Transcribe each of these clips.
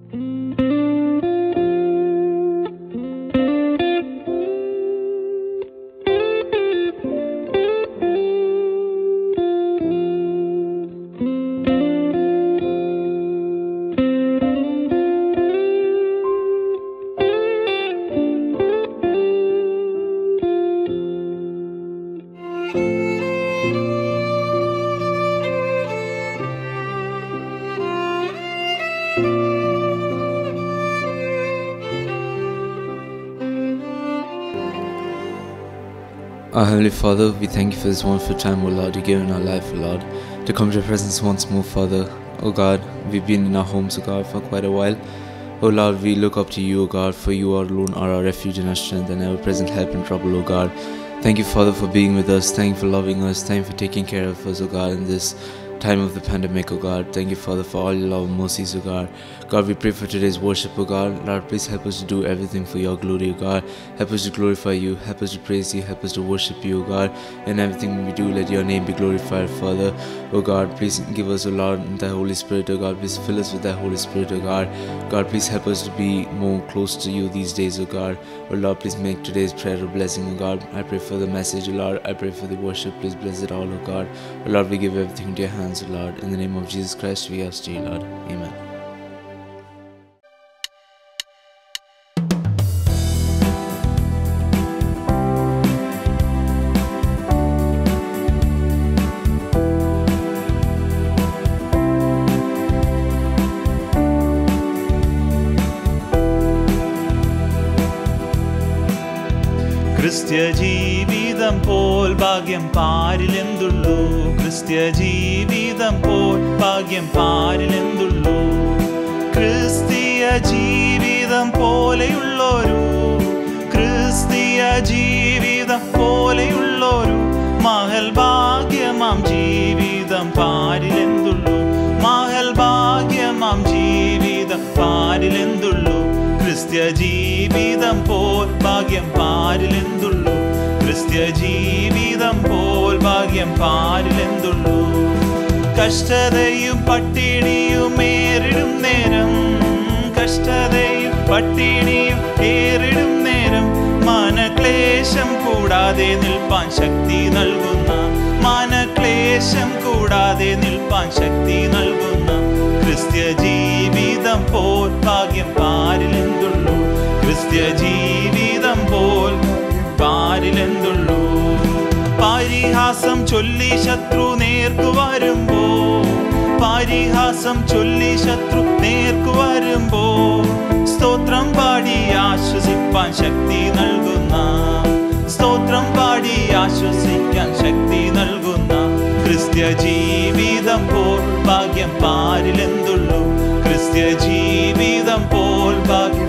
Our Heavenly Father, we thank you for this wonderful time, O Lord, you give in our life, O Lord, to come to your presence once more, Father. O God, we've been in our homes, O God, for quite a while. O Lord, we look up to you, O God, for you alone are our refuge and our strength and ever present help in trouble, O God. Thank you, Father, for being with us. Thank you for loving us. Thank you for taking care of us, O God, in this time of the pandemic, O God. Thank you, Father, for all your love and mercies, O God. God, we pray for today's worship, O God. Lord, please help us to do everything for your glory, O God. Help us to glorify you. Help us to praise you. Help us to worship you, O God. In everything we do, let your name be glorified, Father. O God, please give us, O Lord, the Holy Spirit, O God. Please fill us with the Holy Spirit, O God. God, please help us to be more close to you these days, O God. O Lord, please make today's prayer a blessing, O God. I pray for the message, O Lord. I pray for the worship. Please bless it all, O God. O Lord, we give everything into your hands, O Lord. In the name of Jesus Christ, we ask you, Lord. Amen. ക്രിസ്ത്യ ജീവിതം പോൽ ഭാഗ്യം പാരിലെന്തുള്ളൂ ക്രിസ്ത്യ ജീവിതം പോൽ ഭാഗ്യം പാരിലെന്തുള്ളൂ ക്രിസ്തീയ ജീവിതം പോലെയുള്ളൊരു ക്രിസ്തീയ ജീവിതം പോലെയുള്ളൊരു മഹൽ ഭാഗ്യമാം ജീവിതം പാരിലെന്തുള്ളൂ മഹൽ ഭാഗ്യമാം ജീവിതം പാരിലെന്തുള്ളൂ ക്രിസ്ത്യ ജീവിതം പോൽ ഭാഗ്യം പാരിലെന്തുള്ളൂ ക്രിസ്ത്യ ജീവിതം പോൽ ഭാഗ്യം പാരിലെന്തുള്ളൂ കഷ്ടതയും പട്ടിണിയും ഏറിടും നേരം കഷ്ടതയും പട്ടിണിയും ഏറിടും നേരം മനക്ലേശം കൂടാതെ നിൽപ്പാൻ ശക്തി നൽകുന്ന മനക്ലേശം കൂടാതെ നിൽപ്പാൻ ശക്തി നൽകുന്ന ക്രിസ്ത്യ ജീവിതം പോൽ ഭാഗ്യം പാരിലെന്തുള്ളൂ ക്രിസ്ത്യ ജീവിതം പോൽ പാരിലെന്തുള്ളൂ പാരിഹാസം ചൊല്ലി ശത്രു നേർക്കു വരുമ്പോ പാരിഹാസം ചൊല്ലി ശത്രു നേർക്കു വരുമ്പോ സ്തോത്രം പാടി ആശ്വസിപ്പാൻ ശക്തി നൽകുന്ന സ്തോത്രം പാടി ആശ്വസിക്കാൻ ശക്തി നൽകുന്ന ക്രിസ്ത്യ ജീവിതം പോൽ ഭാഗ്യം പാരിലെന്തുള്ളൂ ക്രിസ്ത്യ ജീവിതം പോൽ ഭാഗ്യം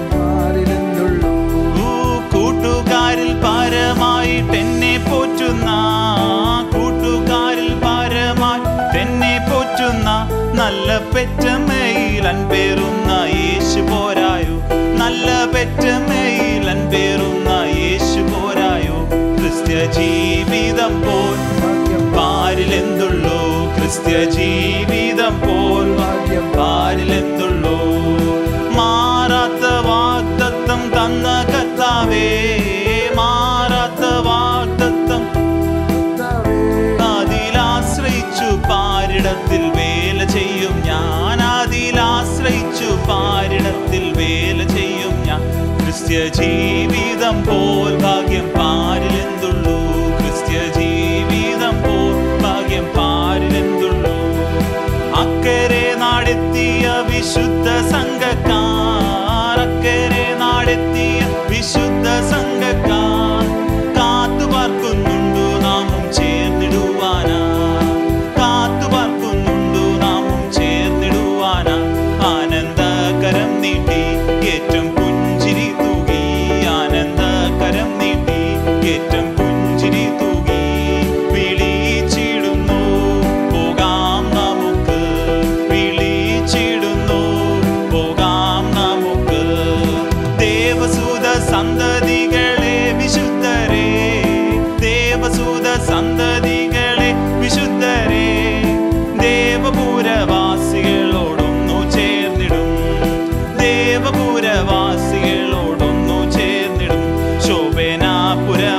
ഊ, കൂട്ടുകാരിൽ പാരമായിട്ട് എന്നെ പോറ്റുന്ന കൂട്ടുകാരിൽ പാരമായിട്ട് എന്നെ പോറ്റുന്ന നല്ല പെറ്റമ്മയിൽ അൻപേറുന്ന യേശു പോരായോ നല്ല പെറ്റമ്മയിൽ അൻപേറുന്ന യേശു പോരായോ ക്രിസ്ത്യ ജീവിതം പോൽ പാരിലെന്തുള്ളൂ ക്രിസ്ത്യ ജീവിതം പോൽ പാരിലെന്തുള്ളൂ മാറാത്ത വാഗ്ദത്തം തന്ന കർത്താവേ മാറാത്ത വാഗ്ദത്തം അതിലാശ്രയിച്ചു പാരിടത്തിൽ വേല ചെയ്യും ഞാൻ അതിലാശ്രയിച്ചു പാരിടത്തിൽ വേല ചെയ്യും ഞാൻ ക്രിസ്ത്യ ജീവിതം പോൽ ഭാഗ്യം പാരിലെന്തുള്ളൂ ക്രിസ്ത്യ ജീവിതം പോൽ ഭാഗ്യം പാരിലെന്തുള്ളൂ അക്കരെ നാടെത്തിയ വിശുദ്ധ സംഘക്കാർ അക്കരെ നാടെത്തിയ വിശുദ്ധ സംഘക്കാർ കാത്തു പാർക്കുന്നുണ്ടു നാമും ചേർന്നിടുവാനാ കാത്തു പാർക്കുന്നുണ്ടു നാമും ചേർന്നിടുവാനാ ആനന്ദകരം നീട്ടി ഏറ്റവും പുഞ്ചിരി തൂകി ആനന്ദകരം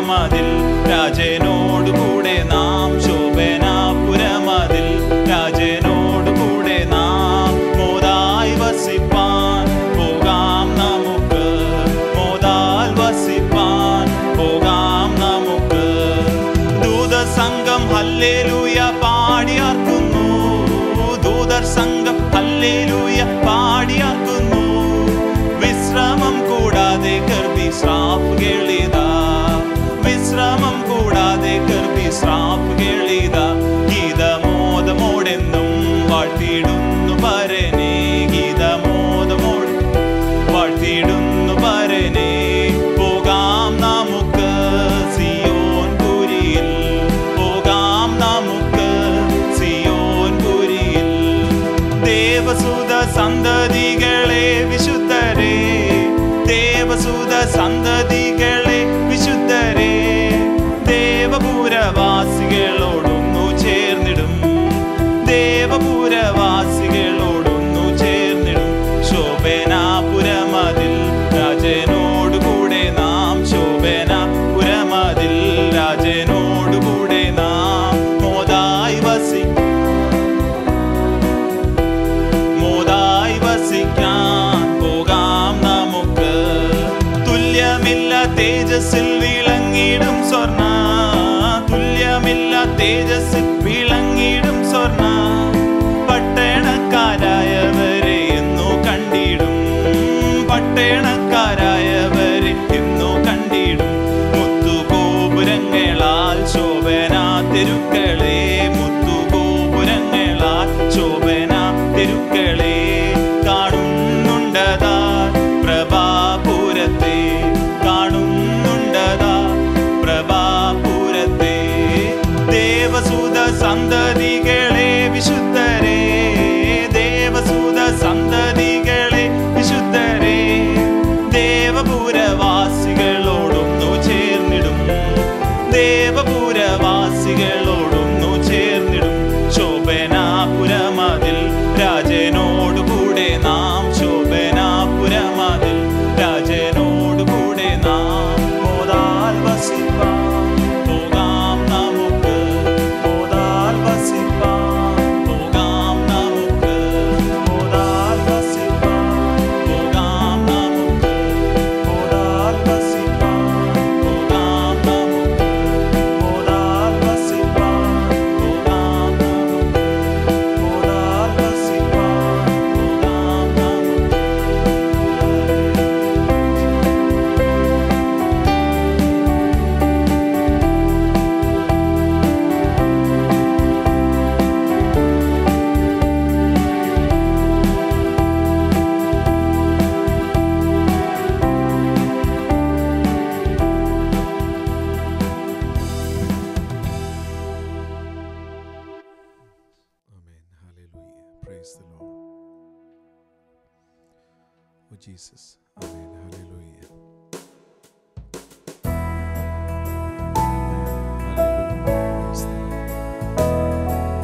പുരമതിൽ രാജനോടുകൂടെ നാം ശോഭനാപുരമതിൽ രാജനോടുകൂടെ നാം മോതായി വസിപ്പാൻ പോകാം നമുക്ക് മോതാൽ വസിപ്പാൻ പോകാം നമുക്ക് ദൂതസംഘം ഹല്ലേലൂയ പാടിയാർക്കുന്നു ദൂതർ സംഘം ഹല്ലേലൂയ പാടിയാർക്കുന്നു വിശ്രമം കൂടാതെ ഗർഭി ശ്രാപ്പ് കേളിത വിശ്രമം കൂടാതെ ഗർഭി ശ്രാപ്പ് കേളിത ഗീതമോദമോടെന്നും വാഴ്ത്തിയിടുന്നു പരനെ ഗീതമോദമോട് വാഴ്ത്തിയിടുന്നു പരനെ പോകാം നമുക്ക് സിയോൻ പുരിയിൽ പോകാം നമുക്ക് സിയോൻ പുരിയിൽ ദേവസുത സന്തതികളെ വിശുദ്ധരെ ദേവസുത സന്തതികളെ വിശുദ്ധരെ ദേവപുരവാസികളോടൊന്നു ചേർന്നിടും ദേവപുരവാസികളോടൊന്നു ചേർന്നിടും ശോഭനാപുരമതിൽ രാജനോടുകൂടെ നാം ശോഭനാപുരമതിൽ രാജനോടുകൂടെ നാം മോതായി വസി മോതായി വസിക്കാൻ പോകാം നമുക്ക് തുല്യമില്ല തേജസ്സിൽ വിളങ്ങിടും സ്വർണ തുല്യമില്ല തേജസ്സിൽ വിളങ്ങിടും സ്വർണ പട്ടണക്കാരായവരെ എന്നു കണ്ടിടും പട്ടണക്കാരായവരെ എന്നു കണ്ടിടും മുത്തുഗോപുരങ്ങളാൽ ശോഭന തെരുക്കളെ മുത്തുഗോപുരങ്ങളാൽ ശോഭന തെരുക്കളെ കാണുന്നുണ്ടതാ പ്രഭാപുരത്തെ കാണുന്നുണ്ടതാ പ്രഭാപുരത്തെ ദേവസുത സന്തതികളെ വിശുദ്ധരെ ദേവസുത സന്തതികളെ വിശുദ്ധരെ ദേവപുരവാസികളോടൊന്നു ചേർന്നിടും ദേവപുരവാസികളോടൊന്നു ചേർന്നിടും ശോഭനാപുരമതിൽ രാജനോടുകൂടെ നാം ശോഭനാപുരമതിൽ രാജനോടുകൂടെ നാം മോതാൽ വസിപ്പാൻ പോകാം നമുക്ക് മോതാൽ വസിപ്പാൻ പോകാം നമുക്ക് മോതാൽ വസിപ്പാൻ പോകാം നമുക്ക് മോതാൽ വസിപ്പാൻ പോകാം നമുക്ക് മോതാൽ വസിപ്പാൻ പോകാം നമുക്ക് മോതാൽ വസിപ്പാൻ പോകാം നമുക്ക് Amen. Hallelujah. Praise the Lord. Oh, Jesus. Amen. Hallelujah. Amen. Hallelujah. Praise the Lord.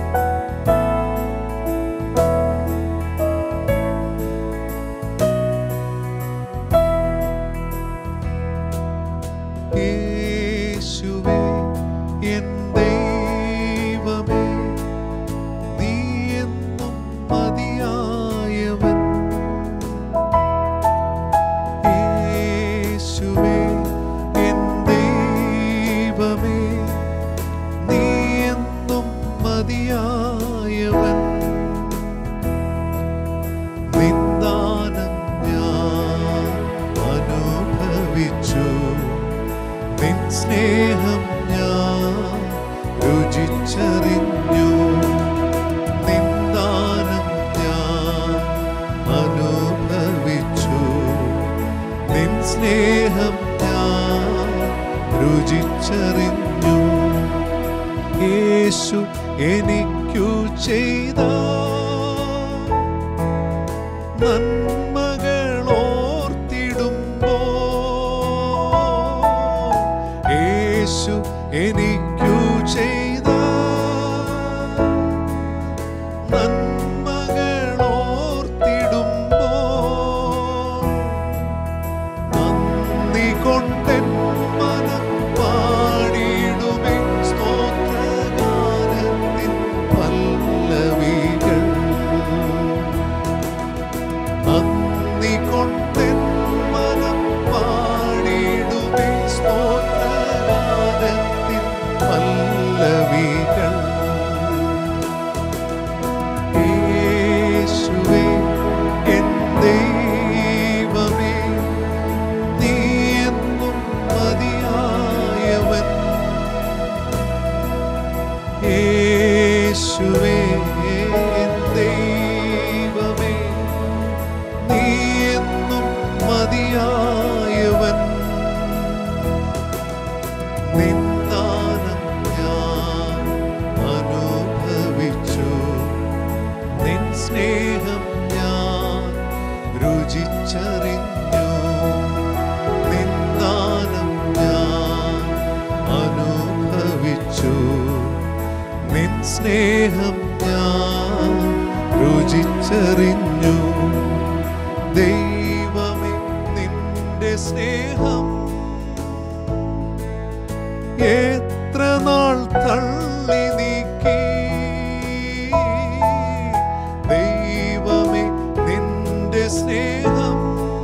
യേശുവേ എൻ ദൈവമേ നീ എന്നും മതിയായവൻ യേശുവേ എൻ ദൈവമേ നീ എന്നും മതിയായവൻ നിന്ദാനം ഞാൻ അനുഭവിച്ചു നിൻ സ്നേഹം ഞാൻ രുചിച്ചറിഞ്ഞു നിന്ദാനം ഞാൻ അനുഭവിച്ചു നിൻ സ്നേഹം ഞാൻ രുചിച്ചറിഞ്ഞു യേശു എനിക്കു ചെയ്ത നന്മകളോർത്തിടുമ്പോ യേശു എനിക്കു ചെയ്ത നന്മകളോർത്തിടുമ്പോ നന്ദി കൊണ്ടെൻ മനം പാ യേശുവേ എൻ ദൈവമേ നീ എന്നും മതിയായവൻ നിന്ദാനം ഞാൻ അനുഭവിച്ചു നിൻ സ്നേഹം ഞാൻ രുചിച്ചറിഞ്ഞു നിന്ദാനം ഞാൻ അനുഭവിച്ചു നിൻ സ്നേഹം ഞാൻ രുചിച്ചറിഞ്ഞു ദൈവമേ നിന്റെ സ്നേഹം എത്ര നാൾ തള്ളി നീക്കി ദൈവമേ നിന്റെ സ്നേഹം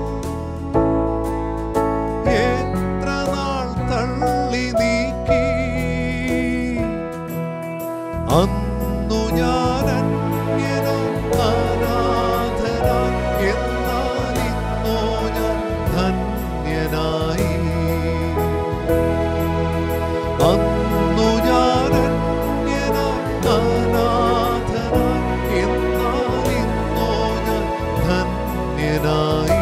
എത്ര നാൾ തള്ളി നീക്കി അന്നു ഞാൻ അന്യനായി അനാഥനായി എന്നാൽ ഇന്നോ ഞാൻ ധന്യനായി അന്നു ഞാൻ അന്യനായി അനാഥനായി എന്നാൽ ഇന്നോ ഞാൻ ധന്യനായി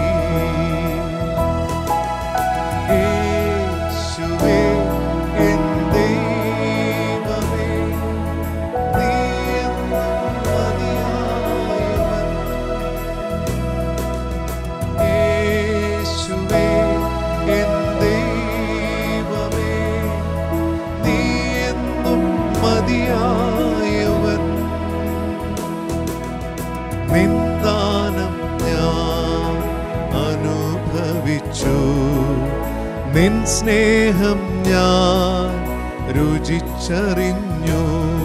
യേശുവേ എൻ ദൈവമേ നീ എന്നും മതിയായവൻ യേശുവേ എൻ ദൈവമേ നീ എന്നും മതിയായവൻ നിന്ദാനം ഞാൻ അനുഭവിച്ചു നിൻ സ്നേഹം ഞാൻ രുചിച്ചറിഞ്ഞു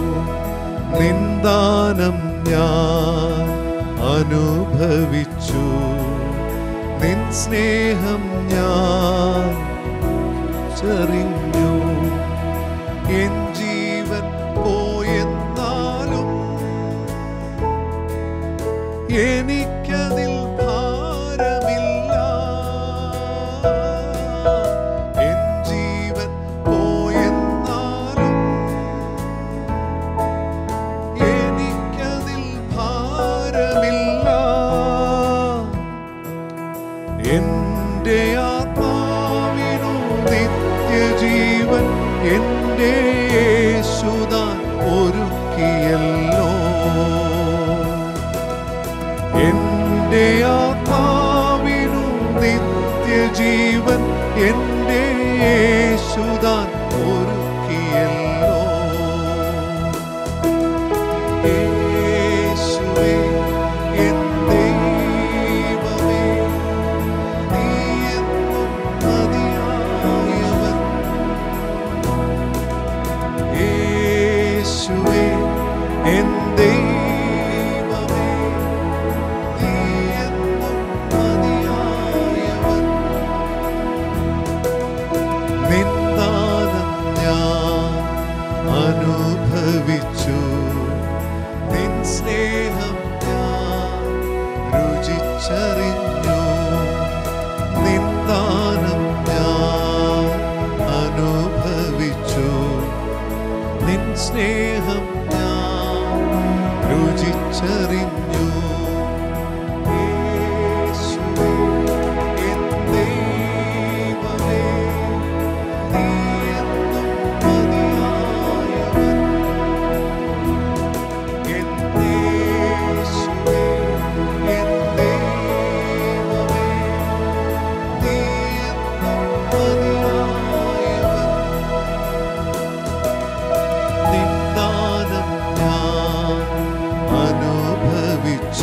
നിന്ദാനം ഞാൻ അനുഭവിച്ചു നിൻ സ്നേഹം ഞാൻ ചറിഞ്ഞു എൻ ജീവൻ പോയെന്നാലും എനിക്കതിൽ ഭാരമില്ല എൻ ജീവൻ പോയെന്നാലും എനിക്കതിൽ ഭാരമില്ല എന്റെ ആത്മാവിനു നിത്യജീവൻ എന്റെ യേശുദാൻ ഒരുക്കിയല്ലോ എന്റെ ആത്മാവിനു നിത്യജീവൻ എന്റെ യേശുദാൻ ഒരുക്കിയല്ലോ യേശുവേ എൻ ദൈവമേ നീ എന്നും മതിയായവൻ യേശുവേ എൻ ദൈവമേ നീ എന്നും മതിയായവൻ നിന്ദാനം ഞാൻ അനുഭവിച്ചു നിൻ സ്നേഹം ഞാൻ രുചിച്ചറിഞ്ഞു നിന്ദാനം ഞാൻ അനുഭവിച്ചു നിൻ സ്നേഹം ഞാൻ രുചിച്ചറിഞ്ഞു യേശുവേ, എൻ ദൈവമേ, നീ എന്നും മതിയായവൻ. എൻ യേശുവേ, എൻ ദൈവമേ, നീ എന്നും മതിയായവൻ. നിന്ദാനം ഞാൻ അനുഭവിച്ചു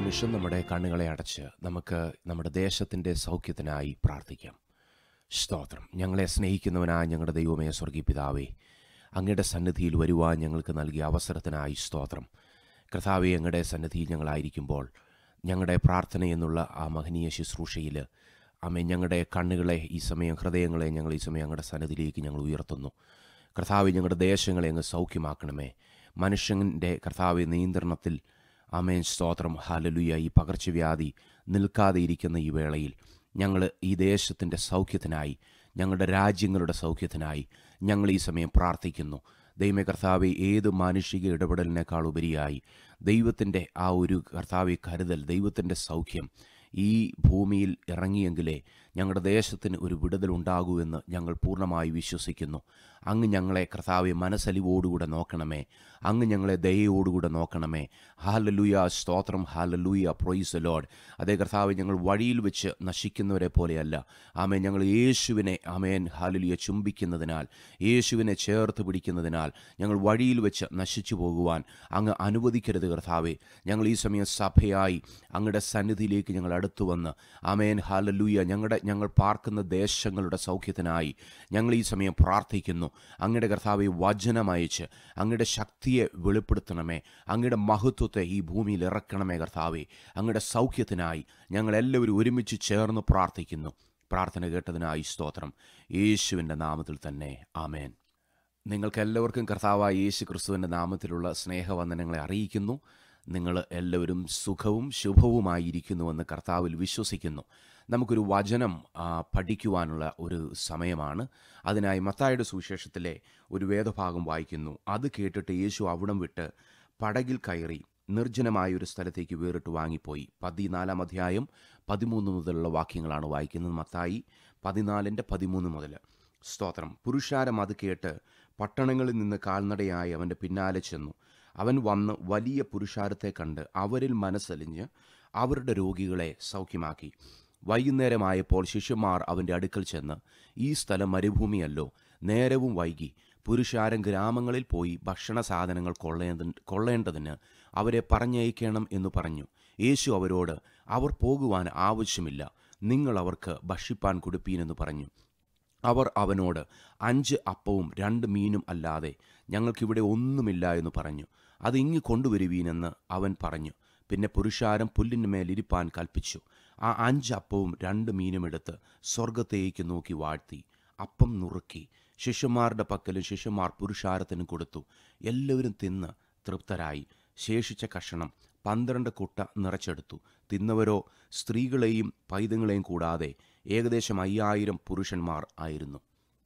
നിമിഷം നമ്മുടെ കണ്ണുകളെ അടച്ച് നമുക്ക് നമ്മുടെ ദേശത്തിൻ്റെ സൗഖ്യത്തിനായി പ്രാർത്ഥിക്കാം സ്തോത്രം ഞങ്ങളെ സ്നേഹിക്കുന്നവനായ ഞങ്ങളുടെ ദൈവമേ സ്വർഗീയ പിതാവേ അങ്ങയുടെ സന്നിധിയിൽ വരുവാൻ ഞങ്ങൾക്ക് നൽകിയ അവസരത്തിനായി സ്തോത്രം കർത്താവെ അങ്ങയുടെ സന്നിധിയിൽ ഞങ്ങളായിരിക്കുമ്പോൾ ഞങ്ങളുടെ പ്രാർത്ഥന എന്നുള്ള ആ മഹനീയ ശുശ്രൂഷയിൽ അമ്മ ഞങ്ങളുടെ കണ്ണുകളെ ഈ സമയം ഹൃദയങ്ങളെ ഞങ്ങൾ ഈ സമയം ഞങ്ങളുടെ സന്നിധിയിലേക്ക് ഞങ്ങൾ ഉയർത്തുന്നു കർത്താവ് ഞങ്ങളുടെ ദേശങ്ങളെ അങ്ങ് സൗഖ്യമാക്കണമേ മനുഷ്യൻ്റെ കർത്താവ് നിയന്ത്രണത്തിൽ അമേൻ സ്തോത്രം ഹാലലുയ ഈ പകർച്ചവ്യാധി നിൽക്കാതെ ഇരിക്കുന്ന ഈ വേളയിൽ ഞങ്ങൾ ഈ ദേശത്തിൻ്റെ സൗഖ്യത്തിനായി ഞങ്ങളുടെ രാജ്യങ്ങളുടെ സൗഖ്യത്തിനായി ഞങ്ങൾ ഈ സമയം പ്രാർത്ഥിക്കുന്നു ദൈവമേ കർത്താവെ ഏത് മാനുഷിക ഇടപെടലിനേക്കാൾ ഉപരിയായി ദൈവത്തിൻ്റെ ആ ഒരു കർത്താവെ കരുതൽ ദൈവത്തിൻ്റെ സൗഖ്യം ഈ ഭൂമിയിൽ ഇറങ്ങിയെങ്കിലേ ഞങ്ങളുടെ ദേശത്തിന് ഒരു വിടുതൽ ഉണ്ടാകൂ എന്ന് ഞങ്ങൾ പൂർണ്ണമായി വിശ്വസിക്കുന്നു അങ്ങ് ഞങ്ങളെ കർത്താവെ മനസ്സലിവോടുകൂടെ നോക്കണമേ അങ്ങ് ഞങ്ങളെ ദയയോടുകൂടെ നോക്കണമേ ഹാലലൂയ സ്തോത്രം ഹാലലൂയ പ്രൊയ്സ് ലോഡ് അതേ കർത്താവ് ഞങ്ങൾ വഴിയിൽ വെച്ച് നശിക്കുന്നവരെ പോലെയല്ല ആമേൻ ഞങ്ങൾ യേശുവിനെ ആമേൻ ഹാലലുയ ചുംബിക്കുന്നതിനാൽ യേശുവിനെ ചേർത്ത് പിടിക്കുന്നതിനാൽ ഞങ്ങൾ വഴിയിൽ വെച്ച് നശിച്ചു പോകുവാൻ അങ്ങ് അനുവദിക്കരുത് കർത്താവെ ഞങ്ങൾ ഈ സമയം സഭയായി അങ്ങയുടെ സന്നിധിയിലേക്ക് ഞങ്ങൾ അടുത്തു വന്ന് ആമേൻ ഹാലലൂയ ഞങ്ങളുടെ ഞങ്ങൾ പാർക്കുന്ന ദേശങ്ങളുടെ സൗഖ്യത്തിനായി ഞങ്ങൾ ഈ സമയം പ്രാർത്ഥിക്കുന്നു അങ്ങയുടെ കർത്താവെ വചനമയച്ച് അങ്ങയുടെ ശക്തിയെ വെളിപ്പെടുത്തണമേ അങ്ങയുടെ മഹത്വത്തെ ഈ ഭൂമിയിൽ ഇറക്കണമേ കർത്താവെ അങ്ങയുടെ സൗഖ്യത്തിനായി ഞങ്ങളെല്ലാവരും ഒരുമിച്ച് ചേർന്ന് പ്രാർത്ഥിക്കുന്നു പ്രാർത്ഥന കേട്ടതിനായി സ്തോത്രം യേശുവിൻ്റെ നാമത്തിൽ തന്നെ ആമേൻ നിങ്ങൾക്ക് എല്ലാവർക്കും കർത്താവായ യേശു ക്രിസ്തുവിൻ്റെ നാമത്തിലുള്ള സ്നേഹവന്ദനങ്ങളെ അറിയിക്കുന്നു നിങ്ങൾ എല്ലാവരും സുഖവും ശുഭവുമായിരിക്കുന്നുവെന്ന് കർത്താവിൽ വിശ്വസിക്കുന്നു നമുക്കൊരു വചനം ആ, പഠിക്കുവാനുള്ള ഒരു സമയമാണ് അതിനായി മത്തായുടെ സുവിശേഷത്തിലെ ഒരു വേദഭാഗം വായിക്കുന്നു അത് കേട്ടിട്ട് യേശു അവിടം വിട്ട് പടകിൽ കയറി നിർജ്ജനമായ ഒരു സ്ഥലത്തേക്ക് വേറിട്ട് വാങ്ങിപ്പോയി പതിനാലാം അധ്യായം പതിമൂന്ന് മുതലുള്ള വാക്യങ്ങളാണ് വായിക്കുന്നത് മത്തായി പതിനാലിൻ്റെ പതിമൂന്ന് മുതൽ സ്തോത്രം പുരുഷാരം അത് കേട്ട് പട്ടണങ്ങളിൽ നിന്ന് കാൽനടയായി അവൻ്റെ പിന്നാലെ ചെന്നു അവൻ വന്ന് വലിയ പുരുഷാരത്തെ കണ്ട് അവരിൽ മനസ്സലിഞ്ഞ് അവരുടെ രോഗികളെ സൗഖ്യമാക്കി വൈകുന്നേരമായപ്പോൾ ശിഷ്യന്മാർ അവൻ്റെ അടുക്കൽ ചെന്ന് ഈ സ്ഥലം മരുഭൂമിയല്ലോ നേരവും വൈകി പുരുഷാരം ഗ്രാമങ്ങളിൽ പോയി ഭക്ഷണ സാധനങ്ങൾ കൊള്ളേണ്ട കൊള്ളേണ്ടതിന് അവരെ പറഞ്ഞയക്കണം എന്ന് പറഞ്ഞു യേശു അവരോട് അവർ പോകുവാൻ ആവശ്യമില്ല നിങ്ങൾ അവർക്ക് ഭക്ഷിപ്പാൻ കൊടുപ്പീനെന്ന് പറഞ്ഞു അവർ അവനോട് അഞ്ച് അപ്പവും രണ്ട് മീനും അല്ലാതെ ഞങ്ങൾക്കിവിടെ ഒന്നുമില്ല എന്ന് പറഞ്ഞു അത് ഇങ്ങ് കൊണ്ടുവരുവീനെന്ന് അവൻ പറഞ്ഞു പിന്നെ പുരുഷാരം പുല്ലിന്മേൽ ഇരിപ്പാൻ കൽപ്പിച്ചു ആ അഞ്ച് അപ്പവും രണ്ട് മീനും എടുത്ത് സ്വർഗത്തേക്ക് നോക്കി വാഴ്ത്തി അപ്പം നുറുക്കി ശിഷ്യന്മാരുടെ പക്കലും ശിഷ്യന്മാർ പുരുഷാരത്തിനും കൊടുത്തു എല്ലാവരും തിന്ന് തൃപ്തരായി ശേഷിച്ച കഷണം പന്ത്രണ്ട് കുട്ട നിറച്ചെടുത്തു തിന്നവരോ സ്ത്രീകളെയും പൈതങ്ങളെയും കൂടാതെ ഏകദേശം അയ്യായിരം പുരുഷന്മാർ ആയിരുന്നു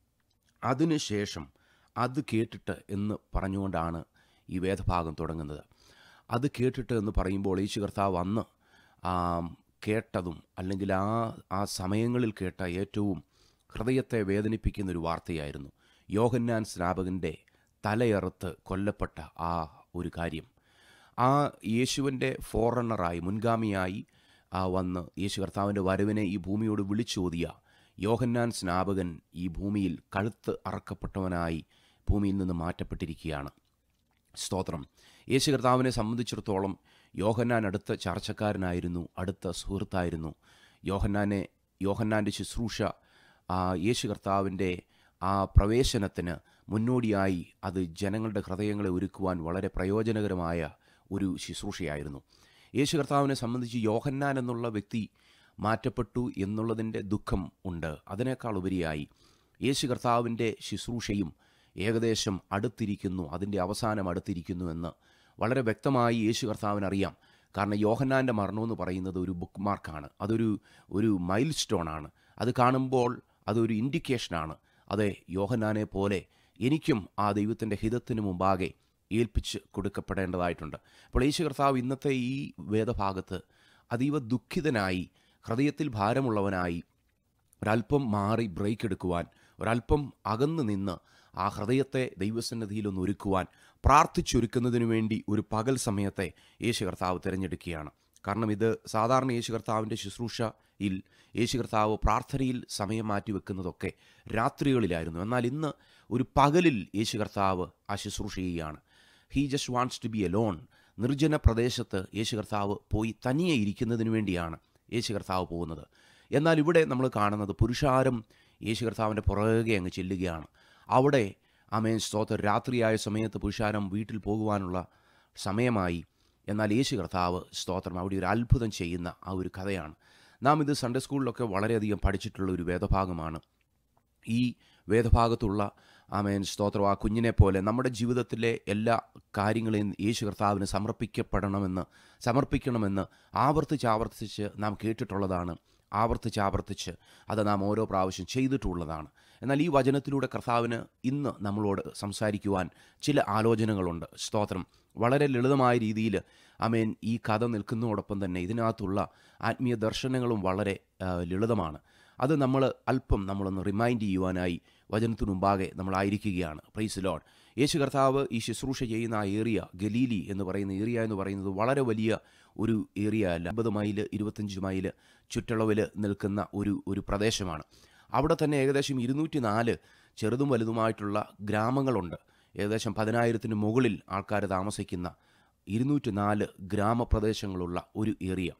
അതിനുശേഷം അത് കേട്ടിട്ട് എന്ന് പറഞ്ഞുകൊണ്ടാണ് ഈ വേദഭാഗം തുടങ്ങുന്നത് അത് കേട്ടിട്ട് എന്ന് പറയുമ്പോൾ യേശു കർത്താവ് അന്ന് ആ, കേട്ടതും അല്ലെങ്കിൽ ആ ആ സമയങ്ങളിൽ കേട്ട ഏറ്റവും ഹൃദയത്തെ വേദനിപ്പിക്കുന്ന ഒരു വാർത്തയായിരുന്നു യോഹന്നാൻ സ്നാപകൻ്റെ തലയറുത്ത് കൊല്ലപ്പെട്ട ആ ഒരു കാര്യം ആ യേശുവിൻ്റെ ഫോറണ്ണറായി മുൻഗാമിയായി ആ വന്ന് യേശു കർത്താവിൻ്റെ വരവിനെ ഈ ഭൂമിയോട് വിളിച്ചോതിയ യോഹന്നാൻ സ്നാപകൻ ഈ ഭൂമിയിൽ കഴുത്ത് അറക്കപ്പെട്ടവനായി ഭൂമിയിൽ നിന്ന് മാറ്റപ്പെട്ടിരിക്കുകയാണ് സ്തോത്രം യേശു കർത്താവിനെ സംബന്ധിച്ചിടത്തോളം യോഹന്നാൻ അടുത്ത ചർച്ചക്കാരനായിരുന്നു അടുത്ത സുഹൃത്തായിരുന്നു യോഹന്നാനെ യോഹന്നാൻ്റെ ശുശ്രൂഷ ആ യേശു കർത്താവിൻ്റെ ആ പ്രവേശനത്തിന് മുന്നോടിയായി അത് ജനങ്ങളുടെ ഹൃദയങ്ങളെ ഒരുക്കുവാൻ വളരെ പ്രയോജനകരമായ ഒരു ശുശ്രൂഷയായിരുന്നു യേശു കർത്താവിനെ സംബന്ധിച്ച് യോഹന്നാൻ എന്നുള്ള വ്യക്തി മാറ്റപ്പെട്ടു എന്നുള്ളതിൻ്റെ ദുഃഖം ഉണ്ട് അതിനേക്കാൾ ഉപരിയായി യേശു കർത്താവിൻ്റെ ശുശ്രൂഷയും ഏകദേശം അടുത്തിരിക്കുന്നു അതിൻ്റെ അവസാനം അടുത്തിരിക്കുന്നു എന്ന് വളരെ വ്യക്തമായി യേശു കർത്താവിന് അറിയാം കാരണം യോഹന്നാൻ്റെ മരണമെന്ന് പറയുന്നത് ഒരു ബുക്ക് മാർക്കാണ് അതൊരു ഒരു മൈൽ സ്റ്റോൺ ആണ് അത് കാണുമ്പോൾ അതൊരു ഇൻഡിക്കേഷനാണ് അതെ യോഹന്നാനെ പോലെ എനിക്കും ആ ദൈവത്തിൻ്റെ ഹിതത്തിന് മുമ്പാകെ ഏൽപ്പിച്ച് കൊടുക്കപ്പെടേണ്ടതായിട്ടുണ്ട് അപ്പോൾ യേശു കർത്താവ് ഇന്നത്തെ ഈ വേദഭാഗത്ത് അതീവ ദുഃഖിതനായി ഹൃദയത്തിൽ ഭാരമുള്ളവനായി ഒരല്പം മാറി ബ്രേക്ക് എടുക്കുവാൻ ഒരല്പം അകന്നു നിന്ന് ആ ഹൃദയത്തെ ദൈവസന്നിധിയിലൊന്ന് ഒരുക്കുവാൻ പ്രാർത്ഥിച്ചൊരുക്കുന്നതിനു വേണ്ടി ഒരു പകൽ സമയത്തെ യേശു കർത്താവ് തിരഞ്ഞെടുക്കുകയാണ് കാരണം ഇത് സാധാരണ യേശു കർത്താവിൻ്റെ ശുശ്രൂഷയിൽ യേശു കർത്താവ് പ്രാർത്ഥനയിൽ സമയം മാറ്റി വെക്കുന്നതൊക്കെ രാത്രികളിലായിരുന്നു എന്നാൽ ഇന്ന് ഒരു പകലിൽ യേശു കർത്താവ് ആ ശുശ്രൂഷ ചെയ്യുകയാണ് he just wants to be alone നിർജ്ജന പ്രദേശത്ത് യേശു കർത്താവ് പോയി തനിയെ ഇരിക്കുന്നതിന് വേണ്ടിയാണ് യേശു കർത്താവ് പോകുന്നത് എന്നാൽ ഇവിടെ നമ്മൾ കാണുന്നത് പുരുഷാരം യേശു കർത്താവിൻ്റെ പുറകെ അങ്ങ് ചെല്ലുകയാണ് അവിടെ അമേൻ സ്തോത്ര രാത്രിയായ സമയത്ത് പുരുഷാരം വീട്ടിൽ പോകുവാനുള്ള സമയമായി എന്നാൽ യേശു കർത്താവ് സ്തോത്രം അവിടെ ഒരു അത്ഭുതം ചെയ്യുന്ന ആ ഒരു കഥയാണ് നാം ഇത് സൺഡേ സ്കൂളിലൊക്കെ വളരെയധികം പഠിച്ചിട്ടുള്ള ഒരു വേദഭാഗമാണ് ഈ വേദഭാഗത്തുള്ള ആമേൻ സ്തോത്രം ആ കുഞ്ഞിനെ പോലെ നമ്മുടെ ജീവിതത്തിലെ എല്ലാ കാര്യങ്ങളെയും യേശു കർത്താവിന് സമർപ്പിക്കപ്പെടണമെന്ന് സമർപ്പിക്കണമെന്ന് ആവർത്തിച്ച് ആവർത്തിച്ച് നാം കേട്ടിട്ടുള്ളതാണ് ആവർത്തിച്ച് ആവർത്തിച്ച് അത് നാം ഓരോ പ്രാവശ്യം ചെയ്തിട്ടുള്ളതാണ് എന്നാൽ ഈ വചനത്തിലൂടെ കർത്താവിന് ഇന്ന് നമ്മളോട് സംസാരിക്കുവാൻ ചില ആലോചനകളുണ്ട് സ്തോത്രം വളരെ ലളിതമായ രീതിയിൽ അമേൻ ഈ കഥ നിൽക്കുന്നതോടൊപ്പം തന്നെ ഇതിനകത്തുള്ള ആത്മീയ ദർശനങ്ങളും വളരെ ആ, ലളിതമാണ് അത് നമ്മൾ അല്പം നമ്മളൊന്ന് റിമൈൻഡ് ചെയ്യുവാനായി വചനത്തിനു മുമ്പാകെ നമ്മളായിരിക്കുകയാണ് പ്രൈസ് ലോഡ് യേശു കർത്താവ് ഈ ശുശ്രൂഷ ചെയ്യുന്ന ആ ഏറിയ ഗലീലി എന്ന് പറയുന്ന ഏറിയ എന്ന് പറയുന്നത് വളരെ വലിയ ഒരു ഏറിയ അല്ല അമ്പത് മൈല് ഇരുപത്തഞ്ച് മൈല് ചുറ്റളവിൽ നിൽക്കുന്ന ഒരു ഒരു പ്രദേശമാണ് അവിടെ തന്നെ ഏകദേശം ഇരുന്നൂറ്റി നാല് ചെറുതും വലുതുമായിട്ടുള്ള ഗ്രാമങ്ങളുണ്ട് ഏകദേശം പതിനായിരത്തിന് മുകളിൽ ആൾക്കാർ താമസിക്കുന്ന ഇരുന്നൂറ്റി നാല് ഗ്രാമപ്രദേശങ്ങളുള്ള ഒരു ഏറിയ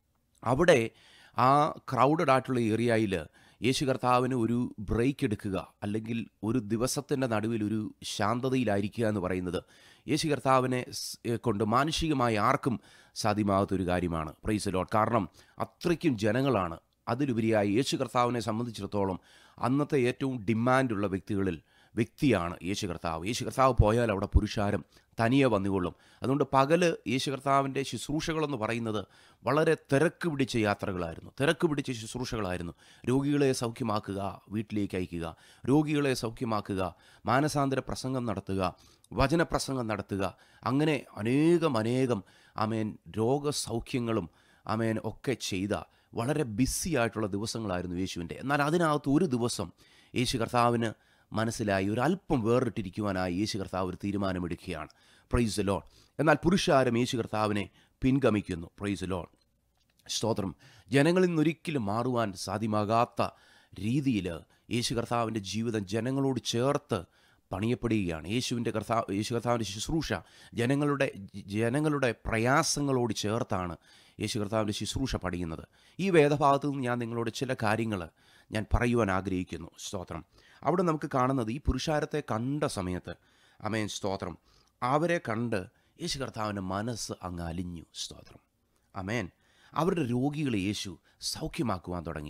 അവിടെ ആ ക്രൗഡഡ് ആയിട്ടുള്ള ഏരിയയിൽ യേശു കർത്താവിന് ഒരു ബ്രേക്ക് എടുക്കുക അല്ലെങ്കിൽ ഒരു ദിവസത്തിൻ്റെ നടുവിൽ ഒരു ശാന്തതയിലായിരിക്കുക എന്ന് പറയുന്നത് യേശു കർത്താവിനെ സ്- ഏ, കൊണ്ട് മാനുഷികമായി ആർക്കും സാധ്യമാകാത്തൊരു കാര്യമാണ് പ്രൈസ് ലോഡ് കാരണം അത്രയ്ക്കും ജനങ്ങളാണ് അതിലുപരിയായി യേശു കർത്താവിനെ സംബന്ധിച്ചിടത്തോളം അന്നത്തെ ഏറ്റവും ഡിമാൻഡുള്ള വ്യക്തികളിൽ വ്യക്തിയാണ് യേശു കർത്താവ് യേശു കർത്താവ് പോയാൽ അവിടെ പുരുഷാരം തനിയെ വന്നുകൊള്ളും അതുകൊണ്ട് പകല് യേശു കർത്താവിൻ്റെ ശുശ്രൂഷകളെന്ന് പറയുന്നത് വളരെ തിരക്ക് പിടിച്ച യാത്രകളായിരുന്നു തിരക്ക് പിടിച്ച ശുശ്രൂഷകളായിരുന്നു രോഗികളെ സൗഖ്യമാക്കുക വീട്ടിലേക്ക് അയക്കുക രോഗികളെ സൗഖ്യമാക്കുക മാനസാന്തര പ്രസംഗം നടത്തുക വചനപ്രസംഗം നടത്തുക അങ്ങനെ അനേകം അനേകം അമേൻ രോഗസൗഖ്യങ്ങളും അമേൻ ഒക്കെ ചെയ്ത വളരെ ബിസി ആയിട്ടുള്ള ദിവസങ്ങളായിരുന്നു യേശുവിൻ്റെ എന്നാൽ അതിനകത്ത് ഒരു ദിവസം യേശു കർത്താവിന് മനസ്സിലായി ഒരു അല്പം വേറിട്ടിരിക്കുവാനായി യേശു കർത്താവ് ഒരു തീരുമാനമെടുക്കുകയാണ് പ്രൈസ് ലോൺ എന്നാൽ പുരുഷാരം യേശു കർത്താവിനെ പിൻഗമിക്കുന്നു പ്രൈസ് ലോൺ സ്തോത്രം ജനങ്ങളിൽ നിന്നൊരിക്കലും മാറുവാൻ സാധ്യമാകാത്ത രീതിയിൽ യേശു കർത്താവിൻ്റെ ജീവിതം ജനങ്ങളോട് ചേർത്ത് പണിയപ്പെടുകയാണ് യേശുവിൻ്റെ കർത്താവ് യേശു കർത്താവിൻ്റെ ശുശ്രൂഷ ജനങ്ങളുടെ ജനങ്ങളുടെ പ്രയാസങ്ങളോട് ചേർത്താണ് യേശു കർത്താവിൻ്റെ ശുശ്രൂഷ പണിയുന്നത് ഈ വേദഭാഗത്തു നിന്ന് ഞാൻ നിങ്ങളോട് ചില കാര്യങ്ങൾ ഞാൻ പറയുവാൻ ആഗ്രഹിക്കുന്നു സ്തോത്രം അവിടെ നമുക്ക് കാണുന്നത് ഈ പുരുഷാരത്തെ കണ്ട സമയത്ത് അമേൻ സ്തോത്രം അവരെ കണ്ട് യേശു കർത്താവിൻ്റെ മനസ്സ് അങ്ങ് അലിഞ്ഞു സ്തോത്രം അമേൻ അവരുടെ രോഗികളെ യേശു സൗഖ്യമാക്കുവാൻ തുടങ്ങി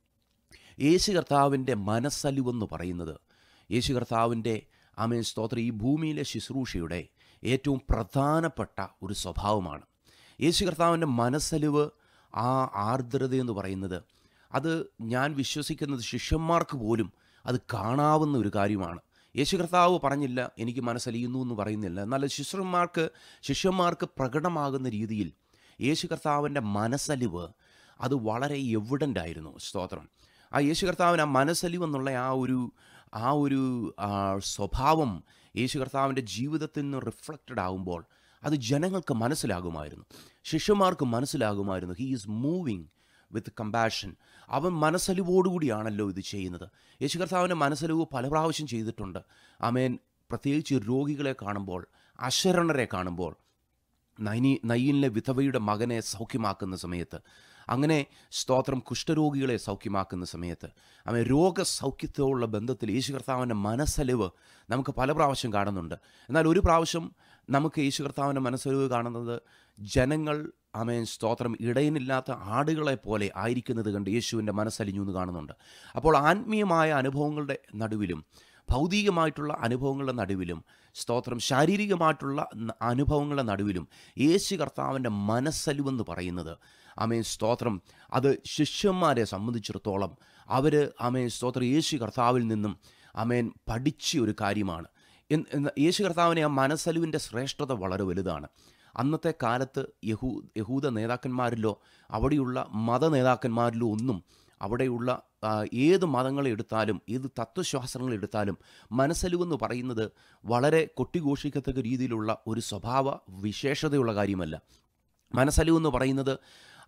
യേശു കർത്താവിൻ്റെ മനസ്സലിവെന്ന് പറയുന്നത് യേശു കർത്താവിൻ്റെ ആമേൻ സ്തോത്രം ഈ ഭൂമിയിലെ ശുശ്രൂഷയുടെ ഏറ്റവും പ്രധാനപ്പെട്ട ഒരു സ്വഭാവമാണ് യേശു കർത്താവിൻ്റെ മനസ്സലിവ് ആ ആർദ്രത എന്ന് പറയുന്നത് അത് ഞാൻ വിശ്വസിക്കുന്നത് ശിഷ്യന്മാർക്ക് പോലും അത് കാണാവുന്ന ഒരു കാര്യമാണ് യേശു കർത്താവ് പറഞ്ഞില്ല എനിക്ക് മനസ്സലിയുന്നു എന്ന് പറയുന്നില്ല എന്നാൽ ശിഷ്യന്മാർക്ക് ശിഷ്യന്മാർക്ക് പ്രകടമാകുന്ന രീതിയിൽ യേശു കർത്താവിൻ്റെ മനസ്സലിവ് അത് വളരെ എവിഡൻ്റ് ആയിരുന്നു സ്തോത്രം ആ യേശു കർത്താവിന് ആ മനസ്സലിവ് എന്നുള്ള ആ ഒരു ആ ഒരു ആ, സ്വഭാവം യേശു കർത്താവിൻ്റെ ജീവിതത്തിൽ നിന്ന് റിഫ്ലക്റ്റഡ് ആകുമ്പോൾ അത് ജനങ്ങൾക്ക് മനസ്സിലാകുമായിരുന്നു ശിഷ്യന്മാർക്ക് മനസ്സിലാകുമായിരുന്നു he is moving with compassion അവൻ മനസ്സലിവോടുകൂടിയാണല്ലോ ഇത് ചെയ്യുന്നത് യേശു കർത്താവിൻ്റെ മനസ്സലിവ് പല പ്രാവശ്യം ചെയ്തിട്ടുണ്ട് അമേൻ പ്രത്യേകിച്ച് രോഗികളെ കാണുമ്പോൾ അശരണരെ കാണുമ്പോൾ നൈനി നയ്യിലെ വിധവയുടെ മകനെ സൗഖ്യമാക്കുന്ന സമയത്ത് അങ്ങനെ സ്തോത്രം കുഷ്ഠരോഗികളെ സൗഖ്യമാക്കുന്ന സമയത്ത് അവൻ രോഗസൗഖ്യത്തോടുള്ള ബന്ധത്തിൽ യേശു കർത്താവിൻ്റെ മനസ്സലിവ് നമുക്ക് പല പ്രാവശ്യം കാണുന്നുണ്ട് എന്നാൽ ഒരു പ്രാവശ്യം നമുക്ക് യേശു കർത്താവിൻ്റെ മനസ്സലിവ് കാണുന്നത് ജനങ്ങൾ അമേൻ സ്തോത്രം ഇടയനില്ലാത്ത ആടുകളെ പോലെ ആയിരിക്കുന്നത് കണ്ട് യേശുവിൻ്റെ മനസ്സലിഞ്ഞു എന്ന് കാണുന്നുണ്ട് അപ്പോൾ ആത്മീയമായ അനുഭവങ്ങളുടെ നടുവിലും ഭൗതികമായിട്ടുള്ള അനുഭവങ്ങളുടെ നടുവിലും സ്തോത്രം ശാരീരികമായിട്ടുള്ള ന- അനുഭവങ്ങളുടെ നടുവിലും യേശു കർത്താവിൻ്റെ മനസ്സലിവെന്ന് പറയുന്നത് അമേൻ സ്തോത്രം അത് ശിഷ്യന്മാരെ സംബന്ധിച്ചിടത്തോളം അവർ അമേൻ സ്തോത്രം യേശു കർത്താവിൽ നിന്നും അമേൻ പഠിച്ച ഒരു കാര്യമാണ് എന്ന് എന്ന് യേശു കർത്താവിനെ ആ മനസ്സലിവിൻ്റെ ശ്രേഷ്ഠത വളരെ വലുതാണ് അന്നത്തെ കാലത്ത് യഹൂ യഹൂദ നേതാക്കന്മാരിലോ അവിടെയുള്ള മത നേതാക്കന്മാരിലോ ഒന്നും അവിടെയുള്ള ആ, ഏത് മതങ്ങളെ എടുത്താലും ഏത് തത്വശാസ്ത്രങ്ങൾ എടുത്താലും മനസ്സലിവെന്ന് പറയുന്നത് വളരെ കൊട്ടിഘോഷിക്കത്തക്ക രീതിയിലുള്ള ഒരു സ്വഭാവ വിശേഷതയുള്ള കാര്യമല്ല മനസ്സലിവെന്ന് പറയുന്നത്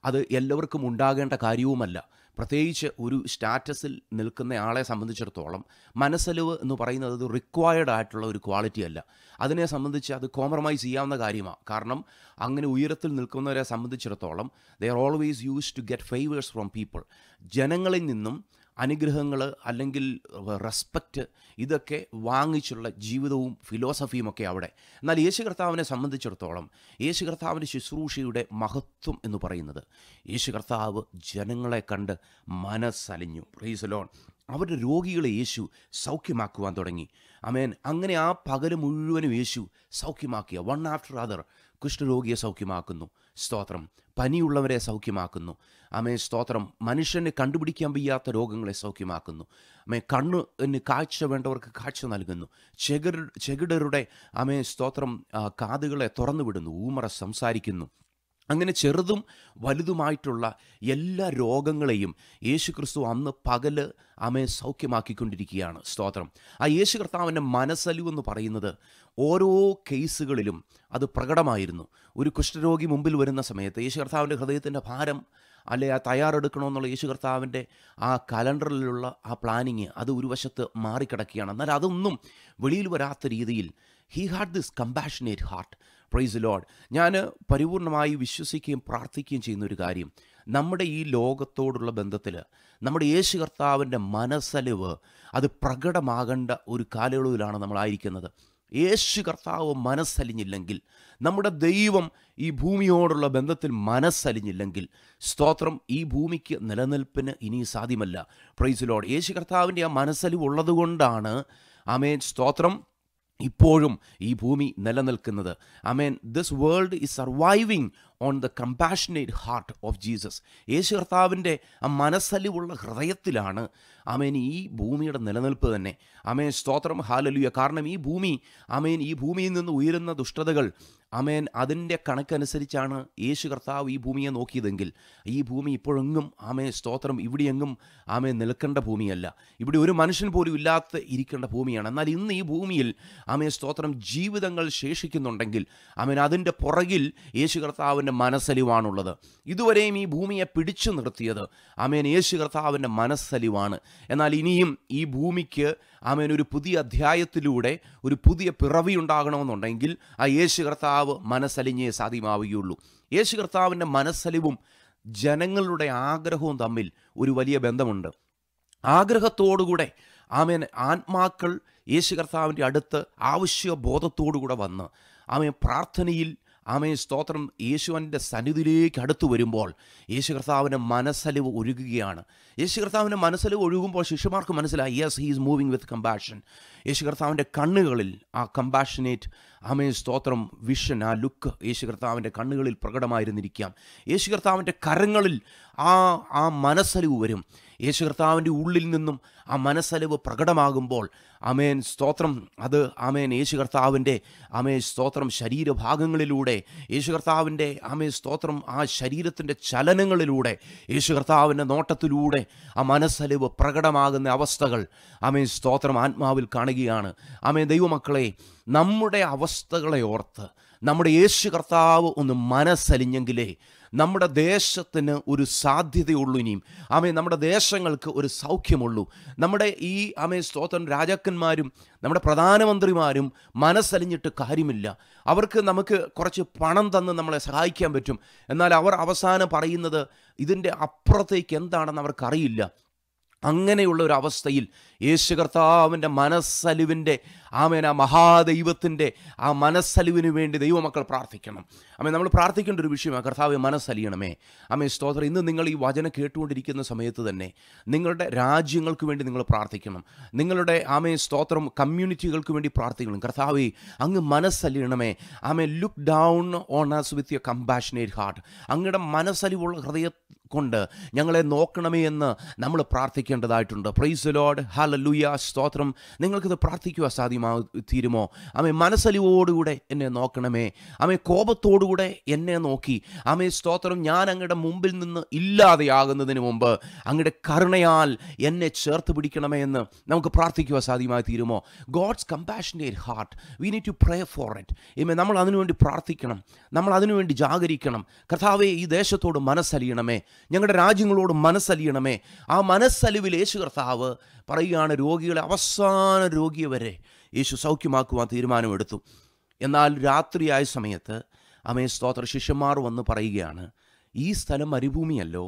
അത് എല്ലാവർക്കും ഉണ്ടാകേണ്ട കാര്യവുമല്ല പ്രത്യേകിച്ച് ഒരു സ്റ്റാറ്റസിൽ നിൽക്കുന്ന ആളെ സംബന്ധിച്ചിടത്തോളം മനസ്സലിവ് എന്ന് പറയുന്നത് അത് റിക്വയർഡ് ആയിട്ടുള്ള ഒരു ക്വാളിറ്റി അല്ല അതിനെ സംബന്ധിച്ച് അത് കോംപ്രമൈസ് ചെയ്യാവുന്ന കാര്യമാണ് കാരണം അങ്ങനെ ഉയരത്തിൽ നിൽക്കുന്നവരെ സംബന്ധിച്ചിടത്തോളം they are always used to get favours from people ജനങ്ങളിൽ നിന്നും അനുഗ്രഹങ്ങൾ അല്ലെങ്കിൽ റെസ്പെക്റ്റ് ഇതൊക്കെ വാങ്ങിച്ചുള്ള ജീവിതവും ഫിലോസഫിയും ഒക്കെ അവിടെ എന്നാൽ യേശു കർത്താവിനെ സംബന്ധിച്ചിടത്തോളം യേശു കർത്താവിൻ്റെ ശുശ്രൂഷയുടെ മഹത്വം എന്ന് പറയുന്നത് യേശു കർത്താവ് ജനങ്ങളെ കണ്ട് മനസ്സലിഞ്ഞു പ്രീസലോൺ അവരുടെ രോഗികളെ യേശു സൗഖ്യമാക്കുവാൻ തുടങ്ങി അമേൻ അങ്ങനെ ആ പകല് മുഴുവനും യേശു സൗഖ്യമാക്കിയ വൺ ആഫ്റ്റർ അതർ കുഷ്ഠരോഗിയെ സൗഖ്യമാക്കുന്നു സ്തോത്രം പനിയുള്ളവരെ സൗഖ്യമാക്കുന്നു അമേ സ്തോത്രം മനുഷ്യന് കണ്ടുപിടിക്കാൻ വയ്യാത്ത രോഗങ്ങളെ സൗഖ്യമാക്കുന്നു അമേ കണ്ണിന് കാഴ്ച വേണ്ടവർക്ക് കാഴ്ച നൽകുന്നു ചെകിട ചെകിടരുടെ അമേ സ്തോത്രം ആ, കാതുകളെ തുറന്നു വിടുന്നു ഊമറ സംസാരിക്കുന്നു അങ്ങനെ ചെറുതും വലുതുമായിട്ടുള്ള എല്ലാ രോഗങ്ങളെയും യേശു ക്രിസ്തു അന്ന് പകല് അമേ സൗഖ്യമാക്കിക്കൊണ്ടിരിക്കുകയാണ് സ്തോത്രം ആ യേശു കർത്താവിൻ്റെ മനസ്സലിവ് എന്ന് പറയുന്നത് ഓരോ കേസുകളിലും അത് പ്രകടമായിരുന്നു ഒരു കുഷ്ഠരോഗി മുമ്പിൽ വരുന്ന സമയത്ത് യേശു കർത്താവിൻ്റെ ഹൃദയത്തിൻ്റെ ഭാരം അല്ലെ ആ തയ്യാറെടുക്കണമെന്നുള്ള യേശു കർത്താവിൻ്റെ ആ കലണ്ടറിലുള്ള ആ പ്ലാനിങ് അത് ഒരു വശത്ത് മാറിക്കിടക്കുകയാണ് എന്നാൽ അതൊന്നും വെളിയിൽ വരാത്ത രീതിയിൽ he had this compassionate heart praise lord ഞാൻ പരിപൂർണമായി വിശ്വസിക്കുകയും പ്രാർത്ഥിക്കുകയും ചെയ്യുന്ന ഒരു കാര്യം നമ്മുടെ ഈ ലോകത്തോടുള്ള ബന്ധത്തിൽ നമ്മുടെ യേശു കർത്താവിൻ്റെ മനസ്സലിവ് അത് പ്രകടമാകേണ്ട ഒരു കാലയളവിലാണ് നമ്മളായിരിക്കുന്നത് യേശു കർത്താവ് മനസ്സലിഞ്ഞില്ലെങ്കിൽ നമ്മുടെ ദൈവം ഈ ഭൂമിയോടുള്ള ബന്ധത്തിൽ മനസ്സലിഞ്ഞില്ലെങ്കിൽ സ്തോത്രം ഈ ഭൂമിക്ക് നിലനിൽപ്പിന് ഇനി സാധ്യമല്ല പ്രൈസ് ലോഡ് യേശു കർത്താവിൻ്റെ ആ മനസ്സലിവ് ഉള്ളതുകൊണ്ടാണ് ആമേൻ സ്തോത്രം ഇപ്പോഴും ഈ ഭൂമി നിലനിൽക്കുന്നത് അമേൻ this world is surviving on the compassionate heart of Jesus Yeshu കർത്താവിൻ്റെ ആ മനസ്സലിവുള്ള ഹൃദയത്തിലാണ് അമേൻ ഈ ഭൂമിയുടെ നിലനിൽപ്പ് തന്നെ അമേൻ സ്തോത്രം ഹാലലുയ കാരണം ഈ ഭൂമി അമേൻ ഈ ഭൂമിയിൽ നിന്ന് ഉയരുന്ന ദുഷ്ടതകൾ അമേൻ അതിൻ്റെ കണക്കനുസരിച്ചാണ് യേശു കർത്താവ് ഈ ഭൂമിയെ നോക്കിയതെങ്കിൽ ഈ ഭൂമി ഇപ്പോഴെങ്ങും ആമേ സ്തോത്രം ഇവിടെയെങ്ങും ആമേ നിൽക്കേണ്ട ഭൂമിയല്ല ഇവിടെ ഒരു മനുഷ്യൻ പോലും ഇല്ലാത്ത ഇരിക്കേണ്ട ഭൂമിയാണ് എന്നാൽ ഇന്ന് ഈ ഭൂമിയിൽ ആമേ സ്തോത്രം ജീവിതങ്ങൾ ശേഷിക്കുന്നുണ്ടെങ്കിൽ ആമേൻ അതിൻ്റെ പുറകിൽ യേശു കർത്താവിൻ്റെ മനസ്സലിവാണുള്ളത് ഇതുവരെയും ഈ ഭൂമിയെ പിടിച്ചു നിർത്തിയത് ആമേൻ യേശു കർത്താവിൻ്റെ മനസ്സലിവാണ് എന്നാൽ ഇനിയും ഈ ഭൂമിക്ക് ആമേൻ ഒരു പുതിയ അധ്യായത്തിലൂടെ ഒരു പുതിയ പിറവി ഉണ്ടാകണമെന്നുണ്ടെങ്കിൽ ആ യേശു കർത്താവ് മനസ്സലിഞ്ഞേ സാധ്യമാവുകയുള്ളൂ യേശു കർത്താവിൻ്റെ മനസ്സലിവും ജനങ്ങളുടെ ആഗ്രഹവും തമ്മിൽ ഒരു വലിയ ബന്ധമുണ്ട് ആഗ്രഹത്തോടുകൂടെ ആമേൻ ആത്മാക്കൾ യേശു കർത്താവിൻ്റെ അടുത്ത് ആവശ്യബോധത്തോടുകൂടെ വന്ന് ആമേൻ പ്രാർത്ഥനയിൽ ആമേൻ സ്തോത്രം യേശുവിൻ്റെ സന്നിധിയിലേക്ക് അടുത്തു വരുമ്പോൾ യേശു കർത്താവിൻ്റെ മനസ്സലിവ് ഒഴുകുകയാണ് യേശു കർത്താവിൻ്റെ മനസ്സലിവ് ഒഴുകുമ്പോൾ ശിഷ്യന്മാർക്ക് മനസ്സിലായി yes he is moving with compassion Yesu കർത്താവിൻ്റെ കണ്ണുകളിൽ ആ കമ്പാഷനേറ്റ് ആമേൻ സ്തോത്രം വിഷൻ ആ ലുക്ക് യേശു കർത്താവിൻ്റെ കണ്ണുകളിൽ പ്രകടമായിരുന്നിരിക്കാം യേശു കർത്താവിൻ്റെ കരങ്ങളിൽ ആ ആ മനസ്സലിവ് വരും യേശു കർത്താവിൻ്റെ ഉള്ളിൽ നിന്നും ആ മനസ്സലിവ് പ്രകടമാകുമ്പോൾ അമേൻ സ്തോത്രം അത് ആമേൻ യേശു കർത്താവിൻ്റെ ആമേ സ്തോത്രം ശരീരഭാഗങ്ങളിലൂടെ യേശു കർത്താവിൻ്റെ ആമേ സ്തോത്രം ആ ശരീരത്തിൻ്റെ ചലനങ്ങളിലൂടെ യേശു കർത്താവിൻ്റെ നോട്ടത്തിലൂടെ ആ മനസ്സലിവ് പ്രകടമാകുന്ന അവസ്ഥകൾ ആമേ സ്തോത്രം ആത്മാവിൽ കാണുകയാണ് ആമേ ദൈവമക്കളെ നമ്മുടെ അവസ്ഥകളെ ഓർത്ത് നമ്മുടെ യേശു കർത്താവ് ഒന്ന് മനസ്സലിഞ്ഞെങ്കിലേ നമ്മുടെ ദേശത്തിന് ഒരു സാധ്യതയുള്ളൂ ഇനിയും ആമേ നമ്മുടെ ദേശങ്ങൾക്ക് ഒരു സൗഖ്യമുള്ളൂ നമ്മുടെ ഈ ആമേ സ്തോത്രം രാജാക്കന്മാരും നമ്മുടെ പ്രധാനമന്ത്രിമാരും മനസ്സലിഞ്ഞിട്ട് കാര്യമില്ല അവർക്ക് നമുക്ക് കുറച്ച് പണം തന്ന് നമ്മളെ സഹായിക്കാൻ പറ്റും എന്നാൽ അവർ അവസാനം പറയുന്നത് ഇതിൻ്റെ അപ്പുറത്തേക്ക് എന്താണെന്ന് അവർക്കറിയില്ല അങ്ങനെയുള്ള ഒരു അവസ്ഥയിൽ യേശു കർത്താവിൻ്റെ മനസ്സലിവിൻ്റെ ആമേൻ ആ മഹാദൈവത്തിൻ്റെ ആ മനസ്സലിവിന് വേണ്ടി ദൈവമക്കൾ പ്രാർത്ഥിക്കണം അമ്മേ നമ്മൾ പ്രാർത്ഥിക്കേണ്ട ഒരു വിഷയമാണ് കർത്താവ് മനസ്സലിയണമേ അമ്മേ സ്തോത്രം ഇന്ന് നിങ്ങൾ ഈ വചനം കേട്ടുകൊണ്ടിരിക്കുന്ന സമയത്ത് തന്നെ നിങ്ങളുടെ രാജ്യങ്ങൾക്ക് വേണ്ടി നിങ്ങൾ പ്രാർത്ഥിക്കണം നിങ്ങളുടെ ആമേ സ്തോത്രം കമ്മ്യൂണിറ്റികൾക്ക് വേണ്ടി പ്രാർത്ഥിക്കണം കർത്താവെ അങ്ങ് മനസ്സലിയണമേ ആമേ look down on us with your compassionate heart അങ്ങയുടെ മനസ്സലിവുള്ള ഹൃദയ കൊണ്ട് ഞങ്ങളെ നോക്കണമേ എന്ന് നമ്മൾ പ്രാർത്ഥിക്കണം പ്രാർത്ഥിക്കേണ്ടതായിട്ടുണ്ട് പ്രൈസ് ലോഡ് ഹലലുയ സ്തോത്രം നിങ്ങൾക്കിത് പ്രാർത്ഥിക്കുക സാധ്യമാ തീരുമോ അമ്മേ മനസ്സലിവോടുകൂടെ എന്നെ നോക്കണമേ അമ്മേ കോപത്തോടുകൂടെ എന്നെ നോക്കി അമ്മേ സ്തോത്രം ഞാൻ അങ്ങയുടെ മുമ്പിൽ നിന്ന് ഇല്ലാതെയാകുന്നതിന് മുമ്പ് അങ്ങയുടെ കരുണയാൽ എന്നെ ചേർത്ത് പിടിക്കണമേ എന്ന് നമുക്ക് പ്രാർത്ഥിക്കുക സാധ്യമായി തീരുമോ God's compassionate heart we need to pray for it ഇമേ നമ്മൾ അതിനുവേണ്ടി പ്രാർത്ഥിക്കണം നമ്മൾ അതിനുവേണ്ടി ജാഗരിക്കണം കർത്താവെ ഈ ദേശത്തോട് മനസ്സലിയണമേ ഞങ്ങളുടെ രാജ്യങ്ങളോട് മനസ്സലിയണമേ ആ മനസ്സലിവിൽ യേശു കർത്താവ് പറയുകയാണ് രോഗികളെ അവസാന രോഗിയെ വരെ യേശു സൗഖ്യമാക്കുവാൻ തീരുമാനമെടുത്തു എന്നാൽ രാത്രിയായ സമയത്ത് അമേ സ്തോത്ര ശിഷ്യന്മാർ വന്ന് പറയുകയാണ് ഈ സ്ഥലം മരുഭൂമിയല്ലോ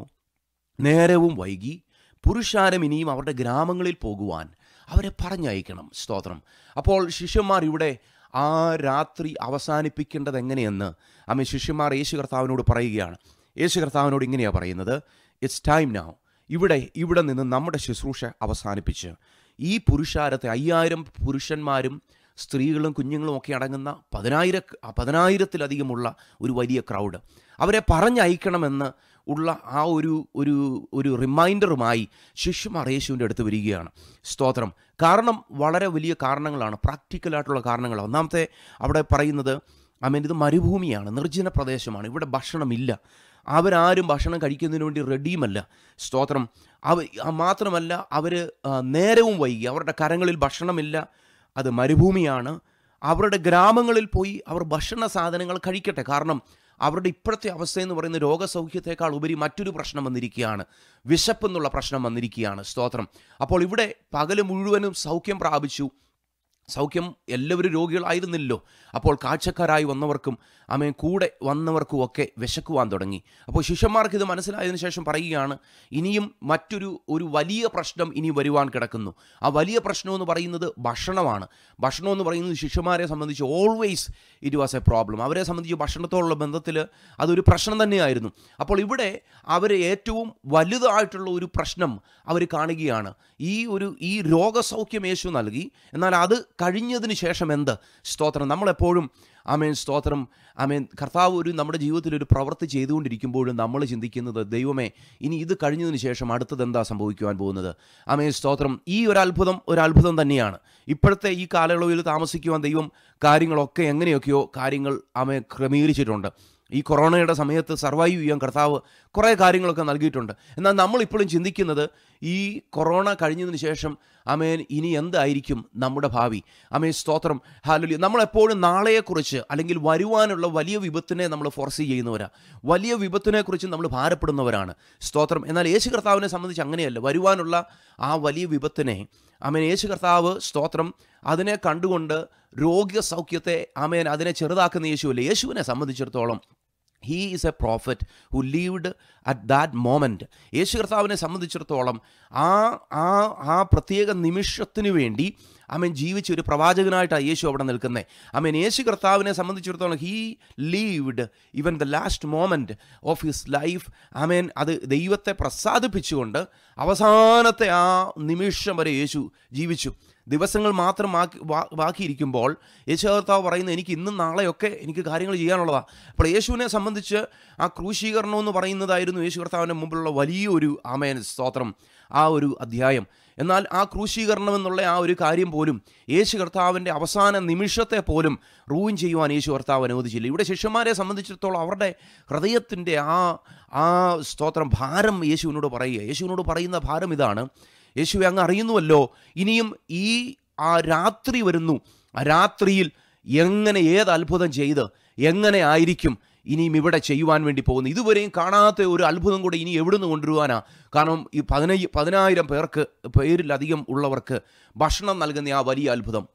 നേരവും വൈകി പുരുഷാരം ഇനിയും അവരുടെ ഗ്രാമങ്ങളിൽ പോകുവാൻ അവരെ പറഞ്ഞയക്കണം സ്തോത്രം അപ്പോൾ ശിഷ്യന്മാർ ഇവിടെ ആ രാത്രി അവസാനിപ്പിക്കേണ്ടത് എങ്ങനെയെന്ന് അമ്മ ശിഷ്യന്മാർ യേശു കർത്താവിനോട് പറയുകയാണ് യേശു കർത്താവിനോട് ഇങ്ങനെയാണ് പറയുന്നത് ഇറ്റ്സ് ടൈം നൗ ഇവിടെ ഇവിടെ നിന്ന് നമ്മുടെ ശുശ്രൂഷ അവസാനിപ്പിച്ച് ഈ പുരുഷാരത്തെ അയ്യായിരം പുരുഷന്മാരും സ്ത്രീകളും കുഞ്ഞുങ്ങളും ഒക്കെ അടങ്ങുന്ന പതിനായിര പതിനായിരത്തിലധികമുള്ള ഒരു വലിയ ക്രൗഡ് അവരെ പറഞ്ഞയക്കണമെന്ന് ഉള്ള ആ ഒരു ഒരു ഒരു റിമൈൻഡറുമായി ശിഷ്യന്മാർ യേശുവിൻ്റെ അടുത്ത് വരികയാണ് സ്തോത്രം കാരണം വളരെ വലിയ കാരണങ്ങളാണ് പ്രാക്ടിക്കലായിട്ടുള്ള കാരണങ്ങളാണ് ഒന്നാമത്തെ അവിടെ പറയുന്നത് അമേൻ ഇത് മരുഭൂമിയാണ് നിർജ്ജന പ്രദേശമാണ് ഇവിടെ ഭക്ഷണമില്ല അവരാരും ഭക്ഷണം കഴിക്കുന്നതിന് വേണ്ടി റെഡിയുമല്ല സ്തോത്രം അവ ആ മാത്രമല്ല അവർ നേരവും വൈകി അവരുടെ കരങ്ങളിൽ ഭക്ഷണമില്ല അത് മരുഭൂമിയാണ് അവരുടെ ഗ്രാമങ്ങളിൽ പോയി അവർ ഭക്ഷണ സാധനങ്ങൾ കഴിക്കട്ടെ കാരണം അവരുടെ ഇപ്പോഴത്തെ അവസ്ഥ എന്ന് പറയുന്നത് രോഗസൗഖ്യത്തെക്കാൾ ഉപരി മറ്റൊരു പ്രശ്നം വന്നിരിക്കുകയാണ് വിശപ്പെന്നുള്ള പ്രശ്നം വന്നിരിക്കുകയാണ് സ്തോത്രം അപ്പോൾ ഇവിടെ പകല് മുഴുവനും സൗഖ്യം പ്രാപിച്ചു സൗഖ്യം എല്ലാവരും രോഗികളായിരുന്നില്ലല്ലോ അപ്പോൾ കാഴ്ചക്കാരായി വന്നവർക്കും അമേൻ കൂടെ വന്നവർക്കും ഒക്കെ വിശക്കുവാൻ തുടങ്ങി അപ്പോൾ ശിഷ്യന്മാർക്ക് ഇത് മനസ്സിലായതിനു ശേഷം പറയുകയാണ് ഇനിയും മറ്റൊരു ഒരു വലിയ പ്രശ്നം ഇനി വരുവാൻ കിടക്കുന്നു ആ വലിയ പ്രശ്നം എന്ന് പറയുന്നത് ഭക്ഷണമാണ് ഭക്ഷണം എന്ന് പറയുന്നത് ശിഷ്യന്മാരെ സംബന്ധിച്ച് always it was a problem അവരെ സംബന്ധിച്ച് ഭക്ഷണത്തോടുള്ള ബന്ധത്തിൽ അതൊരു പ്രശ്നം തന്നെയായിരുന്നു അപ്പോൾ ഇവിടെ അവർ ഏറ്റവും വലുതായിട്ടുള്ള ഒരു പ്രശ്നം അവർ കാണുകയാണ് ഈ ഒരു ഈ രോഗസൗഖ്യം യേശു നൽകി എന്നാൽ അത് കഴിഞ്ഞതിന് ശേഷം എന്ത് സ്തോത്രം നമ്മളെപ്പോഴും ആമേൻ സ്തോത്രം ആമേൻ കർത്താവ് ഒരു നമ്മുടെ ജീവിതത്തിൽ ഒരു പ്രവൃത്തി ചെയ്തുകൊണ്ടിരിക്കുമ്പോഴും നമ്മൾ ചിന്തിക്കുന്നത് ദൈവമേ ഇനി ഇത് കഴിഞ്ഞതിന് ശേഷം അടുത്തത് എന്താ സംഭവിക്കുവാൻ പോകുന്നത് ആമേൻ സ്തോത്രം ഈ ഒരു അത്ഭുതം ഒരു അത്ഭുതം തന്നെയാണ് ഇപ്പോഴത്തെ ഈ കാലയളവിൽ താമസിക്കുവാൻ ദൈവം കാര്യങ്ങളൊക്കെ എങ്ങനെയൊക്കെയോ കാര്യങ്ങൾ ആമേ ക്രമീകരിച്ചിട്ടുണ്ട് ഈ കൊറോണയുടെ സമയത്ത് സർവൈവ് ചെയ്യാൻ കർത്താവ് കുറേ കാര്യങ്ങളൊക്കെ നൽകിയിട്ടുണ്ട് എന്നാൽ നമ്മളിപ്പോഴും ചിന്തിക്കുന്നത് ഈ കൊറോണ കഴിഞ്ഞതിന് ശേഷം അമേൻ ഇനി എന്തായിരിക്കും നമ്മുടെ ഭാവി അമേ സ്തോത്രം ഹാലലി നമ്മളെപ്പോഴും നാളെയെക്കുറിച്ച് അല്ലെങ്കിൽ വരുവാനുള്ള വലിയ വിപത്തിനെ നമ്മൾ ഫോർസി ചെയ്യുന്നവരാ വലിയ വിപത്തിനെക്കുറിച്ച് നമ്മൾ ഭാരപ്പെടുന്നവരാണ് സ്തോത്രം എന്നാൽ യേശു കർത്താവിനെ സംബന്ധിച്ച് അങ്ങനെയല്ല വരുവാനുള്ള ആ വലിയ വിപത്തിനെ അമേൻ യേശു കർത്താവ് സ്തോത്രം അതിനെ കണ്ടുകൊണ്ട് രോഗ്യസൗഖ്യത്തെ അമേൻ അതിനെ ചെറുതാക്കുന്ന യേശുവല്ല യേശുവിനെ സംബന്ധിച്ചിടത്തോളം he is a prophet who lived at that moment Yesu കർത്താവിനെ സംബന്ധിച്ചിടത്തോളം ആ ആ ആ പ്രത്യേക നിമിഷത്തിന് വേണ്ടി അമേൻ ജീവിച്ച ഒരു പ്രവാചകനായിട്ടാണ് യേശു അവിടെ നിൽക്കുന്നത് അമേൻ യേശു കർത്താവിനെ സംബന്ധിച്ചിടത്തോളം he lived even the last moment of his life അമേൻ അത് ദൈവത്തെ പ്രസാദിപ്പിച്ചുകൊണ്ട് അവസാനത്തെ ആ നിമിഷം വരെ യേശു ജീവിച്ചു ദിവസങ്ങൾ മാത്രം ബാക്കി ബാ- ബാക്കിയിരിക്കുമ്പോൾ യേശു കർത്താവ് പറയുന്നത് എനിക്ക് ഇന്നും നാളെയൊക്കെ എനിക്ക് കാര്യങ്ങൾ ചെയ്യാനുള്ളതാണ് അപ്പോൾ യേശുവിനെ സംബന്ധിച്ച് ആ ക്രൂശീകരണം എന്ന് പറയുന്നതായിരുന്നു യേശു കർത്താവിൻ്റെ മുമ്പിലുള്ള വലിയൊരു ആമേൻ സ്തോത്രം ആ ഒരു അധ്യായം എന്നാൽ ആ ക്രൂശീകരണം എന്നുള്ള ആ ഒരു കാര്യം പോലും യേശു കർത്താവിൻ്റെ അവസാന നിമിഷത്തെ പോലും റൂയിൻ ചെയ്യുവാൻ യേശു കർത്താവ് അനുവദിച്ചില്ല ഇവിടെ ശിഷ്യന്മാരെ സംബന്ധിച്ചിടത്തോളം അവരുടെ ഹൃദയത്തിൻ്റെ ആ ആ സ്തോത്രം ഭാരം യേശുവിനോട് പറയുക യേശുവിനോട് പറയുന്ന ഭാരം ഇതാണ് യേശുവെ അങ്ങ് അറിയുന്നുവല്ലോ ഇനിയും ഈ ആ രാത്രി വരുന്നു ആ രാത്രിയിൽ എങ്ങനെ ഏത് അത്ഭുതം ചെയ്ത് എങ്ങനെ ആയിരിക്കും ഇനിയും ഇവിടെ ചെയ്യുവാൻ വേണ്ടി പോകുന്നു ഇതുവരെയും കാണാത്ത ഒരു അത്ഭുതം കൂടെ ഇനി എവിടുന്ന് കൊണ്ടുവരുവാനാ കാരണം ഈ പതിനൈ പതിനായിരം പേർക്ക് പേരിലധികം ഉള്ളവർക്ക് ഭക്ഷണം നൽകുന്ന ആ വലിയ അത്ഭുതം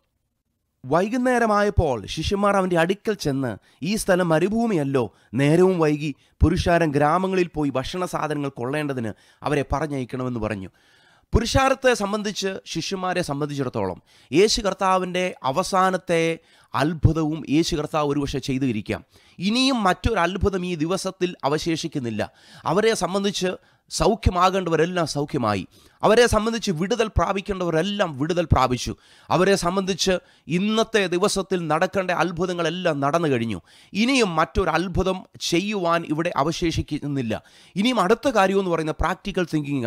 വൈകുന്നേരമായപ്പോൾ ശിഷ്യന്മാർ അവൻ്റെ അടുക്കൽ ചെന്ന് ഈ സ്ഥലം മരുഭൂമിയല്ലോ നേരവും വൈകി പുരുഷാരം ഗ്രാമങ്ങളിൽ പോയി ഭക്ഷണ സാധനങ്ങൾ കൊള്ളേണ്ടതിന് അവരെ പറഞ്ഞയക്കണമെന്ന് പറഞ്ഞു പുരുഷാരത്തെ സംബന്ധിച്ച് ശിഷ്യന്മാരെ സംബന്ധിച്ചിടത്തോളം യേശു കർത്താവിൻ്റെ അവസാനത്തെ അത്ഭുതവും യേശു കർത്താവ് ഒരുപക്ഷെ ചെയ്തിരിക്കാം ഇനിയും മറ്റൊരു അത്ഭുതം ഈ ദിവസത്തിൽ അവശേഷിക്കുന്നില്ല അവരെ സംബന്ധിച്ച് സൗഖ്യമാകേണ്ടവരെല്ലാം സൗഖ്യമായി അവരെ സംബന്ധിച്ച് വിടുതൽ പ്രാപിക്കേണ്ടവരെല്ലാം വിടുതൽ പ്രാപിച്ചു അവരെ സംബന്ധിച്ച് ഇന്നത്തെ ദിവസത്തിൽ നടക്കേണ്ട അത്ഭുതങ്ങളെല്ലാം നടന്നു കഴിഞ്ഞു ഇനിയും മറ്റൊരു അത്ഭുതം ചെയ്യുവാൻ ഇവിടെ അവശേഷിക്കുന്നില്ല ഇനിയും അടുത്ത കാര്യം എന്ന് പറയുന്നത് പ്രാക്ടിക്കൽ തിങ്കിങ് ആണ്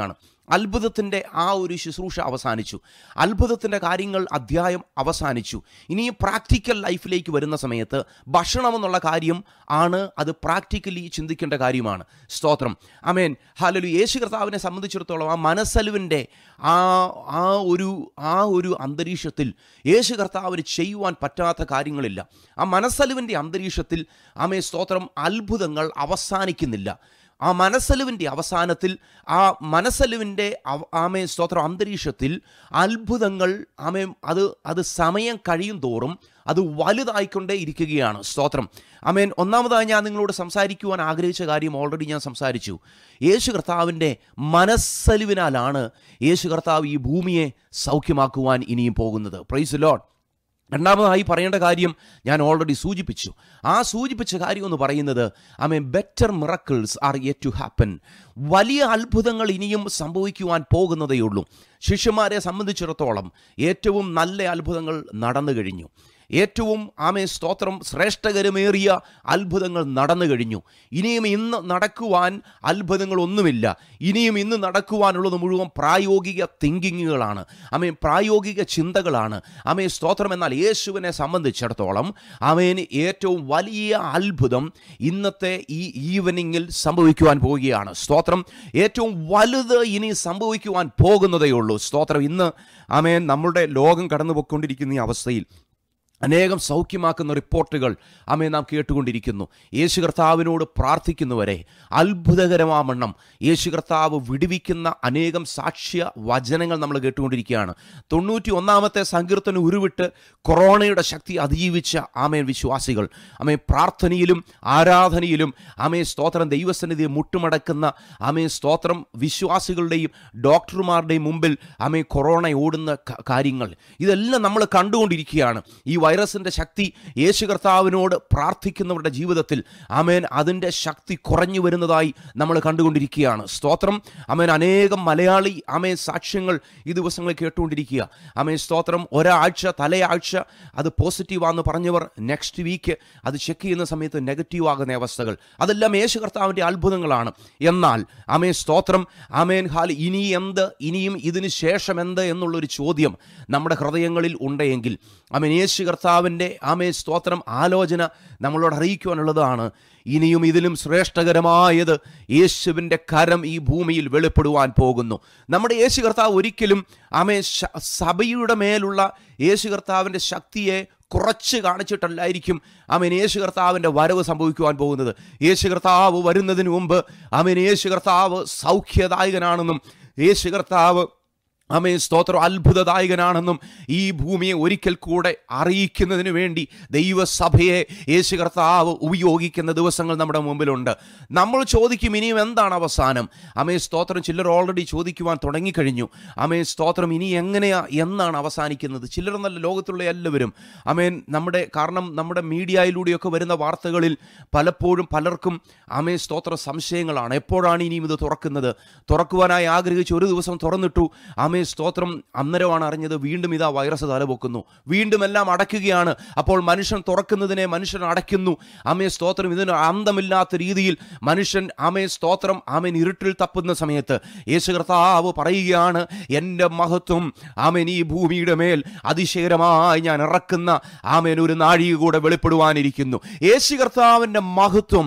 അത്ഭുതത്തിൻ്റെ ആ ഒരു ശുശ്രൂഷ അവസാനിച്ചു അത്ഭുതത്തിൻ്റെ കാര്യങ്ങൾ അധ്യായം അവസാനിച്ചു ഇനി പ്രാക്ടിക്കൽ ലൈഫിലേക്ക് വരുന്ന സമയത്ത് ഭക്ഷണം എന്നുള്ള കാര്യം ആണ് അത് പ്രാക്ടിക്കലി ചിന്തിക്കേണ്ട കാര്യമാണ് സ്തോത്രം അമേൻ ഹാലലു യേശു കർത്താവിനെ സംബന്ധിച്ചിടത്തോളം ആ മനസ്സലുവിൻ്റെ ആ ആ ഒരു ആ ഒരു അന്തരീക്ഷത്തിൽ യേശു കർത്താവിന് ചെയ്യുവാൻ പറ്റാത്ത കാര്യങ്ങളില്ല ആ മനസ്സലുവിൻ്റെ അന്തരീക്ഷത്തിൽ ആമേ സ്തോത്രം അത്ഭുതങ്ങൾ അവസാനിക്കുന്നില്ല ആ മനസ്സലുവിൻ്റെ അവസാനത്തിൽ ആ മനസ്സലുവിൻ്റെ അവ- ആമേ സ്തോത്രം അന്തരീക്ഷത്തിൽ അത്ഭുതങ്ങൾ ആമേ അത് അത് സമയം കഴിയും തോറും അത് വലുതായിക്കൊണ്ടേ ഇരിക്കുകയാണ് സ്തോത്രം അമേൻ ഒന്നാമതായി ഞാൻ നിങ്ങളോട് സംസാരിക്കുവാൻ ആഗ്രഹിച്ച കാര്യം ഓൾറെഡി ഞാൻ സംസാരിച്ചു യേശു കർത്താവിൻ്റെ മനസ്സലിവിനാലാണ് യേശു കർത്താവ് ഈ ഭൂമിയെ സൗഖ്യമാക്കുവാൻ ഇനിയും പോകുന്നത് പ്രൈസ് ലോഡ് രണ്ടാമതായി പറയേണ്ട കാര്യം ഞാൻ ഓൾറെഡി സൂചിപ്പിച്ചു ആ സൂചിപ്പിച്ച കാര്യം എന്ന് പറയുന്നത് I mean better miracles are yet to happen വലിയ അത്ഭുതങ്ങൾ ഇനിയും സംഭവിക്കുവാൻ പോകുന്നതേയുള്ളൂ ശിഷ്യന്മാരെ സംബന്ധിച്ചിടത്തോളം ഏറ്റവും നല്ല അത്ഭുതങ്ങൾ നടന്നു കഴിഞ്ഞു ഏറ്റവും ആമേ സ്തോത്രം ശ്രേഷ്ഠകരമേറിയ അത്ഭുതങ്ങൾ നടന്നു കഴിഞ്ഞു ഇനിയും ഇന്ന് നടക്കുവാൻ അത്ഭുതങ്ങളൊന്നുമില്ല ഇനിയും ഇന്ന് നടക്കുവാനുള്ളത് മുഴുവൻ പ്രായോഗിക തിങ്കിങ്ങുകളാണ് അമേ പ്രായോഗിക ചിന്തകളാണ് അമേ സ്തോത്രം എന്നാൽ യേശുവിനെ സംബന്ധിച്ചിടത്തോളം അമേന് ഏറ്റവും വലിയ അത്ഭുതം ഇന്നത്തെ ഈ ഈവനിങ്ങിൽ സംഭവിക്കുവാൻ പോവുകയാണ് സ്തോത്രം ഏറ്റവും വലുത് ഇനി സംഭവിക്കുവാൻ പോകുന്നതേ ഉള്ളൂ സ്തോത്രം ഇന്ന് അമേൻ നമ്മുടെ ലോകം കടന്നു പോയിക്കൊണ്ടിരിക്കുന്ന ഈ അവസ്ഥയിൽ അനേകം സൗഖ്യമാക്കുന്ന റിപ്പോർട്ടുകൾ അമ്മയെ നാം കേട്ടുകൊണ്ടിരിക്കുന്നു യേശു കർത്താവിനോട് പ്രാർത്ഥിക്കുന്നവരെ അത്ഭുതകരമാവണ്ണം യേശു കർത്താവ് വിടുവിക്കുന്ന അനേകം സാക്ഷ്യ വചനങ്ങൾ നമ്മൾ കേട്ടുകൊണ്ടിരിക്കുകയാണ് തൊണ്ണൂറ്റി ഒന്നാമത്തെ സങ്കീർത്തനം ഉരുവിട്ട് കൊറോണയുടെ ശക്തി അതിജീവിച്ച ആമേൻ വിശ്വാസികൾ അമേ പ്രാർത്ഥനയിലും ആരാധനയിലും ആമേ സ്തോത്രം ദൈവസന്നിധി മുട്ടുമടക്കുന്ന ആമേ സ്തോത്രം വിശ്വാസികളുടെയും ഡോക്ടർമാരുടെയും മുമ്പിൽ ആമേ കൊറോണ ഓടുന്ന ക- കാര്യങ്ങൾ ഇതെല്ലാം നമ്മൾ കണ്ടുകൊണ്ടിരിക്കുകയാണ് ഈ വൈറസിൻ്റെ ശക്തി യേശു കർത്താവിനോട് പ്രാർത്ഥിക്കുന്നവരുടെ ജീവിതത്തിൽ ആമേൻ അതിൻ്റെ ശക്തി കുറഞ്ഞു വരുന്നതായി നമ്മൾ കണ്ടുകൊണ്ടിരിക്കുകയാണ് സ്തോത്രം ആമേൻ അനേകം മലയാളി ആമേൻ സാക്ഷ്യങ്ങൾ ഈ ദിവസങ്ങളിൽ കേട്ടുകൊണ്ടിരിക്കുക ആമേൻ സ്തോത്രം ഒരാഴ്ച തലയാഴ്ച അത് പോസിറ്റീവാന്ന് പറഞ്ഞവർ നെക്സ്റ്റ് വീക്ക് അത് ചെക്ക് ചെയ്യുന്ന സമയത്ത് നെഗറ്റീവ് ആകുന്ന അവസ്ഥകൾ അതെല്ലാം യേശു കർത്താവിൻ്റെ അത്ഭുതങ്ങളാണ് എന്നാൽ ആമേൻ സ്തോത്രം ആമേൻ ഹാൽ ഇനി എന്ത് ഇനിയും ഇതിന് ശേഷം എന്ത് എന്നുള്ളൊരു ചോദ്യം നമ്മുടെ ഹൃദയങ്ങളിൽ ഉണ്ടെങ്കിൽ ആമേൻ യേശു കർത്താവിൻ്റെ ആമേ സ്തോത്രം ആലോചന നമ്മളോട് അറിയിക്കുവാനുള്ളതാണ് ഇനിയും ഇതിലും ശ്രേഷ്ഠകരമായത് യേശുവിൻ്റെ കരം ഈ ഭൂമിയിൽ വെളിപ്പെടുവാൻ പോകുന്നു നമ്മുടെ യേശു കർത്താവ് ഒരിക്കലും ആമേ ശ- സഭയുടെ മേലുള്ള യേശു കർത്താവിൻ്റെ ശക്തിയെ കുറച്ച് കാണിച്ചിട്ടല്ലായിരിക്കും ആമേൻ യേശു കർത്താവിൻ്റെ വരവ് സംഭവിക്കുവാൻ പോകുന്നത് യേശു കർത്താവ് വരുന്നതിന് മുമ്പ് ആമേൻ യേശു കർത്താവ് സൗഖ്യദായകനാണെന്നും യേശു കർത്താവ് അമേ സ്തോത്രം അത്ഭുതദായകനാണെന്നും ഈ ഭൂമിയെ ഒരിക്കൽ കൂടെ അറിയിക്കുന്നതിന് വേണ്ടി ദൈവസഭയെ യേശു കർത്താവ് ഉപയോഗിക്കുന്ന ദിവസങ്ങൾ നമ്മുടെ മുമ്പിലുണ്ട് നമ്മൾ ചോദിക്കും ഇനിയും എന്താണ് അവസാനം അമേ സ്തോത്രം ചിലർ ഓൾറെഡി ചോദിക്കുവാൻ തുടങ്ങിക്കഴിഞ്ഞു അമേ സ്തോത്രം ഇനി എങ്ങനെയാ എന്നാണ് അവസാനിക്കുന്നത് ചിലർ നല്ല ലോകത്തുള്ള എല്ലാവരും അമേൻ നമ്മുടെ കാരണം നമ്മുടെ മീഡിയയിലൂടെയൊക്കെ വരുന്ന വാർത്തകളിൽ പലപ്പോഴും പലർക്കും അമേ സ്തോത്ര സംശയങ്ങളാണ് എപ്പോഴാണ് ഇനിയും ഇത് തുറക്കുന്നത് തുറക്കുവാനായി ആഗ്രഹിച്ച് ഒരു ദിവസം തുറന്നിട്ടു അമേ സ്തോത്രം അന്നേരമാണ് അറിഞ്ഞത് വീണ്ടും ഇതാ വൈറസ് തലപൊക്കുന്നു വീണ്ടും എല്ലാം അടയ്ക്കുകയാണ് അപ്പോൾ മനുഷ്യൻ തുറക്കുന്നതിനെ മനുഷ്യൻ അടയ്ക്കുന്നു അമേ സ്തോത്രം ഇതിന് അന്തമില്ലാത്ത രീതിയിൽ മനുഷ്യൻ അമേ സ്തോത്രം ആമേൻ ഇരുട്ടിൽ തപ്പുന്ന സമയത്ത് യേശു കർത്താവ് പറയുകയാണ് എൻ്റെ മഹത്വം ആമേൻ ഈ ഭൂമിയുടെ മേൽ അതിശയകരമായി ഞാൻ ഇറക്കുന്ന ആമേൻ ഒരു നാഴിക കൂടെ വെളിപ്പെടുവാനിരിക്കുന്നു യേശു കർത്താവിൻ്റെ മഹത്വം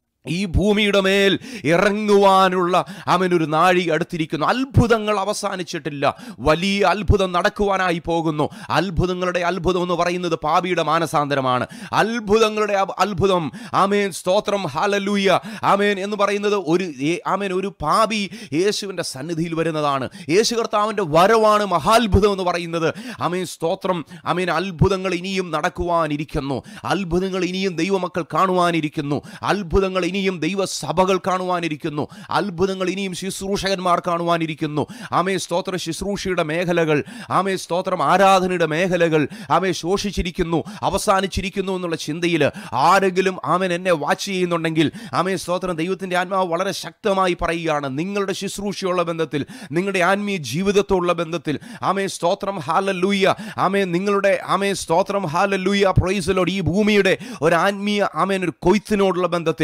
ഈ ഭൂമിയുടെ മേൽ ഇറങ്ങുവാനുള്ള അവൻ ഒരു നാഴിക അടുത്തിരിക്കുന്നു അത്ഭുതങ്ങൾ അവസാനിച്ചിട്ടില്ല വലിയ അത്ഭുതം നടക്കുവാനായി പോകുന്നു അത്ഭുതങ്ങളുടെ അത്ഭുതം എന്ന് പറയുന്നത് പാപിയുടെ മാനസാന്തരമാണ് അത്ഭുതങ്ങളുടെ അ- അത്ഭുതം ആമേൻ സ്തോത്രം ഹാലലൂയ ആമേൻ എന്ന് പറയുന്നത് ഒരു ഏ- ആമേൻ ഒരു പാപി യേശുവിൻ്റെ സന്നിധിയിൽ വരുന്നതാണ് യേശു കർത്താവിൻ്റെ വരവാണ് മഹാത്ഭുതം എന്ന് പറയുന്നത് ആമേൻ സ്തോത്രം ആമേൻ അത്ഭുതങ്ങൾ ഇനിയും നടക്കുവാനിരിക്കുന്നു അത്ഭുതങ്ങൾ ഇനിയും ദൈവമക്കൾ കാണുവാനിരിക്കുന്നു അത്ഭുതങ്ങൾ ഇനിയും ദൈവസഭകൾ കാണുവാനിരിക്കുന്നു അത്ഭുതങ്ങൾ ഇനിയും ശുശ്രൂഷകന്മാർ കാണുവാനിരിക്കുന്നു ആമേ സ്തോത്ര ശുശ്രൂഷയുടെ മേഖലകൾ ആമേ സ്തോത്രം ആരാധനയുടെ മേഖലകൾ ആമേ ശോഷിച്ചിരിക്കുന്നു അവസാനിച്ചിരിക്കുന്നു എന്നുള്ള ചിന്തയിൽ ആരെങ്കിലും ആമൻ എന്നെ വാച്ച് ചെയ്യുന്നുണ്ടെങ്കിൽ ആമേ സ്തോത്രം ദൈവത്തിൻ്റെ ആത്മാവ് വളരെ ശക്തമായി പറയുകയാണ് നിങ്ങളുടെ ശുശ്രൂഷയുള്ള ബന്ധത്തിൽ നിങ്ങളുടെ ആത്മീയ ജീവിതത്തോടുള്ള ബന്ധത്തിൽ ആമേ സ്തോത്രം ഹാലല്ലൂയ ആമേ നിങ്ങളുടെ ആമേ സ്തോത്രം ഹാലല്ലൂയ പ്രൈസലോട് ഈ ഭൂമിയുടെ ഒരു ആത്മീയ ആമേൻ ഒരു കൊയ്ത്തിനോടുള്ള ബന്ധത്തിൽ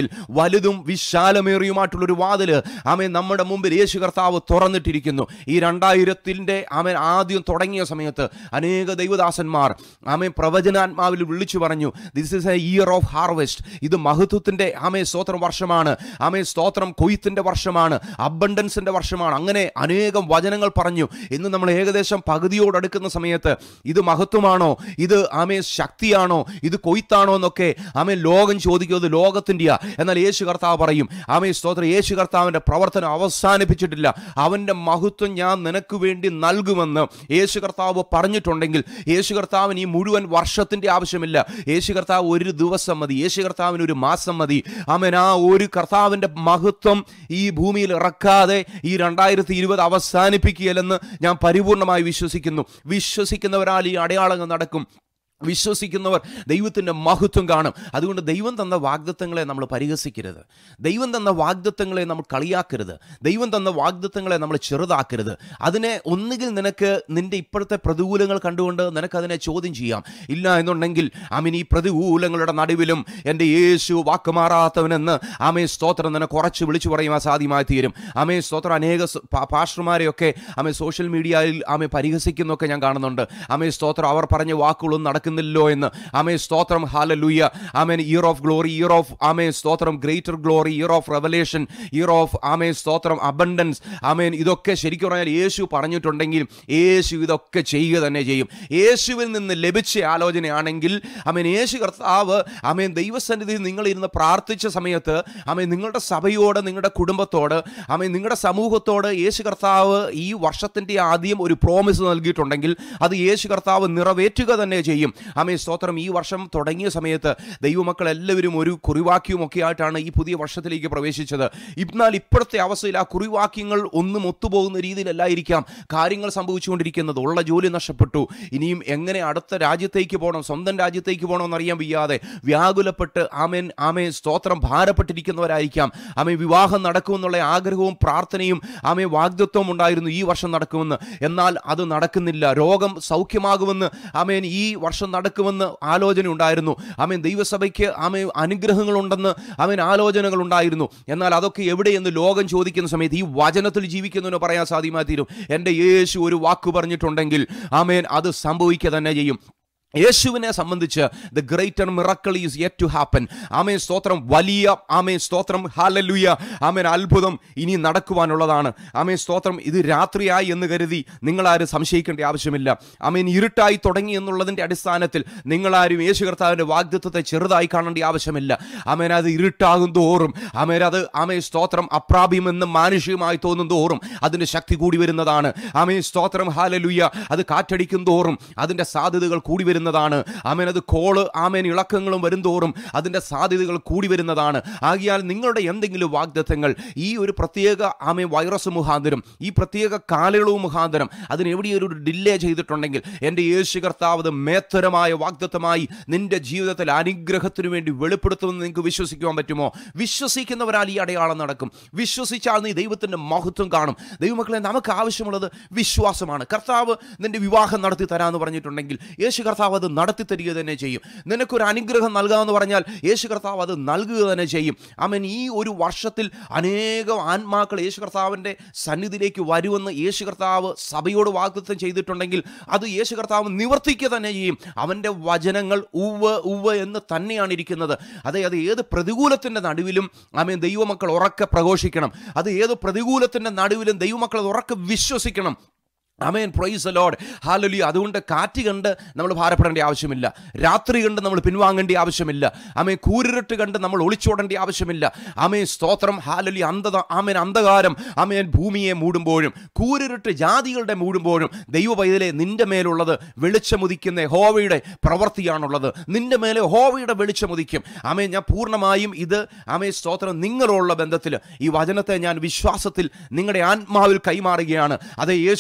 വലുതും വിശാലമേറിയുമായിട്ടുള്ളൊരു വാതില് ആമേൻ നമ്മുടെ മുമ്പിൽ യേശു കർത്താവ് തുറന്നിട്ടിരിക്കുന്നു ഈ രണ്ടായിരത്തിൻ്റെ ആമേൻ ആദ്യം തുടങ്ങിയ സമയത്ത് അനേക ദൈവദാസന്മാർ ആമേൻ പ്രവചനാത്മാവിൽ വിളിച്ചു പറഞ്ഞു this is a year of harvest ഇത് മഹത്വത്തിൻ്റെ ആമേ സ്തോത്രം വർഷമാണ് ആമേ സ്തോത്രം കൊയ്ത്തിൻ്റെ വർഷമാണ് അബണ്ടൻസിൻ്റെ വർഷമാണ് അങ്ങനെ അനേകം വചനങ്ങൾ പറഞ്ഞു ഇന്ന് നമ്മൾ ഏകദേശം പകുതിയോടടുക്കുന്ന സമയത്ത് ഇത് മഹത്വമാണോ ഇത് ആമേ ശക്തിയാണോ ഇത് കൊയ്ത്താണോ എന്നൊക്കെ ആമേ ലോകം ചോദിക്കുന്നത് ലോകത്തിൻ്റെയാ എന്നാൽ യേശു കർത്താവ് പറയും ആമേ സ്തോത്രം യേശു കർത്താവിൻ്റെ പ്രവർത്തനം അവസാനിപ്പിച്ചിട്ടില്ല അവൻ്റെ മഹത്വം ഞാൻ നിനക്ക് വേണ്ടി നൽകുമെന്ന് യേശു കർത്താവ് പറഞ്ഞിട്ടുണ്ടെങ്കിൽ യേശു കർത്താവിന് ഈ മുഴുവൻ വർഷത്തിൻ്റെ ആവശ്യമില്ല യേശു കർത്താവ് ഒരു ദിവസം മതി യേശു കർത്താവിന് ഒരു മാസം മതി ആമേൻ ആ ഒരു കർത്താവിൻ്റെ മഹത്വം ഈ ഭൂമിയിൽ ഇറക്കാതെ ഈ രണ്ടായിരത്തി ഇരുപത് അവസാനിപ്പിക്കുകയില്ലെന്ന് ഞാൻ പരിപൂർണമായി വിശ്വസിക്കുന്നു വിശ്വസിക്കുന്നവരാൽ ഈ അടയാളങ്ങൾ നടക്കും വിശ്വസിക്കുന്നവർ ദൈവത്തിൻ്റെ മഹത്വം കാണും അതുകൊണ്ട് ദൈവം തന്ന വാഗ്ദത്തങ്ങളെ നമ്മൾ പരിഹസിക്കരുത് ദൈവം തന്ന വാഗ്ദത്തങ്ങളെ നമ്മൾ കളിയാക്കരുത് ദൈവം തന്ന വാഗ്ദത്തങ്ങളെ നമ്മൾ ചെറുതാക്കരുത് അതിനെ ഒന്നുകിൽ നിനക്ക് നിന്റെ ഇപ്പോഴത്തെ പ്രതികൂലങ്ങൾ കണ്ടുകൊണ്ട് നിനക്കതിനെ ചോദ്യം ചെയ്യാം ഇല്ല എന്നുണ്ടെങ്കിൽ ആമീൻ ഈ പ്രതികൂലങ്ങളുടെ നടുവിലും എൻ്റെ യേശു വാക്കുമാറാത്തവനെന്ന് ആമേ സ്തോത്രം നിനക്ക് കുറച്ച് വിളിച്ചു പറയുവാൻ സാധ്യമായി തീരും ആമേ സ്തോത്രം അനേക സ- പാ- പാസ്റ്റർമാരെയൊക്കെ ആമേ സോഷ്യൽ മീഡിയയിൽ ആമേ പരിഹസിക്കുന്നൊക്കെ ഞാൻ കാണുന്നുണ്ട് ആമേ സ്തോത്രം അവർ പറഞ്ഞ വാക്കുകളൊന്നും നടക്കുന്നില്ലല്ലോ എന്ന് ആമേ സ്തോത്രം ഹാലലൂയ ആമേൻ year of glory year of ആമേ സ്തോത്രം greater glory year of revelation year of ആമേ സ്തോത്രം അബണ്ടൻസ് ആമേൻ ഇതൊക്കെ ശരിക്കും പറഞ്ഞാൽ യേശു പറഞ്ഞിട്ടുണ്ടെങ്കിൽ യേശു ഇതൊക്കെ ചെയ്യുക തന്നെ ചെയ്യും യേശുവിൽ നിന്ന് ലഭിച്ച ആലോചനയാണെങ്കിൽ ആമേൻ യേശു കർത്താവ് ആമേൻ ദൈവസന്നിധിയിൽ നിങ്ങൾ ഇരുന്ന് പ്രാർത്ഥിച്ച സമയത്ത് ആമേൻ നിങ്ങളുടെ സഭയോട് നിങ്ങളുടെ കുടുംബത്തോട് ആമേൻ നിങ്ങളുടെ സമൂഹത്തോട് യേശു കർത്താവ് ഈ വർഷത്തിൻ്റെ ആദ്യം ഒരു പ്രോമിസ് നൽകിയിട്ടുണ്ടെങ്കിൽ അത് യേശു കർത്താവ് നിറവേറ്റുക തന്നെ ചെയ്യും ആമേ സ്തോത്രം ഈ വർഷം തുടങ്ങിയ സമയത്ത് ദൈവമക്കൾ എല്ലാവരും ഒരു കുറിവാക്യവും ഒക്കെ ആയിട്ടാണ് ഈ പുതിയ വർഷത്തിലേക്ക് പ്രവേശിച്ചത് എന്നാൽ ഇപ്പോഴത്തെ അവസ്ഥയിൽ ആ കുറിവാക്യങ്ങൾ ഒന്നും ഒത്തുപോകുന്ന രീതിയിലല്ലായിരിക്കാം കാര്യങ്ങൾ സംഭവിച്ചുകൊണ്ടിരിക്കുന്നത് ഉള്ള ജോലി നഷ്ടപ്പെട്ടു ഇനിയും എങ്ങനെ അടുത്ത രാജ്യത്തേക്ക് പോകണം സ്വന്തം രാജ്യത്തേക്ക് പോകണം എന്നറിയാൻ വയ്യാതെ വ്യാകുലപ്പെട്ട് ആമേൻ ആമേ സ്തോത്രം ഭാരപ്പെട്ടിരിക്കുന്നവരായിരിക്കാം ആമേ വിവാഹം നടക്കുമെന്നുള്ള ആഗ്രഹവും പ്രാർത്ഥനയും ആമേ വാഗ്ദത്വവും ഉണ്ടായിരുന്നു ഈ വർഷം നടക്കുമെന്ന് എന്നാൽ അത് നടക്കുന്നില്ല രോഗം സൗഖ്യമാകുമെന്ന് ആമേൻ ഈ വർഷം നടക്കുമെന്ന് ആലോചന ഉണ്ടായിരുന്നു ആമേൻ ദൈവസഭയ്ക്ക് ആമേ അനുഗ്രഹങ്ങളുണ്ടെന്ന് ആമേൻ ആലോചനകൾ ഉണ്ടായിരുന്നു എന്നാൽ അതൊക്കെ എവിടെയെന്ന് ലോകം ചോദിക്കുന്ന സമയത്ത് ഈ വചനത്തിൽ ജീവിക്കുന്നതിന് പറയാൻ സാധ്യമായി തീരും എൻ്റെ യേശു ഒരു വാക്ക് പറഞ്ഞിട്ടുണ്ടെങ്കിൽ ആമേൻ അത് സംഭവിക്കുക തന്നെ ചെയ്യും യേശുവിനെ സംബന്ധിച്ച് the greater miracle is yet to happen ആമേ സ്തോത്രം വലിയ ആമേ സ്തോത്രം ഹാലലുയ ആമേൻ അത്ഭുതം ഇനി നടക്കുവാനുള്ളതാണ് ആമേ സ്തോത്രം ഇത് രാത്രിയായി എന്ന് കരുതി നിങ്ങളാരും സംശയിക്കേണ്ട ആവശ്യമില്ല ആമേൻ ഇരുട്ടായി തുടങ്ങി എന്നുള്ളതിൻ്റെ അടിസ്ഥാനത്തിൽ നിങ്ങളാരും യേശു കർത്താവിൻ്റെ വാഗ്ദത്വത്തെ ചെറുതായി കാണേണ്ട ആവശ്യമില്ല ആമേൻ അത് ഇരുട്ടാകും തോറും ആമേൻ അത് ആമേ സ്തോത്രം അപ്രാപ്യമെന്ന് മാനുഷികമായി തോന്നും തോറും അതിൻ്റെ ശക്തി കൂടി വരുന്നതാണ് ആമേ സ്തോത്രം ഹാലലുയ അത് കാറ്റടിക്കും തോറും അതിൻ്റെ സാധ്യതകൾ കൂടി വരുന്നതാണ് ആമേൻ അത് കോള് ആമേൻ ഇളക്കങ്ങളും വരുംതോറും അതിൻ്റെ സാധ്യതകൾ കൂടി വരുന്നതാണ് ആകിയാൽ നിങ്ങളുടെ എന്തെങ്കിലും വാഗ്ദത്തങ്ങൾ ഈ ഒരു പ്രത്യേക ആമേ വൈറസ് മുഖാന്തരം ഈ പ്രത്യേക കാലയളവ് മുഖാന്തരം അതിന് എവിടെയൊരു ഡിലേ ചെയ്തിട്ടുണ്ടെങ്കിൽ എൻ്റെ യേശു കർത്താവ് അത് മേത്തരമായ വാഗ്ദത്തമായി നിന്റെ ജീവിതത്തിൽ അനുഗ്രഹത്തിനു വേണ്ടി വെളിപ്പെടുത്തുമെന്ന് നിങ്ങൾക്ക് വിശ്വസിക്കുവാൻ പറ്റുമോ വിശ്വസിക്കുന്നവരാൽ ഈ അടയാളം നടക്കും വിശ്വസിച്ചാൽ നീ ദൈവത്തിൻ്റെ മഹത്വം കാണും ദൈവമക്കളെ നമുക്ക് ആവശ്യമുള്ളത് വിശ്വാസമാണ് കർത്താവ് നിന്റെ വിവാഹം നടത്തി തരാമെന്ന് പറഞ്ഞിട്ടുണ്ടെങ്കിൽ യേശു കർത്താവ് അത് നടത്തി തരിക തന്നെ ചെയ്യും നിനക്കൊരു അനുഗ്രഹം നൽകാമെന്ന് പറഞ്ഞാൽ യേശു കർത്താവ് അത് നൽകുക തന്നെ ചെയ്യും അവൻ ഈ ഒരു വർഷത്തിൽ അനേകം ആത്മാക്കൾ യേശു കർത്താവിൻ്റെ സന്നിധിയിലേക്ക് വരുമെന്ന് യേശു കർത്താവ് സഭയോട് വാഗ്ദത്തം ചെയ്തിട്ടുണ്ടെങ്കിൽ അത് യേശു കർത്താവ് നിവർത്തിക്കുക തന്നെ ചെയ്യും അവൻ്റെ വചനങ്ങൾ ഉവ്വ് ഉവ്വ് എന്ന് തന്നെയാണ് ഇരിക്കുന്നത് അതെ അത് ഏത് പ്രതികൂലത്തിൻ്റെ നടുവിലും ആമേൻ ദൈവമക്കൾ ഉറക്കെ പ്രഘോഷിക്കണം അത് ഏത് പ്രതികൂലത്തിൻ്റെ നടുവിലും ദൈവമക്കൾ അത് ഉറക്കെ വിശ്വസിക്കണം അമേൻ പ്രൈസ് ലോഡ് ഹാലലി അതുകൊണ്ട് കാറ്റ് കണ്ട് നമ്മൾ ഭാരപ്പെടേണ്ട ആവശ്യമില്ല രാത്രി കണ്ട് നമ്മൾ പിൻവാങ്ങേണ്ട ആവശ്യമില്ല അമേ കൂരിരുട്ട് കണ്ട് നമ്മൾ ഒളിച്ചോടേണ്ട ആവശ്യമില്ല അമേ സ്തോത്രം ഹാലലി അന്ധത ആമേൻ അന്ധകാരം അമേൻ ഭൂമിയെ മൂടുമ്പോഴും കൂരിരുട്ട് ജാതികളുടെ മൂടുമ്പോഴും ദൈവ പൈതലെ നിന്റെ മേലുള്ളത് വെളിച്ചമുദിക്കുന്ന ഹോവയുടെ പ്രവൃത്തിയാണുള്ളത് നിന്റെ മേലെ ഹോവയുടെ വെളിച്ചമുദിക്കും അമേ ഞാൻ പൂർണ്ണമായും ഇത് അമേ സ്തോത്രം നിങ്ങളുള്ള ബന്ധത്തിൽ ഈ വചനത്തെ ഞാൻ വിശ്വാസത്തിൽ നിങ്ങളുടെ ആത്മാവിൽ കൈമാറുകയാണ് അതേ യേശു കർത്താവ്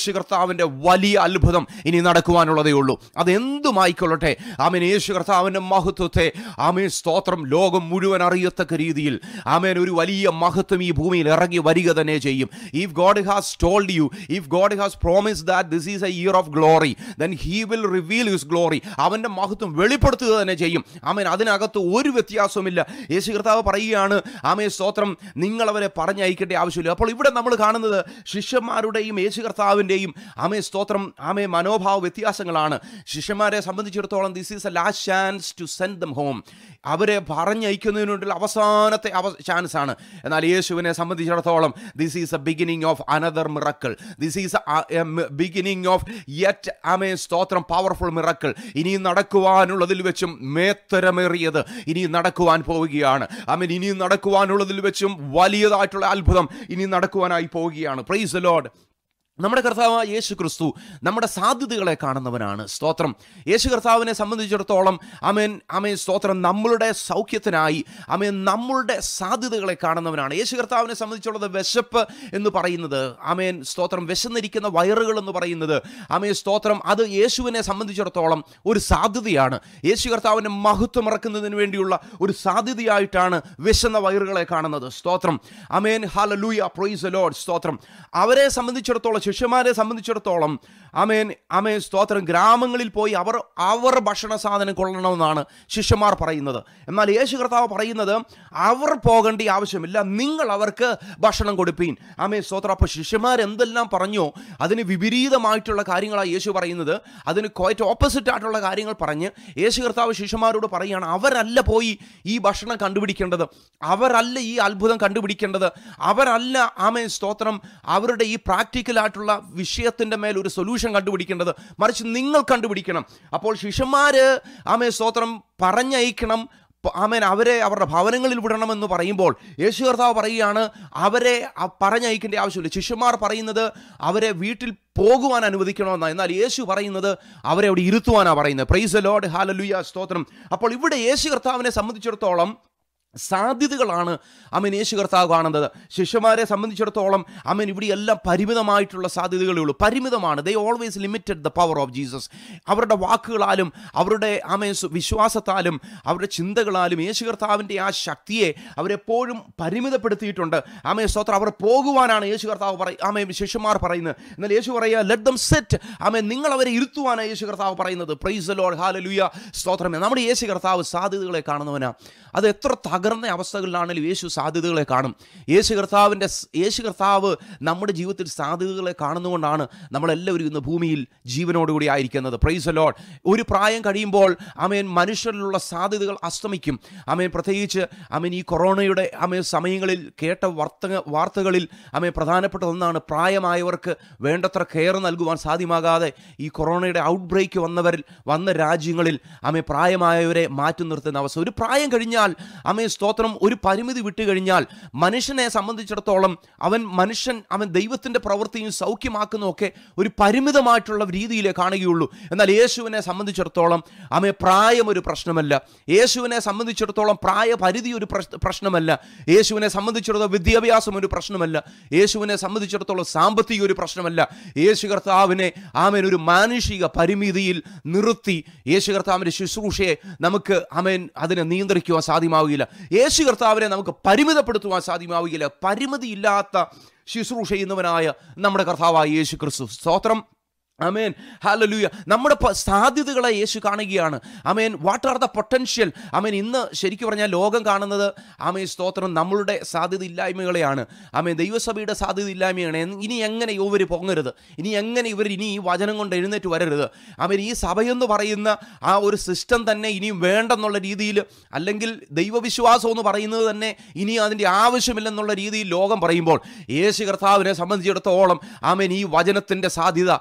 കർത്താവിൻ്റെ വലിയ അത്ഭുതം ഇനി നടക്കുവാനുള്ളതേ ഉള്ളൂ അതെന്തുമായിക്കൊള്ളട്ടെ ആമേൻ യേശു കർത്താവിൻ്റെ മഹത്വത്തെ ആമേൻ സ്തോത്രം ലോകം മുഴുവൻ അറിയത്തക്ക രീതിയിൽ ആമേൻ ഒരു വലിയ മഹത്വം ഈ ഭൂമിയിൽ ഇറങ്ങി വരിക തന്നെ ചെയ്യും if God has told you if God has promise that this is a year of glory then he will reveal his glory അവൻ്റെ മഹത്വം വെളിപ്പെടുത്തുക തന്നെ ചെയ്യും ആമേൻ അതിനകത്ത് ഒരു വ്യത്യാസവുമില്ല യേശു കർത്താവ് പറയുകയാണ് ആമേ സ്തോത്രം നിങ്ങൾ അവരെ പറഞ്ഞയക്കേണ്ട ആവശ്യമില്ല അപ്പോൾ ഇവിടെ നമ്മൾ കാണുന്നത് ശിഷ്യന്മാരുടെയും യേശു കർത്താവിൻ്റെയും ആമേ സ്തോത്രം ആമേ മനോഭാവ വ്യത്യാസങ്ങളാണ് ശിഷ്യന്മാരെ സംബന്ധിച്ചിടത്തോളം this is a last chance to send them home അവരെ പറഞ്ഞയക്കുന്നതിനുള്ള അവസാനത്തെ അവ ചാൻസ് ആണ് എന്നാൽ യേശുവിനെ സംബന്ധിച്ചിടത്തോളം this is a beginning of another miracle this is beginning of yet ആമേ സ്തോത്രം പവർഫുൾ മിറക്കിൾ ഇനിയും നടക്കുവാനുള്ളതിൽ വെച്ചും മേത്തരമേറിയത് ഇനിയും നടക്കുവാൻ പോവുകയാണ് ആമേൻ ഇനിയും നടക്കുവാനുള്ളതിൽ വെച്ചും വലിയതായിട്ടുള്ള അത്ഭുതം ഇനി നടക്കുവാനായി പോവുകയാണ് പ്രൈസ് ലോഡ് നമ്മുടെ കർത്താവ് യേശു ക്രിസ്തു നമ്മുടെ സാധ്യതകളെ കാണുന്നവനാണ് സ്തോത്രം യേശു കർത്താവിനെ സംബന്ധിച്ചിടത്തോളം അമേൻ അമേൻ സ്തോത്രം നമ്മളുടെ സൗഖ്യത്തിനായി അമേൻ നമ്മളുടെ സാധ്യതകളെ കാണുന്നവനാണ് യേശു കർത്താവിനെ സംബന്ധിച്ചുള്ളത് വിശപ്പ് എന്ന് പറയുന്നത് അമേൻ സ്തോത്രം വിശന്നിരിക്കുന്ന വയറുകൾ എന്ന് പറയുന്നത് അമേൻ സ്തോത്രം അത് യേശുവിനെ സംബന്ധിച്ചിടത്തോളം ഒരു സാധ്യതയാണ് യേശു കർത്താവിൻ്റെ മഹത്വം ഇറക്കുന്നതിന് വേണ്ടിയുള്ള ഒരു സാധ്യതയായിട്ടാണ് വിശന്ന വയറുകളെ കാണുന്നത് സ്തോത്രം അമേൻ ഹാലലൂയ പ്രൊയ്സ് ലോഡ് സ്തോത്രം അവരെ സംബന്ധിച്ചിടത്തോളം ശിഷ്യന്മാരെ സംബന്ധിച്ചിടത്തോളം അമേൻ അമേൻ സ്തോത്രം ഗ്രാമങ്ങളിൽ പോയി അവർ അവർ ഭക്ഷണ സാധനം കൊള്ളണമെന്നാണ് ശിഷ്യന്മാർ പറയുന്നത് എന്നാൽ യേശു കർത്താവ് പറയുന്നത് അവർ പോകേണ്ട ആവശ്യമില്ല നിങ്ങൾ അവർക്ക് ഭക്ഷണം കൊടുപ്പീൻ അമേ സ്തോത്രം അപ്പോൾ ശിഷ്യന്മാർ എന്തെല്ലാം പറഞ്ഞോ അതിന് വിപരീതമായിട്ടുള്ള കാര്യങ്ങളാണ് യേശു പറയുന്നത് അതിന് ക്വൈറ്റ് ഓപ്പോസിറ്റ് ആയിട്ടുള്ള കാര്യങ്ങൾ പറഞ്ഞ് യേശു കർത്താവ് ശിഷ്യന്മാരോട് പറയുകയാണ് അവരല്ല പോയി ഈ ഭക്ഷണം കണ്ടുപിടിക്കേണ്ടത് അവരല്ല ഈ അത്ഭുതം കണ്ടുപിടിക്കേണ്ടത് അവരല്ല ആമേ സ്തോത്രം അവരുടെ ഈ പ്രാക്ടിക്കൽ ആയിട്ടുള്ള വിഷയത്തിൻ്റെ മേൽ ഒരു സൊല്യൂഷൻ കണ്ടുപിടിക്കേണ്ടത് മറിച്ച് നിങ്ങൾ കണ്ടുപിടിക്കണം അപ്പോൾ ശിഷ്യന്മാർ ആമേ സ്തോത്രം പറഞ്ഞയക്കണം പ- ആമേൻ അവരെ അവരുടെ ഭവനങ്ങളിൽ വിടണമെന്ന് പറയുമ്പോൾ യേശു കർത്താവ് പറയുകയാണ് അവരെ അ- പറഞ്ഞയക്കേണ്ട ആവശ്യമില്ല ശിഷ്യന്മാർ പറയുന്നത് അവരെ വീട്ടിൽ പോകുവാൻ അനുവദിക്കണമെന്നാണ് എന്നാൽ യേശു പറയുന്നത് അവരെ അവിടെ ഇരുത്തുവാനാണ് പറയുന്നത് പ്രൈസ് ലോഡ് ഹാലലുയ സ്തോത്രം അപ്പോൾ ഇവിടെ യേശു കർത്താവിനെ സംബന്ധിച്ചിടത്തോളം സാധ്യതകളാണ് അമൻ യേശു കർത്താവ് കാണുന്നത് ശിഷ്യന്മാരെ സംബന്ധിച്ചിടത്തോളം അമൻ ഇവിടെ എല്ലാം പരിമിതമായിട്ടുള്ള സാധ്യതകളേ ഉള്ളൂ പരിമിതമാണ് they always limited the power of Jesus അവരുടെ വാക്കുകളാലും അവരുടെ ആമേ വിശ്വാസത്താലും അവരുടെ ചിന്തകളാലും യേശു കർത്താവിൻ്റെ ആ ശക്തിയെ അവരെപ്പോഴും പരിമിതപ്പെടുത്തിയിട്ടുണ്ട് ആമേ സ്തോത്രം അവർ പോകുവാനാണ് യേശു കർത്താവ് പറയും ആമേ ശിഷ്യന്മാർ പറയുന്നത് എന്നാൽ യേശു പറയുക ലെറ്റ് ദം സെറ്റ് ആമേ നിങ്ങൾ അവരെ ഇരുത്തുവാനാണ് യേശു കർത്താവ് പറയുന്നത് പ്രൈസ് ലോഡ് ഹാലലുയ സ്തോത്രമേ നമ്മുടെ യേശു കർത്താവ് സാധ്യതകളെ കാണുന്നവനാ അത് എത്ര തകർന്ന അവസ്ഥകളിലാണെങ്കിലും യേശു സാധ്യതകളെ കാണും യേശു കർത്താവിൻ്റെ സ്- യേശു കർത്താവ് നമ്മുടെ ജീവിതത്തിൽ സാധ്യതകളെ കാണുന്നതുകൊണ്ടാണ് നമ്മളെല്ലാവരും ഇന്ന് ഭൂമിയിൽ ജീവനോടുകൂടി ആയിരിക്കുന്നത് പ്രൈസ് ലോഡ് ഒരു പ്രായം കഴിയുമ്പോൾ അമേൻ മനുഷ്യരിലുള്ള സാധ്യതകൾ അസ്തമിക്കും അമേൻ പ്രത്യേകിച്ച് അമേൻ ഈ കൊറോണയുടെ അമേൻ സമയങ്ങളിൽ കേട്ട വാർത്ത വാർത്തകളിൽ അമേൻ പ്രധാനപ്പെട്ട ഒന്നാണ് പ്രായമായവർക്ക് വേണ്ടത്ര കെയർ നൽകുവാൻ സാധ്യമാകാതെ ഈ കൊറോണയുടെ ഔട്ട് ബ്രേക്ക് വന്നവരിൽ വന്ന രാജ്യങ്ങളിൽ അമേ പ്രായമായവരെ മാറ്റി നിർത്തുന്ന അവസ്ഥ ഒരു പ്രായം കഴിഞ്ഞാൽ അമേ സ്തോത്രം ഒരു പരിമിതി വിട്ടുകഴിഞ്ഞാൽ മനുഷ്യനെ സംബന്ധിച്ചിടത്തോളം അവൻ മനുഷ്യൻ അവൻ ദൈവത്തിൻ്റെ പ്രവൃത്തിയും സൗഖ്യമാക്കുന്നതൊക്കെ ഒരു പരിമിതമായിട്ടുള്ള രീതിയിലേ കാണുകയുള്ളൂ എന്നാൽ യേശുവിനെ സംബന്ധിച്ചിടത്തോളം അമേ പ്രായം ഒരു പ്രശ്നമല്ല യേശുവിനെ സംബന്ധിച്ചിടത്തോളം പ്രായപരിധി ഒരു പ്രശ്- പ്രശ്നമല്ല യേശുവിനെ സംബന്ധിച്ചിടത്തോളം വിദ്യാഭ്യാസം ഒരു പ്രശ്നമല്ല യേശുവിനെ സംബന്ധിച്ചിടത്തോളം സാമ്പത്തിക ഒരു പ്രശ്നമല്ല യേശു കർത്താവിനെ ആമേൻ ഒരു മാനുഷിക പരിമിതിയിൽ നിർത്തി യേശു കർത്താവിൻ്റെ ശുശ്രൂഷയെ നമുക്ക് ആമേൻ അതിനെ നിയന്ത്രിക്കുവാൻ സാധ്യമാവുകയില്ല യേശു കർത്താവിനെ നമുക്ക് പരിമിതപ്പെടുത്തുവാൻ സാധ്യമാവുകയില്ല പരിമിതിയില്ലാത്ത ശുശ്രൂഷ ചെയ്യുന്നവനായ നമ്മുടെ കർത്താവായ യേശു ക്രിസ്തു സ്തോത്രം അമേൻ ഹാലലൂയ നമ്മുടെ പ- സാധ്യതകളെ യേശു കാണുകയാണ് അമേൻ വാട്ട് ആർ ദ പൊട്ടൻഷ്യൽ അമേൻ ഇന്ന് ശരിക്കും പറഞ്ഞാൽ ലോകം കാണുന്നത് അമേൻ സ്തോത്രം നമ്മളുടെ സാധ്യത ഇല്ലായ്മകളെയാണ് അമേൻ ദൈവസഭയുടെ സാധ്യത ഇല്ലായ്മയാണ് എന്ന് ഇനി എങ്ങനെ ഇവർ പൊങ്ങരുത് ഇനി എങ്ങനെ ഇവർ ഇനി ഈ വചനം കൊണ്ട് എഴുന്നേറ്റ് വരരുത് അമേൻ ഈ സഭയെന്ന് പറയുന്ന ആ ഒരു സിസ്റ്റം തന്നെ ഇനിയും വേണ്ടെന്നുള്ള രീതിയിൽ അല്ലെങ്കിൽ ദൈവവിശ്വാസം എന്ന് പറയുന്നത് തന്നെ ഇനി അതിൻ്റെ ആവശ്യമില്ലെന്നുള്ള രീതിയിൽ ലോകം പറയുമ്പോൾ യേശു കർത്താവിനെ സംബന്ധിച്ചിടത്തോളം ആമേൻ ഈ വചനത്തിൻ്റെ സാധ്യത ആമേൻ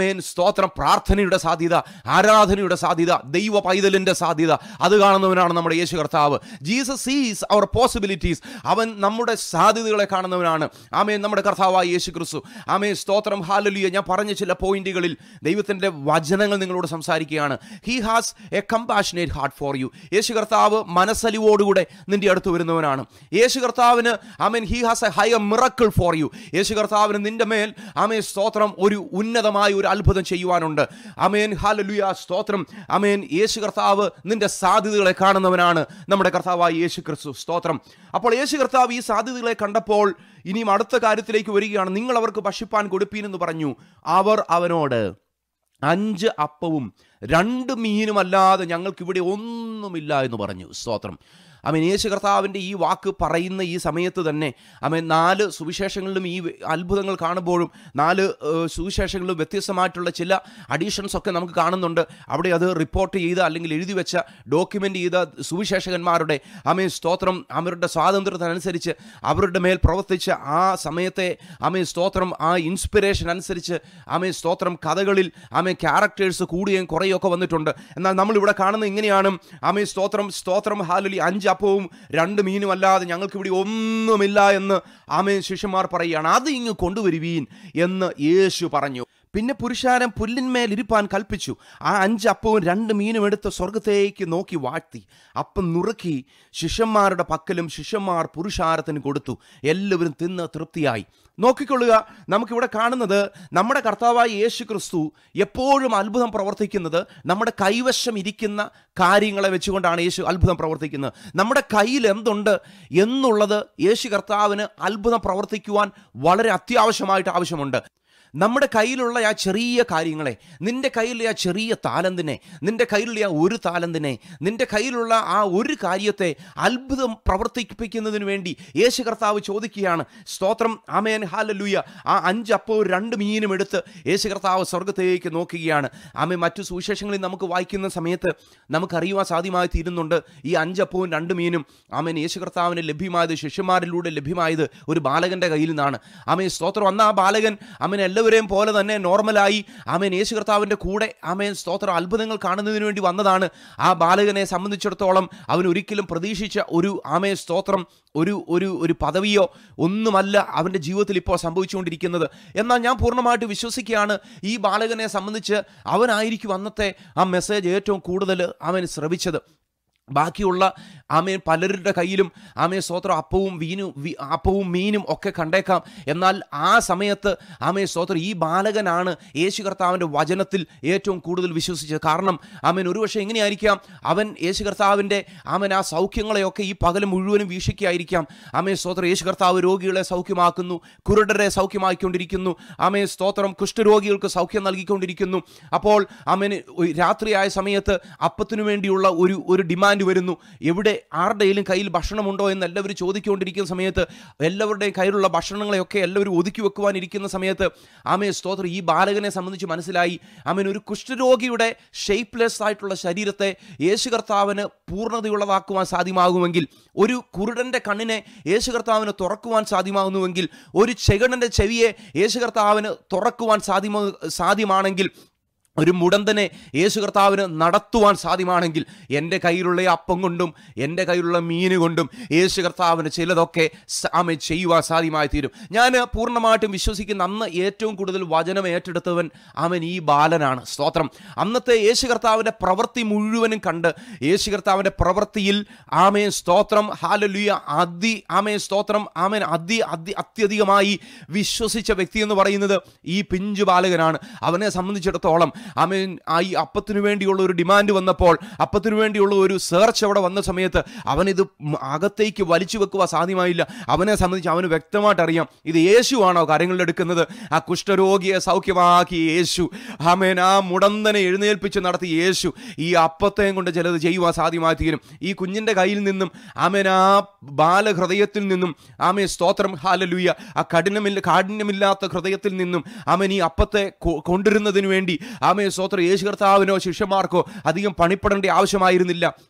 ആമേൻ സ്തോത്രം പ്രാർത്ഥനയുടെ സാധ്യത ആരാധനയുടെ സാധ്യത ദൈവ പൈതലിൻ്റെ സാധ്യത അത് കാണുന്നവനാണ് നമ്മുടെ യേശു കർത്താവ് ജീസസ് സീസ് അവർ പോസിബിലിറ്റീസ് അവൻ നമ്മുടെ സാധ്യതകളെ കാണുന്നവനാണ് ആമേൻ നമ്മുടെ കർത്താവായ യേശു ക്രിസ്തു ആമേൻ സ്തോത്രം ഹാലലിയ ഞാൻ പറഞ്ഞ ചില പോയിന്റുകളിൽ ദൈവത്തിൻ്റെ വചനങ്ങൾ നിങ്ങളോട് സംസാരിക്കുകയാണ് he has a compassionate heart for you Yesu കർത്താവ് മനസ്സലിവോടുകൂടെ നിന്റെ അടുത്ത് വരുന്നവനാണ് യേശു കർത്താവിന് ആമേൻ he has a high miracle for you Yesu കർത്താവിന് നിന്റെ മേൽ ആമേൻ സ്തോത്രം ഒരു ഉന്നതമായ ഒരു അത്ഭുതം ചെയ്യുവാനുണ്ട് അമേൻ ഹാലലുയ സ്തോത്രം അമേൻ യേശു കർത്താവ് നിന്റെ സാധ്യതകളെ കാണുന്നവനാണ് നമ്മുടെ കർത്താവായ യേശു ക്രിസ്തു സ്തോത്രം അപ്പോൾ യേശു കർത്താവ് ഈ സാധ്യതകളെ കണ്ടപ്പോൾ ഇനിയും അടുത്ത കാര്യത്തിലേക്ക് വരികയാണ് നിങ്ങൾ അവർക്ക് ഭക്ഷിപ്പാൻ കൊടുപ്പീനെന്ന് പറഞ്ഞു അവർ അവനോട് അഞ്ച് അപ്പവും രണ്ട് മീനുമല്ലാതെ ഞങ്ങൾക്ക് ഇവിടെ ഒന്നുമില്ല എന്ന് പറഞ്ഞു സ്തോത്രം അമേൻ യേശു കർത്താവിൻ്റെ ഈ വാക്ക് പറയുന്ന ഈ സമയത്ത് തന്നെ അമേൻ നാല് സുവിശേഷങ്ങളിലും ഈ അത്ഭുതങ്ങൾ കാണുമ്പോഴും നാല് ഏഹ്, സുവിശേഷങ്ങളിലും വ്യത്യസ്തമായിട്ടുള്ള ചില അഡീഷൻസ് ഒക്കെ നമുക്ക് കാണുന്നുണ്ട് അവിടെ അത് റിപ്പോർട്ട് ചെയ്ത അല്ലെങ്കിൽ എഴുതി വെച്ച ഡോക്യുമെൻ്റ് ചെയ്ത സുവിശേഷകന്മാരുടെ അമേൻ സ്തോത്രം അവരുടെ സ്വാതന്ത്ര്യത്തിനനുസരിച്ച് അവരുടെ മേൽ പ്രവർത്തിച്ച ആ സമയത്തെ അമേൻ സ്തോത്രം ആ ഇൻസ്പിറേഷൻ അനുസരിച്ച് അമേൻ സ്തോത്രം കഥകളിൽ അമേൻ ക്യാരക്ടേഴ്സ് കൂടുകയും കുറയുകയൊക്കെ വന്നിട്ടുണ്ട് എന്നാൽ നമ്മളിവിടെ കാണുന്നത് ഇങ്ങനെയാണ് അമേൻ സ്തോത്രം സ്തോത്രം ഹാലലി അഞ്ച് അപ്പവും രണ്ട് മീനും അല്ലാതെ ഞങ്ങൾക്ക് ഇവിടെ ഒന്നുമില്ല എന്ന് ആമേൻ ശിഷ്യന്മാർ പറയുകയാണ് അത് ഇങ്ങ് കൊണ്ടുവരുവീൻ എന്ന് യേശു പറഞ്ഞു പിന്നെ പുരുഷാരം പുല്ലിന്മേൽ ഇരിപ്പാൻ കൽപ്പിച്ചു ആ അഞ്ച് അപ്പവും രണ്ട് മീനും എടുത്ത് സ്വർഗത്തേക്ക് നോക്കി വാഴ്ത്തി അപ്പം നുറുക്കി ശിഷ്യന്മാരുടെ പക്കലും ശിഷ്യന്മാർ പുരുഷാരത്തിന് കൊടുത്തു എല്ലാവരും തിന്ന് തൃപ്തിയായി നോക്കിക്കൊള്ളുക നമുക്കിവിടെ കാണുന്നത് നമ്മുടെ കർത്താവായ യേശു ക്രിസ്തു എപ്പോഴും അത്ഭുതം പ്രവർത്തിക്കുന്നത് നമ്മുടെ കൈവശം ഇരിക്കുന്ന കാര്യങ്ങളെ വെച്ചുകൊണ്ടാണ് യേശു അത്ഭുതം പ്രവർത്തിക്കുന്നത് നമ്മുടെ കയ്യിൽ എന്തുണ്ട് എന്നുള്ളത് യേശു കർത്താവിന് അത്ഭുതം പ്രവർത്തിക്കുവാൻ വളരെ അത്യാവശ്യമായിട്ട് ആവശ്യമുണ്ട് നമ്മുടെ കയ്യിലുള്ള ആ ചെറിയ കാര്യങ്ങളെ നിന്റെ കയ്യിലുള്ള ആ ചെറിയ താലന്തിനെ നിന്റെ കയ്യിലുള്ള ആ ഒരു താലന്തിനെ നിന്റെ കയ്യിലുള്ള ആ ഒരു കാര്യത്തെ അത്ഭുതം പ്രവർത്തിപ്പിക്കുന്നതിന് വേണ്ടി യേശു കർത്താവ് ചോദിക്കുകയാണ് സ്തോത്രം ആമേൻ ഹാലലൂയ ആ അഞ്ച് അപ്പവും രണ്ട് മീനും എടുത്ത് യേശു കർത്താവ് സ്വർഗത്തേക്ക് നോക്കുകയാണ് ആമേ മറ്റു സുവിശേഷങ്ങളിൽ നമുക്ക് വായിക്കുന്ന സമയത്ത് നമുക്കറിയുവാൻ സാധ്യമായി തീരുന്നുണ്ട് ഈ അഞ്ചപ്പവും രണ്ട് മീനും ആമേൻ യേശു കർത്താവിന് ലഭ്യമായത് ശിഷ്യന്മാരിലൂടെ ലഭ്യമായത് ഒരു ബാലകന്റെ കയ്യിൽ നിന്നാണ് ആമേ സ്തോത്രം അന്ന് ആ ബാലകൻ ആമേൻ എല്ലാവരെയും പോലെ തന്നെ നോർമലായി ആമേൻ യേശു കർത്താവിൻ്റെ കൂടെ ആമേൻ സ്തോത്രം അത്ഭുതങ്ങൾ കാണുന്നതിന് വേണ്ടി വന്നതാണ് ആ ബാലകനെ സംബന്ധിച്ചിടത്തോളം അവൻ ഒരിക്കലും പ്രതീക്ഷിച്ച ഒരു ആമേ സ്തോത്രം ഒരു ഒരു ഒരു പദവിയോ ഒന്നുമല്ല അവൻ്റെ ജീവിതത്തിൽ ഇപ്പോൾ സംഭവിച്ചുകൊണ്ടിരിക്കുന്നത് എന്നാൽ ഞാൻ പൂർണ്ണമായിട്ട് വിശ്വസിക്കുകയാണ് ഈ ബാലകനെ സംബന്ധിച്ച് അവനായിരിക്കും അന്നത്തെ ആ മെസ്സേജ് ഏറ്റവും കൂടുതൽ അവൻ ശ്രവിച്ചത് ബാക്കിയുള്ള ആമേൻ പലരുടെ കയ്യിലും ആമേ സ്തോത്രം അപ്പവും വീനും വി- അപ്പവും മീനും ഒക്കെ കണ്ടേക്കാം എന്നാൽ ആ സമയത്ത് ആമേ സ്തോത്രം ഈ ബാലകനാണ് യേശു കർത്താവിൻ്റെ വചനത്തിൽ ഏറ്റവും കൂടുതൽ വിശ്വസിച്ചത് കാരണം ആമേൻ ഒരുപക്ഷെ എങ്ങനെയായിരിക്കാം അവൻ യേശു കർത്താവിൻ്റെ ആമൻ ആ സൗഖ്യങ്ങളെയൊക്കെ ഈ പകൽ മുഴുവനും വീക്ഷിക്കുകയായിരിക്കാം ആമേ സ്തോത്രം യേശു കർത്താവ് രോഗികളെ സൗഖ്യമാക്കുന്നു കുരുടരെ സൗഖ്യമാക്കിക്കൊണ്ടിരിക്കുന്നു ആമേ സ്തോത്രം കുഷ്ഠരോഗികൾക്ക് സൗഖ്യം നൽകിക്കൊണ്ടിരിക്കുന്നു അപ്പോൾ ആമേന് രാത്രിയായ സമയത്ത് അപ്പത്തിനു വേണ്ടിയുള്ള ഒരു ഒരു ഡിമാൻഡ് വരുന്നു എവിടെ ആരുടെയും കയ്യിൽ ഭക്ഷണമുണ്ടോ എന്ന് എല്ലാവരും ചോദിച്ചുകൊണ്ടിരിക്കുന്ന സമയത്ത് എല്ലാവരുടെയും കയ്യിലുള്ള ഭക്ഷണങ്ങളെയൊക്കെ എല്ലാവരും ഒതുക്കി വെക്കുവാനിരിക്കുന്ന സമയത്ത് ആമേ സ്തോത്രം ഈ ബാലകനെ സംബന്ധിച്ച് മനസ്സിലായി ആമേൻ ഒരു കുഷ്ഠരോഗിയുടെ ഷേപ്പ്ലെസ് ആയിട്ടുള്ള ശരീരത്തെ യേശു കർത്താവിന് പൂർണ്ണതയുള്ളതാക്കുവാൻ സാധ്യമാകുമെങ്കിൽ ഒരു കുരുടൻ്റെ കണ്ണിനെ യേശു കർത്താവിന് തുറക്കുവാൻ സാധ്യമാകുന്നുവെങ്കിൽ ഒരു ചെകടൻ്റെ ചെവിയെ യേശു കർത്താവിന് തുറക്കുവാൻ സാധ്യമ സാധ്യമാണെങ്കിൽ ഒരു മുടന്തനെ യേശു കർത്താവിന് നടത്തുവാൻ സാധ്യമാണെങ്കിൽ എൻ്റെ കയ്യിലുള്ള ഈ അപ്പം കൊണ്ടും എൻ്റെ കയ്യിലുള്ള മീന് കൊണ്ടും യേശു കർത്താവിന് ചിലതൊക്കെ ആമെ ചെയ്യുവാൻ സാധ്യമായി തീരും ഞാൻ പൂർണ്ണമായിട്ടും വിശ്വസിക്കുന്ന അന്ന് ഏറ്റവും കൂടുതൽ വചനം ഏറ്റെടുത്തവൻ അവൻ ഈ ബാലനാണ് സ്തോത്രം അന്നത്തെ യേശു കർത്താവിൻ്റെ പ്രവൃത്തി മുഴുവനും കണ്ട് യേശു കർത്താവിൻ്റെ പ്രവൃത്തിയിൽ ആമേ സ്തോത്രം ഹാലലുയ അതി ആമേ സ്തോത്രം ആമേൻ അതി അതി അത്യധികമായി വിശ്വസിച്ച വ്യക്തി എന്ന് പറയുന്നത് ഈ പിഞ്ചു ബാലകനാണ് അവനെ സംബന്ധിച്ചിടത്തോളം ആമേൻ ആ ഈ അപ്പത്തിനു വേണ്ടിയുള്ള ഒരു ഡിമാൻഡ് വന്നപ്പോൾ അപ്പത്തിനു വേണ്ടിയുള്ള ഒരു സെർച്ച് അവിടെ വന്ന സമയത്ത് അവനിത് മ- അകത്തേക്ക് വലിച്ചു വെക്കുക സാധ്യമായില്ല അവനെ സംബന്ധിച്ച് അവന് വ്യക്തമായിട്ട് അറിയാം ഇത് യേശുവാണോ കാര്യങ്ങളിൽ എടുക്കുന്നത് ആ കുഷ്ഠരോഗിയെ സൗഖ്യമാക്കി യേശു ആമേൻ ആ മുടന്തനെ എഴുന്നേൽപ്പിച്ച് നടത്തി യേശു ഈ അപ്പത്തെയും കൊണ്ട് ചിലത് ചെയ്യുവാൻ സാധ്യമായി തീരും ഈ കുഞ്ഞിൻ്റെ കയ്യിൽ നിന്നും ആമേൻ ആ ബാലഹൃദയത്തിൽ നിന്നും ആമേ സ്തോത്രം ഹാലലുയ ആ കഠിനമില്ല കാഠിന്യമില്ലാത്ത ഹൃദയത്തിൽ നിന്നും ആമേൻ ഈ അപ്പത്തെ കൊ- കൊണ്ടുവരുന്നതിന് വേണ്ടി ആമേ സ്തോത്രം യേശു കർത്താവിനോ ശിഷ്യന്മാർക്കോ അധികം പണിപ്പെടേണ്ട ആവശ്യമായിരുന്നില്ല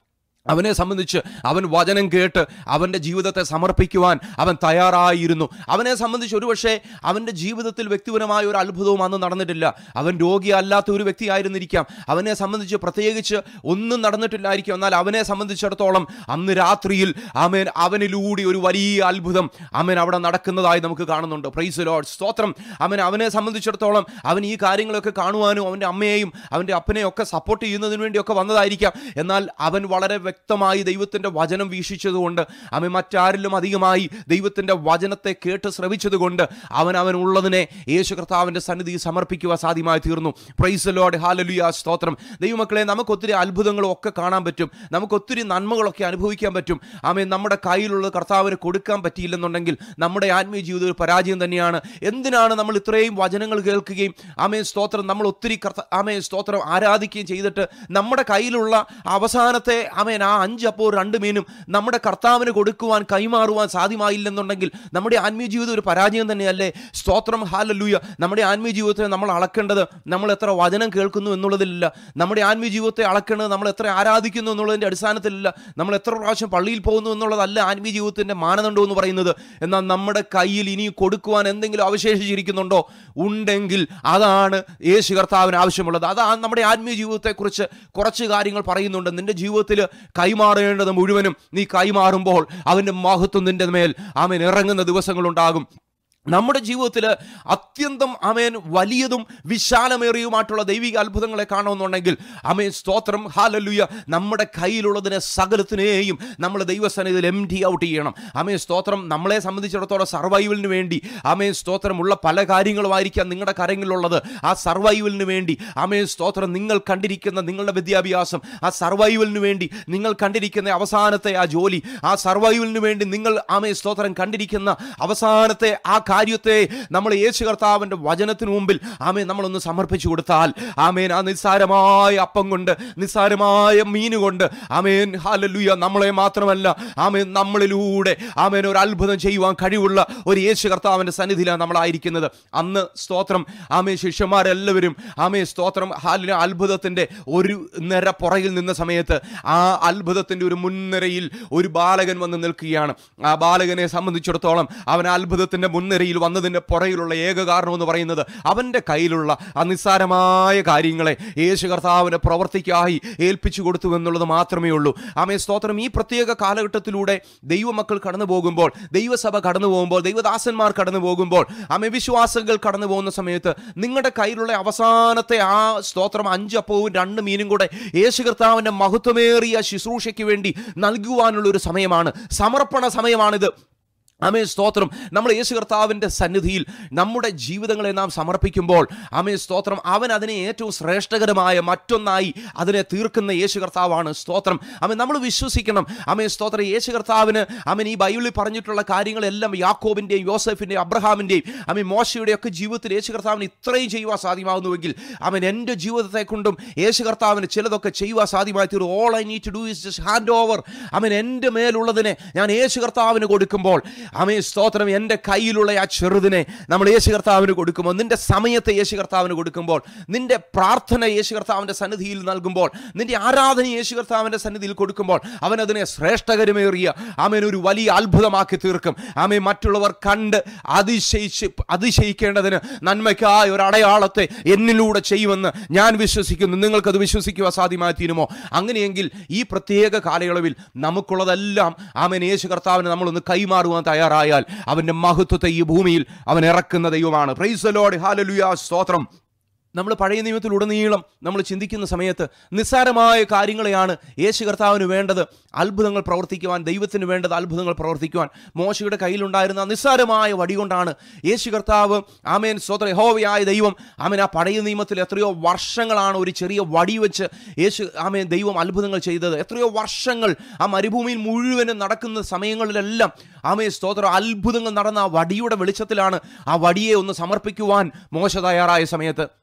അവനെ സംബന്ധിച്ച് അവൻ വചനം കേട്ട് അവൻ്റെ ജീവിതത്തെ സമർപ്പിക്കുവാൻ അവൻ തയ്യാറായിരുന്നു അവനെ സംബന്ധിച്ച് ഒരുപക്ഷെ അവൻ്റെ ജീവിതത്തിൽ വ്യക്തിപരമായ ഒരു അത്ഭുതവും അന്ന് നടന്നിട്ടില്ല അവൻ രോഗിയല്ലാത്ത ഒരു വ്യക്തിയായിരുന്നിരിക്കാം അവനെ സംബന്ധിച്ച് പ്രത്യേകിച്ച് ഒന്നും നടന്നിട്ടില്ലായിരിക്കും എന്നാൽ അവനെ സംബന്ധിച്ചിടത്തോളം അന്ന് രാത്രിയിൽ അവൻ അവനിലൂടെ ഒരു വലിയ അത്ഭുതം അവൻ അവിടെ നടക്കുന്നതായി നമുക്ക് കാണുന്നുണ്ട് പ്രൈസ് ലോഡ് സ്തോത്രം അവൻ അവനെ സംബന്ധിച്ചിടത്തോളം അവൻ ഈ കാര്യങ്ങളൊക്കെ കാണുവാനും അവൻ്റെ അമ്മയെയും അവൻ്റെ അപ്പനെയും ഒക്കെ സപ്പോർട്ട് ചെയ്യുന്നതിന് വേണ്ടിയൊക്കെ വന്നതായിരിക്കാം എന്നാൽ അവൻ വളരെ വ്യക്തമായി ദൈവത്തിൻ്റെ വചനം വീക്ഷിച്ചതുകൊണ്ട് അവൻ മറ്റാരിലും അധികമായി ദൈവത്തിൻ്റെ വചനത്തെ കേട്ട് ശ്രവിച്ചതുകൊണ്ട് അവൻ അവൻ ഉള്ളതിനെ യേശു കർത്താവിൻ്റെ സന്നിധി സമർപ്പിക്കുക സാധ്യമായി തീർന്നു പ്രൈസ് ലോഡ് ഹാലലുയ സ്തോത്രം ദൈവമക്കളെ നമുക്ക് ഒത്തിരി അത്ഭുതങ്ങളും ഒക്കെ കാണാൻ പറ്റും നമുക്ക് ഒത്തിരി നന്മകളൊക്കെ അനുഭവിക്കാൻ പറ്റും ആമേ നമ്മുടെ കയ്യിലുള്ളത് കർത്താവിന് കൊടുക്കാൻ പറ്റിയില്ലെന്നുണ്ടെങ്കിൽ നമ്മുടെ ആത്മീയ ജീവിതം ഒരു പരാജയം തന്നെയാണ് എന്തിനാണ് നമ്മൾ ഇത്രയും വചനങ്ങൾ കേൾക്കുകയും ആമേ സ്തോത്രം നമ്മൾ ഒത്തിരി കർത്ത ആമേ സ്തോത്രം ആരാധിക്കുകയും ചെയ്തിട്ട് നമ്മുടെ കയ്യിലുള്ള അവസാനത്തെ ആമേൻ ആ അഞ്ച് അപ്പോ രണ്ട് മീനും നമ്മുടെ കർത്താവിന് കൊടുക്കുവാൻ കൈമാറുവാൻ സാധ്യമായില്ലെന്നുണ്ടെങ്കിൽ നമ്മുടെ ആത്മീയ ജീവിതം ഒരു പരാജയം തന്നെയല്ലേ സ്തോത്രം ഹാലല്ലൂയ നമ്മുടെ ആത്മീയ ജീവിതത്തെ നമ്മൾ അളക്കേണ്ടത് നമ്മൾ എത്ര വചനം കേൾക്കുന്നു എന്നുള്ളതിലല്ല നമ്മുടെ ആത്മീയ ജീവിതത്തെ അളക്കേണ്ടത് നമ്മൾ എത്ര ആരാധിക്കുന്നു എന്നുള്ളതിൻ്റെ അടിസ്ഥാനത്തിലല്ല നമ്മൾ എത്ര പ്രാവശ്യം പള്ളിയിൽ പോകുന്നു എന്നുള്ളതല്ല ആത്മീയ ജീവിതത്തിൻ്റെ മാനദണ്ഡം എന്ന് പറയുന്നത് എന്നാൽ നമ്മുടെ കയ്യിൽ ഇനി കൊടുക്കുവാൻ എന്തെങ്കിലും അവശേഷിച്ചിരിക്കുന്നുണ്ടോ ഉണ്ടെങ്കിൽ അതാണ് യേശു കർത്താവിന് ആവശ്യമുള്ളത് അതാണ് നമ്മുടെ ആത്മീയ ജീവിതത്തെക്കുറിച്ച് കുറച്ച് കാര്യങ്ങൾ പറയുന്നുണ്ട് നിന്റെ ജീവിതത്തിൽ കൈമാറേണ്ടത് മുഴുവനും നീ കൈമാറുമ്പോൾ അവൻ്റെ മഹത്വം നിന്റെ മേൽ അവൻ ഇറങ്ങുന്ന ദിവസങ്ങളുണ്ടാകും നമ്മുടെ ജീവിതത്തിൽ അത്യന്തം അമേൻ വലിയതും വിശാലമേറിയുമായിട്ടുള്ള ദൈവിക അത്ഭുതങ്ങളെ കാണുമെന്നുണ്ടെങ്കിൽ അമേൻ സ്തോത്രം ഹാലലുയ നമ്മുടെ കയ്യിലുള്ളതിനെ സകലത്തിനെയും നമ്മൾ ദൈവസന്നിധിയിൽ എം ടി ഔട്ട് ചെയ്യണം അമേൻ സ്തോത്രം നമ്മളെ സംബന്ധിച്ചിടത്തോളം സർവൈവലിന് വേണ്ടി അമേൻ സ്തോത്രമുള്ള പല കാര്യങ്ങളുമായിരിക്കാം നിങ്ങളുടെ കരങ്ങളിലുള്ളത് ആ സർവൈവലിന് വേണ്ടി അമേൻ സ്തോത്രം നിങ്ങൾ കണ്ടിരിക്കുന്ന നിങ്ങളുടെ വിദ്യാഭ്യാസം ആ സർവൈവലിന് വേണ്ടി നിങ്ങൾ കണ്ടിരിക്കുന്ന അവസാനത്തെ ആ ജോലി ആ സർവൈവലിന് വേണ്ടി നിങ്ങൾ ആമേ സ്തോത്രം കണ്ടിരിക്കുന്ന അവസാനത്തെ ആ കാര്യത്തെ നമ്മൾ യേശു കർത്താവിൻ്റെ വചനത്തിന് മുമ്പിൽ ആമേൻ നമ്മളൊന്ന് സമർപ്പിച്ചു കൊടുത്താൽ ആമേൻ ആ നിസ്സാരമായ അപ്പം കൊണ്ട് നിസ്സാരമായ മീൻ കൊണ്ട് ആമേൻ ഹാലലുയ നമ്മളെ മാത്രമല്ല ആമേൻ നമ്മളിലൂടെ ആമേൻ ഒരു അത്ഭുതം ചെയ്യുവാൻ കഴിവുള്ള ഒരു യേശു കർത്താവിൻ്റെ സന്നിധിയിലാണ് നമ്മളായിരിക്കുന്നത് അന്ന് സ്തോത്രം ആമേ ശിഷ്യന്മാരെല്ലാവരും ആമേ സ്തോത്രം ഹാലിന് അത്ഭുതത്തിൻ്റെ ഒരു നിര പുറകിൽ നിന്ന സമയത്ത് ആ അത്ഭുതത്തിൻ്റെ ഒരു മുൻനിരയിൽ ഒരു ബാലകൻ വന്ന് നിൽക്കുകയാണ് ആ ബാലകനെ സംബന്ധിച്ചിടത്തോളം അവൻ അത്ഭുതത്തിൻ്റെ മുൻനിരയിൽ വന്നതിൻ്റെ പുറകിലുള്ള ഏക കാരണം എന്ന് പറയുന്നത് അവൻ്റെ കയ്യിലുള്ള ആ നിസ്സാരമായ കാര്യങ്ങളെ യേശു കർത്താവിൻ്റെ പ്രവർത്തിക്കായി ഏൽപ്പിച്ചു കൊടുത്തു എന്നുള്ളത് മാത്രമേ ഉള്ളൂ ആമേ സ്തോത്രം ഈ പ്രത്യേക കാലഘട്ടത്തിലൂടെ ദൈവമക്കൾ കടന്നു പോകുമ്പോൾ ദൈവസഭ കടന്നു പോകുമ്പോൾ ദൈവദാസന്മാർ കടന്നു പോകുമ്പോൾ ആമേ വിശ്വാസങ്ങൾ കടന്നു പോകുന്ന സമയത്ത് നിങ്ങളുടെ കയ്യിലുള്ള അവസാനത്തെ ആ സ്തോത്രം അഞ്ചപ്പവും രണ്ട് മീനും കൂടെ യേശു കർത്താവിൻ്റെ മഹത്വമേറിയ ശുശ്രൂഷയ്ക്ക് വേണ്ടി നൽകുവാനുള്ള ഒരു സമയമാണ് സമർപ്പണ സമയമാണിത് അമേ സ്തോത്രം നമ്മൾ യേശു കർത്താവിൻ്റെ സന്നിധിയിൽ നമ്മുടെ ജീവിതങ്ങളെ നാം സമർപ്പിക്കുമ്പോൾ അമേ സ്തോത്രം അവൻ അതിനെ ഏറ്റവും ശ്രേഷ്ഠകരമായ മറ്റൊന്നായി അതിനെ തീർക്കുന്ന യേശു കർത്താവാണ് സ്തോത്രം അമേ നമ്മൾ വിശ്വസിക്കണം അമേ സ്തോത്രം യേശു കർത്താവിന് അവൻ ഈ ബൈബിളിൽ പറഞ്ഞിട്ടുള്ള കാര്യങ്ങളെല്ലാം യാക്കോബിൻ്റെയും യോസഫിൻ്റെയും അബ്രഹാമിൻ്റെയും അമേ മോശയുടെ ഒക്കെ ജീവിതത്തിൽ യേശു കർത്താവിന് ഇത്രയും ചെയ്യുവാൻ സാധ്യമാകുന്നുവെങ്കിൽ അവൻ എൻ്റെ ജീവിതത്തെ കൊണ്ടും യേശു കർത്താവിന് ചിലതൊക്കെ ചെയ്യുവാൻ സാധ്യമായി തീരും all I need to do is just hand over അവൻ എൻ്റെ മേലുള്ളതിനെ ഞാൻ യേശു കർത്താവിന് കൊടുക്കുമ്പോൾ അമേ സ്തോത്രം എൻ്റെ കയ്യിലുള്ള ആ ചെറുതിനെ നമ്മൾ യേശു കർത്താവിന് കൊടുക്കുമ്പോൾ നിന്റെ സമയത്തെ യേശു കർത്താവിന് കൊടുക്കുമ്പോൾ നിന്റെ പ്രാർത്ഥന യേശു കർത്താവിൻ്റെ സന്നിധിയിൽ നൽകുമ്പോൾ നിന്റെ ആരാധന യേശു കർത്താവിൻ്റെ സന്നിധിയിൽ കൊടുക്കുമ്പോൾ അവൻ അതിനെ ശ്രേഷ്ഠകരമേറിയ ആമേൻ ഒരു വലിയ അത്ഭുതമാക്കി തീർക്കും ആമേ മറ്റുള്ളവർ കണ്ട് അതിശയിച്ച് അതിശയിക്കേണ്ടതിന് നന്മയ്ക്കായ ഒരു അടയാളത്തെ എന്നിലൂടെ ചെയ്യുമെന്ന് ഞാൻ വിശ്വസിക്കുന്നു നിങ്ങൾക്കത് വിശ്വസിക്കുക സാധ്യമായി തീരുമോ അങ്ങനെയെങ്കിൽ ഈ പ്രത്യേക കാലയളവിൽ നമുക്കുള്ളതെല്ലാം ആമേൻ യേശു കർത്താവിന് നമ്മളൊന്ന് കൈമാറുവാൻ തയ്യാറായാൽ അവൻ്റെ മഹത്വത്തെ ഈ ഭൂമിയിൽ അവൻ ഇറക്കുന്ന ദൈവമാണ് പ്രൈസ് ലോഡ് ഹാലലുയാ സ്തോത്രം നമ്മൾ പഴയ നിയമത്തിലുടനീളം നമ്മൾ ചിന്തിക്കുന്ന സമയത്ത് നിസ്സാരമായ കാര്യങ്ങളെയാണ് യേശു കർത്താവിന് വേണ്ടത് അത്ഭുതങ്ങൾ പ്രവർത്തിക്കുവാൻ ദൈവത്തിന് വേണ്ടത് അത്ഭുതങ്ങൾ പ്രവർത്തിക്കുവാൻ മോശയുടെ കയ്യിലുണ്ടായിരുന്ന നിസ്സാരമായ വടി കൊണ്ടാണ് യേശു കർത്താവ് ആമേൻ സ്വത്ര യഹോവയായ ദൈവം ആമേൻ ആ പഴയ നിയമത്തിൽ എത്രയോ വർഷങ്ങളാണ് ഒരു ചെറിയ വടി വെച്ച് യേശു ആമേൻ ദൈവം അത്ഭുതങ്ങൾ ചെയ്തത് എത്രയോ വർഷങ്ങൾ ആ മരുഭൂമിയിൽ മുഴുവനും നടക്കുന്ന സമയങ്ങളിലെല്ലാം ആമേ സ്തോത്രം അത്ഭുതങ്ങൾ നടന്ന ആ വടിയുടെ വെളിച്ചത്തിലാണ് ആ വടിയെ ഒന്ന് സമർപ്പിക്കുവാൻ മോശ തയ്യാറായ സമയത്ത്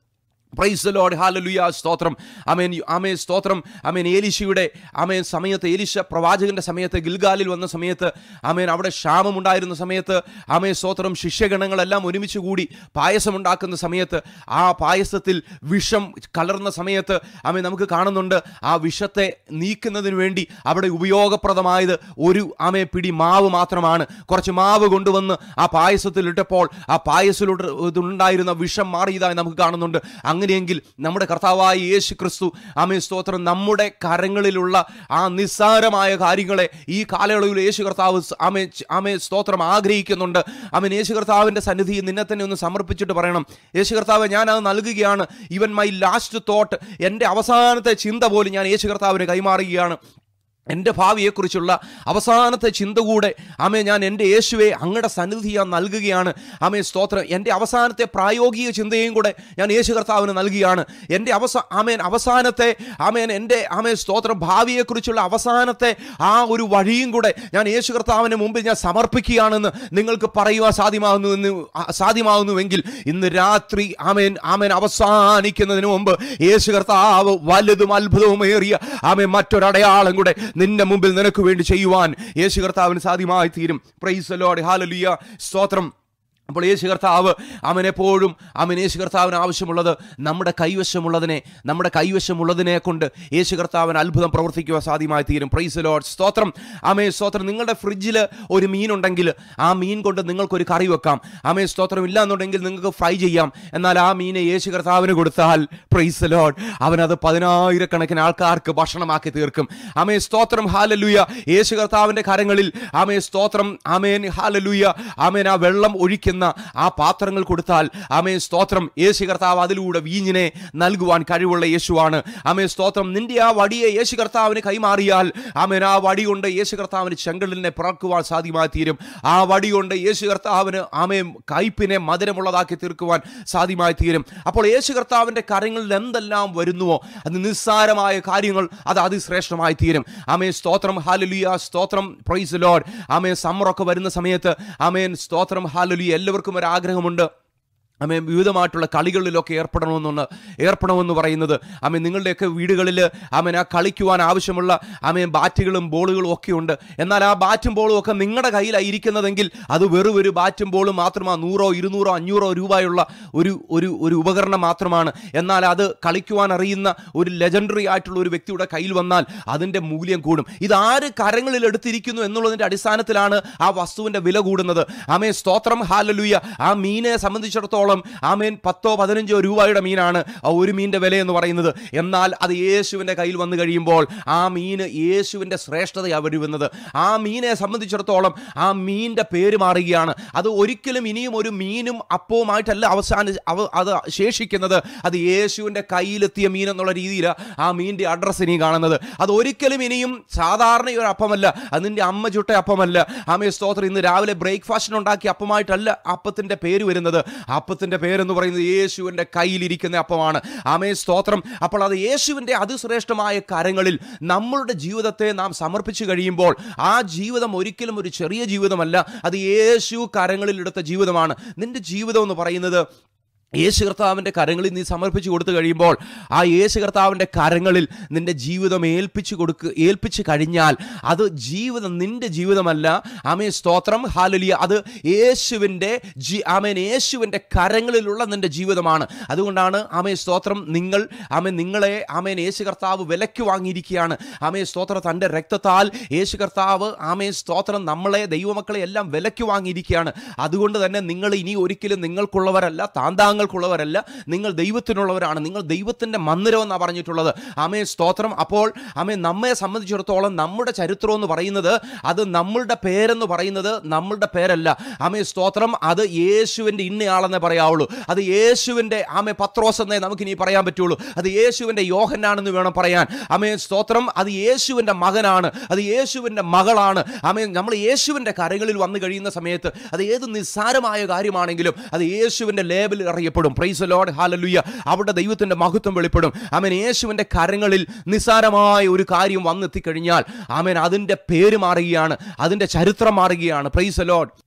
പ്രൈസ് ലോഡ് ഹാലലുയ സ്തോത്രം അമേൻ അമേ സ്തോത്രം അമേൻ ഏലിശയുടെ അമേൻ സമയത്ത് ഏലിശ പ്രവാചകന്റെ സമയത്ത് ഗിൽഗാലിൽ വന്ന സമയത്ത് അമേൻ അവിടെ ക്ഷാമമുണ്ടായിരുന്ന സമയത്ത് അമേ സ്തോത്രം ശിഷ്യഗണങ്ങളെല്ലാം ഒരുമിച്ച് കൂടി പായസം ഉണ്ടാക്കുന്ന സമയത്ത് ആ പായസത്തിൽ വിഷം കലർന്ന സമയത്ത് അമേ നമുക്ക് കാണുന്നുണ്ട് ആ വിഷത്തെ നീക്കുന്നതിന് വേണ്ടി അവിടെ ഉപയോഗപ്രദമായത് ഒരു അമേ പിടി മാവ് മാത്രമാണ് കുറച്ച് മാവ് കൊണ്ടുവന്ന് ആ പായസത്തിൽ ഇട്ടപ്പോൾ ആ പായസത്തിലോട്ട് ഉണ്ടായിരുന്ന വിഷം മാറിയതായി നമുക്ക് കാണുന്നുണ്ട് അങ്ങനെയെങ്കിൽ നമ്മുടെ കർത്താവായ യേശു ക്രിസ്തു ആമേ സ്തോത്രം നമ്മുടെ കരങ്ങളിലുള്ള ആ നിസ്സാരമായ കാര്യങ്ങളെ ഈ കാലയളവിൽ യേശു കർത്താവ് സ് ആമേ ആമേ സ്തോത്രം ആഗ്രഹിക്കുന്നുണ്ട് ആമേൻ യേശു കർത്താവിൻ്റെ സന്നിധിയിൽ നിന്നെ തന്നെ ഒന്ന് സമർപ്പിച്ചിട്ട് പറയണം യേശു കർത്താവ് ഞാൻ അത് നൽകുകയാണ് ഈവൻ മൈ ലാസ്റ്റ് തോട്ട് എൻ്റെ അവസാനത്തെ ചിന്ത പോലും ഞാൻ യേശു കർത്താവിന് കൈമാറുകയാണ് എൻ്റെ ഭാവിയെക്കുറിച്ചുള്ള അവസാനത്തെ ചിന്ത കൂടെ ആമേ ഞാൻ എൻ്റെ യേശുവെ അങ്ങയുടെ സന്നിധി ഞാൻ നൽകുകയാണ് ആമേ സ്തോത്രം എൻ്റെ അവസാനത്തെ പ്രായോഗിക ചിന്തയും കൂടെ ഞാൻ യേശു കർത്താവിന് നൽകുകയാണ് എൻ്റെ അവസാ ആമേൻ അവസാനത്തെ ആമേൻ എൻ്റെ ആമേ സ്തോത്രം ഭാവിയെക്കുറിച്ചുള്ള അവസാനത്തെ ആ ഒരു വഴിയും കൂടെ ഞാൻ യേശു കർത്താവിന് മുമ്പിൽ ഞാൻ സമർപ്പിക്കുകയാണെന്ന് നിങ്ങൾക്ക് പറയുവാൻ സാധ്യമാകുന്നു എന്ന് സാധ്യമാകുന്നുവെങ്കിൽ ഇന്ന് രാത്രി ആമേൻ ആമേൻ അവസാനിക്കുന്നതിന് മുമ്പ് യേശു കർത്താവ് വലുതും അത്ഭുതവുമേറിയ ആമേൻ മറ്റൊരടയാളം കൂടെ നിന്റെ മുമ്പിൽ നിനക്ക് വേണ്ടി ചെയ്യുവാൻ യേശു കർത്താവിന് സാധ്യമായി തീരും പ്രൈസ് ലോഡ് ഹാലലിയ സ്തോത്രം അപ്പോൾ യേശു കർത്താവ് അവൻ എപ്പോഴും അവൻ യേശു കർത്താവിന് ആവശ്യമുള്ളത് നമ്മുടെ കൈവശമുള്ളതിനെ നമ്മുടെ കൈവശമുള്ളതിനെ കൊണ്ട് യേശു കർത്താവിന് അത്ഭുതം പ്രവർത്തിക്കുവാൻ സാധ്യമായി തീരും പ്രൈസ് ലോഡ് സ്തോത്രം ആമേ സ്തോത്രം നിങ്ങളുടെ ഫ്രിഡ്ജിൽ ഒരു മീനുണ്ടെങ്കിൽ ആ മീൻ കൊണ്ട് നിങ്ങൾക്കൊരു കറി വെക്കാം ആമേ സ്തോത്രം ഇല്ല എന്നുണ്ടെങ്കിൽ നിങ്ങൾക്ക് ഫ്രൈ ചെയ്യാം എന്നാൽ ആ മീനെ യേശു കർത്താവിന് കൊടുത്താൽ പ്രൈസ് ലോഡ് അവനത് പതിനായിരക്കണക്കിന് ആൾക്കാർക്ക് ഭക്ഷണമാക്കി തീർക്കും ആമേ സ്തോത്രം ഹാലലുയ യേശു കർത്താവിൻ്റെ കരങ്ങളിൽ ആമേ സ്തോത്രം ആമേൻ ഹാലലുയ ആമേൻ ആ വെള്ളം ഒഴിക്കുന്ന ആ പാത്രങ്ങൾ കൊടുത്താൽ ആമേ സ്തോത്രം യേശു കർത്താവ് അതിലൂടെ വീഞ്ഞിനെ നൽകുവാൻ കഴിവുള്ള യേശുവാണ് ആമേ സ്തോത്രം നിന്റെ ആ വടിയെ യേശു കർത്താവിന് കൈമാറിയാൽ ആമേൻ ആ വടി കൊണ്ട് യേശു കർത്താവിന് ചെങ്കടലിനെ പിറക്കുവാൻ സാധ്യമായി തീരും ആ വടി കൊണ്ട് യേശു കർത്താവിന് ആമേ കയ്പിനെ മധുരമുള്ളതാക്കി തീർക്കുവാൻ സാധ്യമായി തീരും അപ്പോൾ യേശു കർത്താവിൻ്റെ കാര്യങ്ങളിൽ എന്തെല്ലാം വരുന്നുവോ അത് നിസ്സാരമായ കാര്യങ്ങൾ അത് അതിശ്രേഷ്ഠമായി തീരും ആമേ സ്തോത്രം ഹാലലുയ സ്തോത്രം പ്രൈസ് ലോഡ് ആമേ സമ്മറൊക്കെ വരുന്ന സമയത്ത് ആമേൻ സ്തോത്രം ഹാലലുയ എല്ലാവർക്കും ഒരു ആഗ്രഹമുണ്ട് അമ്മേ വിവിധമായിട്ടുള്ള കളികളിലൊക്കെ ഏർപ്പെടണമെന്നാണ് ഏർപ്പെടണമെന്ന് പറയുന്നത് അമ്മേ നിങ്ങളുടെയൊക്കെ വീടുകളിൽ അമ്മൻ ആ കളിക്കുവാൻ ആവശ്യമുള്ള അമ്മേ ബാറ്റുകളും ബോളുകളും ഒക്കെ ഉണ്ട് എന്നാൽ ആ ബാറ്റും ബോളും ഒക്കെ നിങ്ങളുടെ കയ്യിലാണ് ഇരിക്കുന്നതെങ്കിൽ അത് വെറും ഒരു ബാറ്റും ബോളും മാത്രമാണ് നൂറോ ഇരുന്നൂറോ അഞ്ഞൂറോ രൂപയുള്ള ഒരു ഒരു ഒരു ഉപകരണം മാത്രമാണ് എന്നാൽ അത് കളിക്കുവാൻ അറിയുന്ന ഒരു ലെജൻഡറി ആയിട്ടുള്ള ഒരു വ്യക്തിയുടെ കയ്യിൽ വന്നാൽ അതിൻ്റെ മൂല്യം കൂടും ഇത് ആര് കരങ്ങളിൽ എടുത്തിരിക്കുന്നു എന്നുള്ളതിൻ്റെ അടിസ്ഥാനത്തിലാണ് ആ വസ്തുവിൻ്റെ വില കൂടുന്നത് ആമേ സ്തോത്രം ഹാലലുയ ആ മീനെ സംബന്ധിച്ചിടത്തോളം ആമേൻ പത്തോ പതിനഞ്ചോ രൂപയുടെ മീനാണ് ആ ഒരു മീനിൻ്റെ വില എന്ന് പറയുന്നത് എന്നാൽ അത് യേശുവിൻ്റെ കയ്യിൽ വന്നു കഴിയുമ്പോൾ ആ മീന് യേശുവിൻ്റെ ശ്രേഷ്ഠതയാണ് വരുന്നത് ആ മീനെ സംബന്ധിച്ചിടത്തോളം ആ മീനിൻ്റെ പേര് മാറുകയാണ് അത് ഒരിക്കലും ഇനിയും ഒരു മീനും അപ്പവുമായിട്ടല്ല അവസാന അവ അത് ശേഷിക്കുന്നത് അത് യേശുവിൻ്റെ കയ്യിലെത്തിയ മീൻ എന്നുള്ള രീതിയിലാണ് ആ മീനിൻ്റെ അഡ്രസ്സ് ഇനി കാണുന്നത് അത് ഒരിക്കലും ഇനിയും സാധാരണ ഒരു അപ്പമല്ല അത് നിന്റെ അമ്മ ചുട്ട അപ്പമല്ല ആമേ സ്തോത്രം ഇന്ന് രാവിലെ ബ്രേക്ക്ഫാസ്റ്റിന് ഉണ്ടാക്കിയ അപ്പമായിട്ടല്ല അപ്പത്തിൻ്റെ പേര് വരുന്നത് അപ്പത്തിൻ്റെ പേരെന്ന് പറയുന്നത് യേശുവിൻ്റെ കയ്യിലിരിക്കുന്ന അപ്പമാണ് ആമേ സ്തോത്രം അപ്പോൾ അത് യേശുവിൻ്റെ അതിശ്രേഷ്ഠമായ കരങ്ങളിൽ നമ്മളുടെ ജീവിതത്തെ നാം സമർപ്പിച്ചു കഴിയുമ്പോൾ ആ ജീവിതം ഒരിക്കലും ഒരു ചെറിയ ജീവിതമല്ല അത് യേശു കരങ്ങളിൽ എടുത്ത ജീവിതമാണ് നിന്റെ ജീവിതം എന്ന് പറയുന്നത് യേശു കർത്താവിൻ്റെ കരങ്ങളിൽ നീ സമർപ്പിച്ചു കൊടുത്തു കഴിയുമ്പോൾ ആ യേശു കർത്താവിൻ്റെ കരങ്ങളിൽ നിന്റെ ജീവിതം ഏൽപ്പിച്ചു കൊടുക്കുക ഏൽപ്പിച്ചു കഴിഞ്ഞാൽ അത് ജീവിതം നിന്റെ ജീവിതമല്ല ആമേ സ്തോത്രം ഹാലലിയ അത് യേശുവിൻ്റെ ജി ആമേൻ യേശുവിൻ്റെ കരങ്ങളിലുള്ള നിന്റെ ജീവിതമാണ് അതുകൊണ്ടാണ് ആമേ സ്തോത്രം നിങ്ങൾ ആമേ നിങ്ങളെ ആമേൻ യേശു കർത്താവ് വിലയ്ക്ക് വാങ്ങിയിരിക്കുകയാണ് ആമേ സ്തോത്രം തൻ്റെ രക്തത്താൽ യേശു കർത്താവ് ആമേ സ്തോത്രം നമ്മളെ ദൈവമക്കളെ എല്ലാം വിലയ്ക്ക് വാങ്ങിയിരിക്കുകയാണ് അതുകൊണ്ട് തന്നെ നിങ്ങൾ ഇനി ഒരിക്കലും നിങ്ങൾക്കുള്ളവരല്ല താന്താങ്ങൾക്കുള്ളവരല്ല നിങ്ങൾ ദൈവത്തിനുള്ളവരാണ് നിങ്ങൾ ദൈവത്തിൻ്റെ മന്ദിരം എന്നാണ് പറഞ്ഞിട്ടുള്ളത് ആമേ സ്തോത്രം അപ്പോൾ ആമേ നമ്മെ സംബന്ധിച്ചിടത്തോളം നമ്മുടെ ചരിത്രം എന്ന് പറയുന്നത് അത് നമ്മളുടെ പേരെന്ന് പറയുന്നത് നമ്മളുടെ പേരല്ല ആമേ സ്തോത്രം അത് യേശുവിൻ്റെ ഇന്നയാളെന്നേ പറയാവുള്ളൂ അത് യേശുവിൻ്റെ ആമേ പത്രോസ് എന്നേ നമുക്കിനി പറയാൻ പറ്റുള്ളൂ അത് യേശുവിൻ്റെ യോഹനാണെന്ന് വേണം പറയാൻ ആമേ സ്തോത്രം അത് യേശുവിൻ്റെ മകനാണ് അത് യേശുവിൻ്റെ മകളാണ് ആമേ നമ്മൾ യേശുവിൻ്റെ കരങ്ങളിൽ വന്നു കഴിയുന്ന സമയത്ത് അത് ഏത് നിസ്സാരമായ കാര്യമാണെങ്കിലും അത് യേശുവിൻ്റെ ലേബലിൽ അറിയപ്പെടും പ്രൈസ് ലോഡ് ഹാലലുയ്യ അവിടെ ദൈവത്തിൻ്റെ മഹത്വം വെളിപ്പെടും ആമേൻ യേശുവിൻ്റെ കരങ്ങളിൽ നിസ്സാരമായ ഒരു കാര്യം വന്നെത്തിക്കഴിഞ്ഞാൽ ആമേൻ അതിൻ്റെ പേര് മാറുകയാണ് അതിൻ്റെ ചരിത്രം മാറുകയാണ് പ്രൈസ് ലോഡ്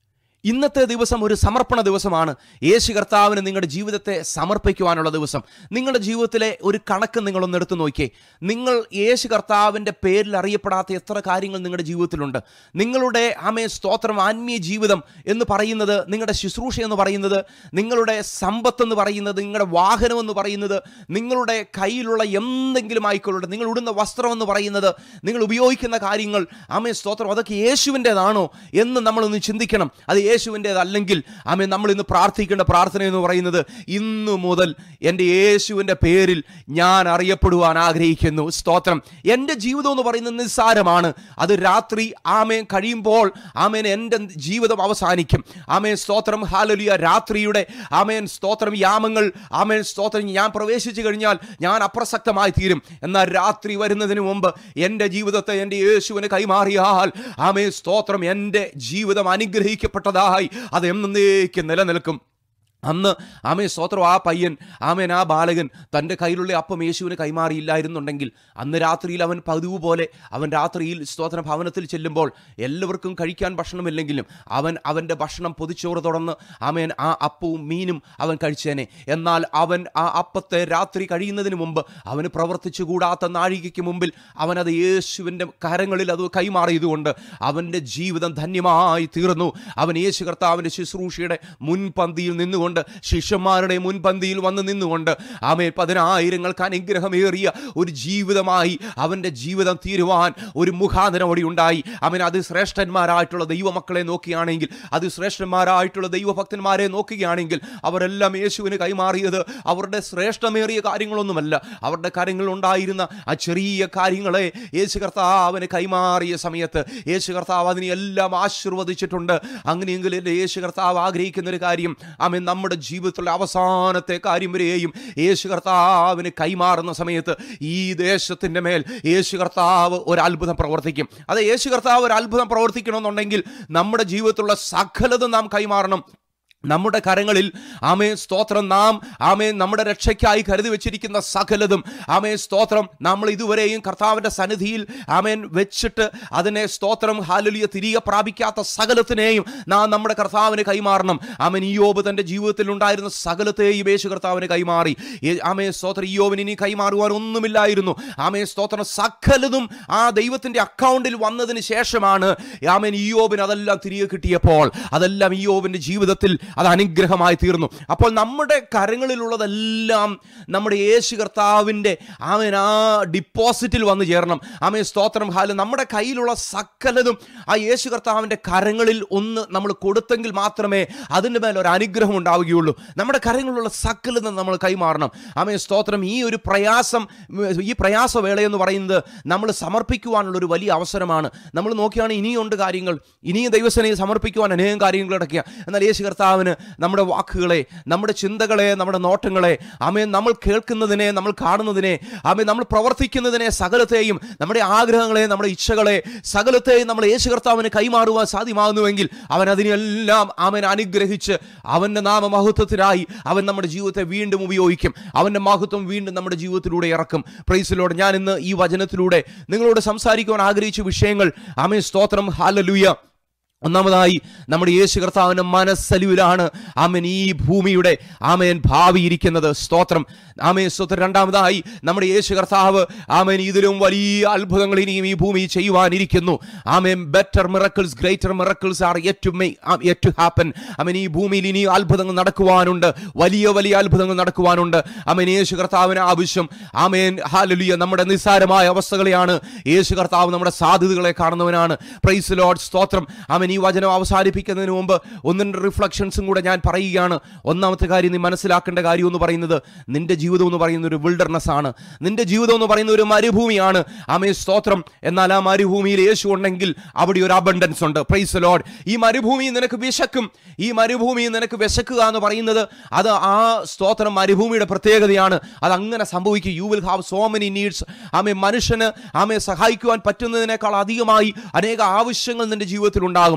ഇന്നത്തെ ദിവസം ഒരു സമർപ്പണ ദിവസമാണ് യേശു കർത്താവിന് നിങ്ങളുടെ ജീവിതത്തെ സമർപ്പിക്കുവാനുള്ള ദിവസം നിങ്ങളുടെ ജീവിതത്തിലെ ഒരു കണക്ക് നിങ്ങളൊന്ന് എടുത്തു നോക്കിയേ നിങ്ങൾ യേശു കർത്താവിൻ്റെ പേരിൽ അറിയപ്പെടാത്ത എത്ര കാര്യങ്ങൾ നിങ്ങളുടെ ജീവിതത്തിലുണ്ട് നിങ്ങളുടെ ആമേ സ്തോത്രം ആത്മീയ ജീവിതം എന്ന് പറയുന്നത് നിങ്ങളുടെ ശുശ്രൂഷ എന്ന് പറയുന്നത് നിങ്ങളുടെ സമ്പത്ത് എന്ന് പറയുന്നത് നിങ്ങളുടെ വാഹനം എന്ന് പറയുന്നത് നിങ്ങളുടെ കയ്യിലുള്ള എന്തെങ്കിലും ആയിക്കൊള്ളട്ടെ നിങ്ങൾ ഇടുന്ന വസ്ത്രം എന്ന് പറയുന്നത് നിങ്ങൾ ഉപയോഗിക്കുന്ന കാര്യങ്ങൾ ആമേ സ്തോത്രം അതൊക്കെ യേശുവിൻ്റെതാണോ എന്ന് നമ്മളൊന്ന് ചിന്തിക്കണം അത് യേശുവിൻ്റെതല്ലെങ്കിൽ ആമേ നമ്മൾ ഇന്ന് പ്രാർത്ഥിക്കേണ്ട പ്രാർത്ഥന എന്ന് പറയുന്നത് ഇന്നു മുതൽ എൻ്റെ യേശുവിൻ്റെ പേരിൽ ഞാൻ അറിയപ്പെടുവാൻ ആഗ്രഹിക്കുന്നു സ്തോത്രം എൻ്റെ ജീവിതം എന്ന് പറയുന്നത് നിസ്സാരമാണ് അത് രാത്രി ആമേൻ കഴിയുമ്പോൾ ആമേൻ എൻ്റെ ജീവിതം അവസാനിക്കും ആമേൻ സ്തോത്രം ഹാലലിയ രാത്രിയുടെ ആമേൻ സ്തോത്രം യാമങ്ങൾ ആമേൻ സ്തോത്രം ഞാൻ പ്രവേശിച്ചു കഴിഞ്ഞാൽ ഞാൻ അപ്രസക്തമായി തീരും എന്നാൽ രാത്രി വരുന്നതിന് മുമ്പ് എൻ്റെ ജീവിതത്തെ എൻ്റെ യേശുവിന് കൈമാറിയാൽ ആമേ സ്തോത്രം എൻ്റെ ജീവിതം അനുഗ്രഹിക്കപ്പെട്ടതായി അത് എന്നേക്ക് നിലനിൽക്കും അന്ന് ആമേ സ്തോത്രം ആ പയ്യൻ ആമേൻ ആ ബാലകൻ തൻ്റെ കയ്യിലുള്ള അപ്പം യേശുവിന് കൈമാറിയില്ലായിരുന്നുണ്ടെങ്കിൽ അന്ന് രാത്രിയിൽ അവൻ പതിവ് പോലെ അവൻ രാത്രിയിൽ സ്തോത്ര ഭവനത്തിൽ ചെല്ലുമ്പോൾ എല്ലാവർക്കും കഴിക്കാൻ ഭക്ഷണമില്ലെങ്കിലും അവൻ അവൻ്റെ ഭക്ഷണം പൊതിച്ചോറ് തുറന്ന് ആമേൻ ആ അപ്പവും മീനും അവൻ കഴിച്ചേനെ എന്നാൽ അവൻ ആ അപ്പത്തെ രാത്രി കഴിയുന്നതിന് മുമ്പ് അവന് പ്രവർത്തിച്ചു കൂടാത്ത നാഴികയ്ക്ക് മുമ്പിൽ അവനത് യേശുവിൻ്റെ കരങ്ങളിൽ അത് കൈമാറിയതുകൊണ്ട് അവൻ്റെ ജീവിതം ധന്യമായി തീർന്നു അവൻ യേശു കർത്താവിൻ്റെ ശുശ്രൂഷയുടെ മുൻപന്തിയിൽ നിന്നുകൊണ്ട് ശിഷ്യന്മാരുടെ മുൻപന്തിയിൽ വന്ന് നിന്നുകൊണ്ട് ആമേ പതിനായിരങ്ങൾക്ക് അനുഗ്രഹമേറിയ ഒരു ജീവിതമായി അവൻ്റെ ജീവിതം തീരുവാൻ ഒരു മുഖാന്തരം അവിടെ ഉണ്ടായി അവൻ അത് ശ്രേഷ്ഠന്മാരായിട്ടുള്ള ദൈവമക്കളെ നോക്കുകയാണെങ്കിൽ അത് ശ്രേഷ്ഠന്മാരായിട്ടുള്ള ദൈവഭക്തന്മാരെ നോക്കുകയാണെങ്കിൽ അവരെല്ലാം യേശുവിന് കൈമാറിയത് അവരുടെ ശ്രേഷ്ഠമേറിയ കാര്യങ്ങളൊന്നുമല്ല അവരുടെ കാര്യങ്ങളിൽ ഉണ്ടായിരുന്ന ആ ചെറിയ കാര്യങ്ങളെ യേശു കർത്താവിന് കൈമാറിയ സമയത്ത് യേശു കർത്താവ് അതിനെ എല്ലാം ആശീർവദിച്ചിട്ടുണ്ട് അങ്ങനെയെങ്കിൽ എൻ്റെ യേശു കർത്താവ് ആഗ്രഹിക്കുന്ന ഒരു കാര്യം ആമൻ നമ്മുടെ ജീവിതത്തിലെ അവസാനത്തെ കാര്യം വരെയും യേശു കർത്താവിന് കൈമാറുന്ന സമയത്ത് ഈ ദേശത്തിൻ്റെ മേൽ യേശു കർത്താവ് ഒരു അത്ഭുതം പ്രവർത്തിക്കും അത് യേശു കർത്താവ് ഒരു അത്ഭുതം പ്രവർത്തിക്കണമെന്നുണ്ടെങ്കിൽ നമ്മുടെ ജീവിതത്തിലുള്ള സകലതും നാം കൈമാറണം നമ്മുടെ കരങ്ങളിൽ ആമേ സ്തോത്രം നാം ആമേ നമ്മുടെ രക്ഷയ്ക്കായി കരുതി വെച്ചിരിക്കുന്ന സകലതും ആമേ സ്തോത്രം നമ്മൾ ഇതുവരെയും കർത്താവിൻ്റെ സന്നിധിയിൽ ആമേൻ വെച്ചിട്ട് അതിനെ സ്തോത്രം ഹാലലിയ തിരികെ പ്രാപിക്കാത്ത സകലത്തിനെയും നാം നമ്മുടെ കർത്താവിന് കൈമാറണം ആമൻ ഇയോബ് തൻ്റെ ജീവിതത്തിൽ ഉണ്ടായിരുന്ന സകലത്തെയും യേശു കർത്താവിന് കൈമാറി ഏ- ആമേ സ്തോത്രം ഇയോബിന് ഇനി കൈമാറുവാൻ ഒന്നുമില്ലായിരുന്നു ആമേ സ്തോത്രം സകലതും ആ ദൈവത്തിൻ്റെ അക്കൗണ്ടിൽ വന്നതിന് ശേഷമാണ് ആമേൻ ഇയോബിന് അതെല്ലാം തിരികെ കിട്ടിയപ്പോൾ അതെല്ലാം ഇയോബിൻ്റെ ജീവിതത്തിൽ അത് അനുഗ്രഹമായി തീർന്നു അപ്പോൾ നമ്മുടെ കരങ്ങളിലുള്ളതെല്ലാം നമ്മുടെ യേശു കർത്താവിൻ്റെ ആമേൻ ആ ഡിപ്പോസിറ്റിൽ വന്നു ചേരണം ആമേ സ്തോത്രം ഹാലും നമ്മുടെ കയ്യിലുള്ള സകലതും ആ യേശു കർത്താവിൻ്റെ കരങ്ങളിൽ ഒന്ന് നമ്മൾ കൊടുത്തെങ്കിൽ മാത്രമേ അതിൻ്റെ മേൽ ഒരു അനുഗ്രഹം ഉണ്ടാവുകയുള്ളൂ നമ്മുടെ കരങ്ങളിലുള്ള സകലതും നമ്മൾ കൈമാറണം ആമേ സ്തോത്രം ഈ ഒരു പ്രയാസം ഈ പ്രയാസവേള എന്ന് പറയുന്നത് നമ്മൾ സമർപ്പിക്കുവാനുള്ള ഒരു വലിയ അവസരമാണ് നമ്മൾ നോക്കിയാണ് ഇനിയുണ്ട് കാര്യങ്ങൾ ഇനിയും ദൈവസേനയെ സമർപ്പിക്കുവാൻ അനേകം കാര്യങ്ങൾ കിടക്കുക എന്നാൽ യേശു കർത്താവിന് നമ്മുടെ വാക്കുകളെ നമ്മുടെ ചിന്തകളെ നമ്മുടെ നോട്ടങ്ങളെ ആമേ നമ്മൾ കേൾക്കുന്നതിനെ നമ്മൾ കാണുന്നതിനെ ആമേ നമ്മൾ പ്രവർത്തിക്കുന്നതിനെ സകലത്തെയും നമ്മുടെ ആഗ്രഹങ്ങളെ നമ്മുടെ ഇച്ഛകളെ സകലത്തെയും നമ്മൾ യേശു കർത്താവിന് കൈമാറുവാൻ സാധ്യമാകുന്നുവെങ്കിൽ അവൻ അതിനെല്ലാം അവൻ അനുഗ്രഹിച്ച് അവൻ്റെ നാമമഹത്വത്തിനായി അവൻ നമ്മുടെ ജീവിതത്തെ വീണ്ടും ഉപയോഗിക്കും അവൻ്റെ മഹത്വം വീണ്ടും നമ്മുടെ ജീവിതത്തിലൂടെ ഇറക്കും പ്രൈസിലോട് ഞാൻ ഇന്ന് ഈ വചനത്തിലൂടെ നിങ്ങളോട് സംസാരിക്കുവാൻ ആഗ്രഹിച്ച വിഷയങ്ങൾ ആമേ സ്തോത്രം ഹാലലുയ ഒന്നാമതായി നമ്മുടെ യേശു കർത്താവിൻ്റെ മനസ്സലിവിലാണ് ആമൻ ഈ ഭൂമിയുടെ ആമേൻ ഭാവി ഇരിക്കുന്നത് സ്തോത്രം ആമേൻ സ്തോത്രം രണ്ടാമതായി നമ്മുടെ യേശു കർത്താവ് ആമേൻ ഇതിലും വലിയ അത്ഭുതങ്ങൾ ഇനിയും ഈ ഭൂമി ചെയ്യുവാനിരിക്കുന്നു ആമേൻ better miracles greater miracles are yet to may yet to happen ആമേൻ ഈ ഭൂമിയിൽ ഇനി അത്ഭുതങ്ങൾ നടക്കുവാനുണ്ട് വലിയ വലിയ അത്ഭുതങ്ങൾ നടക്കുവാനുണ്ട് ആമേൻ യേശു കർത്താവിന് ആവശ്യം ആമേൻ ഹാലലിയ നമ്മുടെ നിസ്സാരമായ അവസ്ഥകളെയാണ് യേശു കർത്താവ് നമ്മുടെ സാധ്യതകളെ കാണുന്നവനാണ് പ്രൈസ് ലോഡ് സ്തോത്രം ആമേൻ ഈ വചനം അവസാനിപ്പിക്കുന്നതിന് മുമ്പ് ഒന്ന് രണ്ട് റിഫ്ലക്ഷൻസും കൂടെ ഞാൻ പറയുകയാണ് ഒന്നാമത്തെ കാര്യം നീ മനസ്സിലാക്കേണ്ട കാര്യം എന്ന് പറയുന്നത് നിന്റെ ജീവിതം എന്ന് പറയുന്ന ഒരു വിൽഡർനെസ് ആണ് നിന്റെ ജീവിതം എന്ന് പറയുന്ന ഒരു മരുഭൂമിയാണ് ആമേ സ്തോത്രം എന്നാൽ ആ മരുഭൂമിയിൽ യേശു ഉണ്ടെങ്കിൽ അവിടെ ഒരു അബണ്ടൻസ് ഉണ്ട് പ്രൈസ് ലോഡ് ഈ മരുഭൂമി നിനക്ക് വിശക്കും ഈ മരുഭൂമി നിനക്ക് വിശക്കുക എന്ന് പറയുന്നത് അത് ആ സ്തോത്രം മരുഭൂമിയുടെ പ്രത്യേകതയാണ് അത് അങ്ങനെ സംഭവിക്കും you will have so many needs ആമേ മനുഷ്യന് ആമേ സഹായിക്കുവാൻ പറ്റുന്നതിനേക്കാൾ അധികമായി അനേക ആവശ്യങ്ങൾ നിന്റെ ജീവിതത്തിൽ ഉണ്ടാകും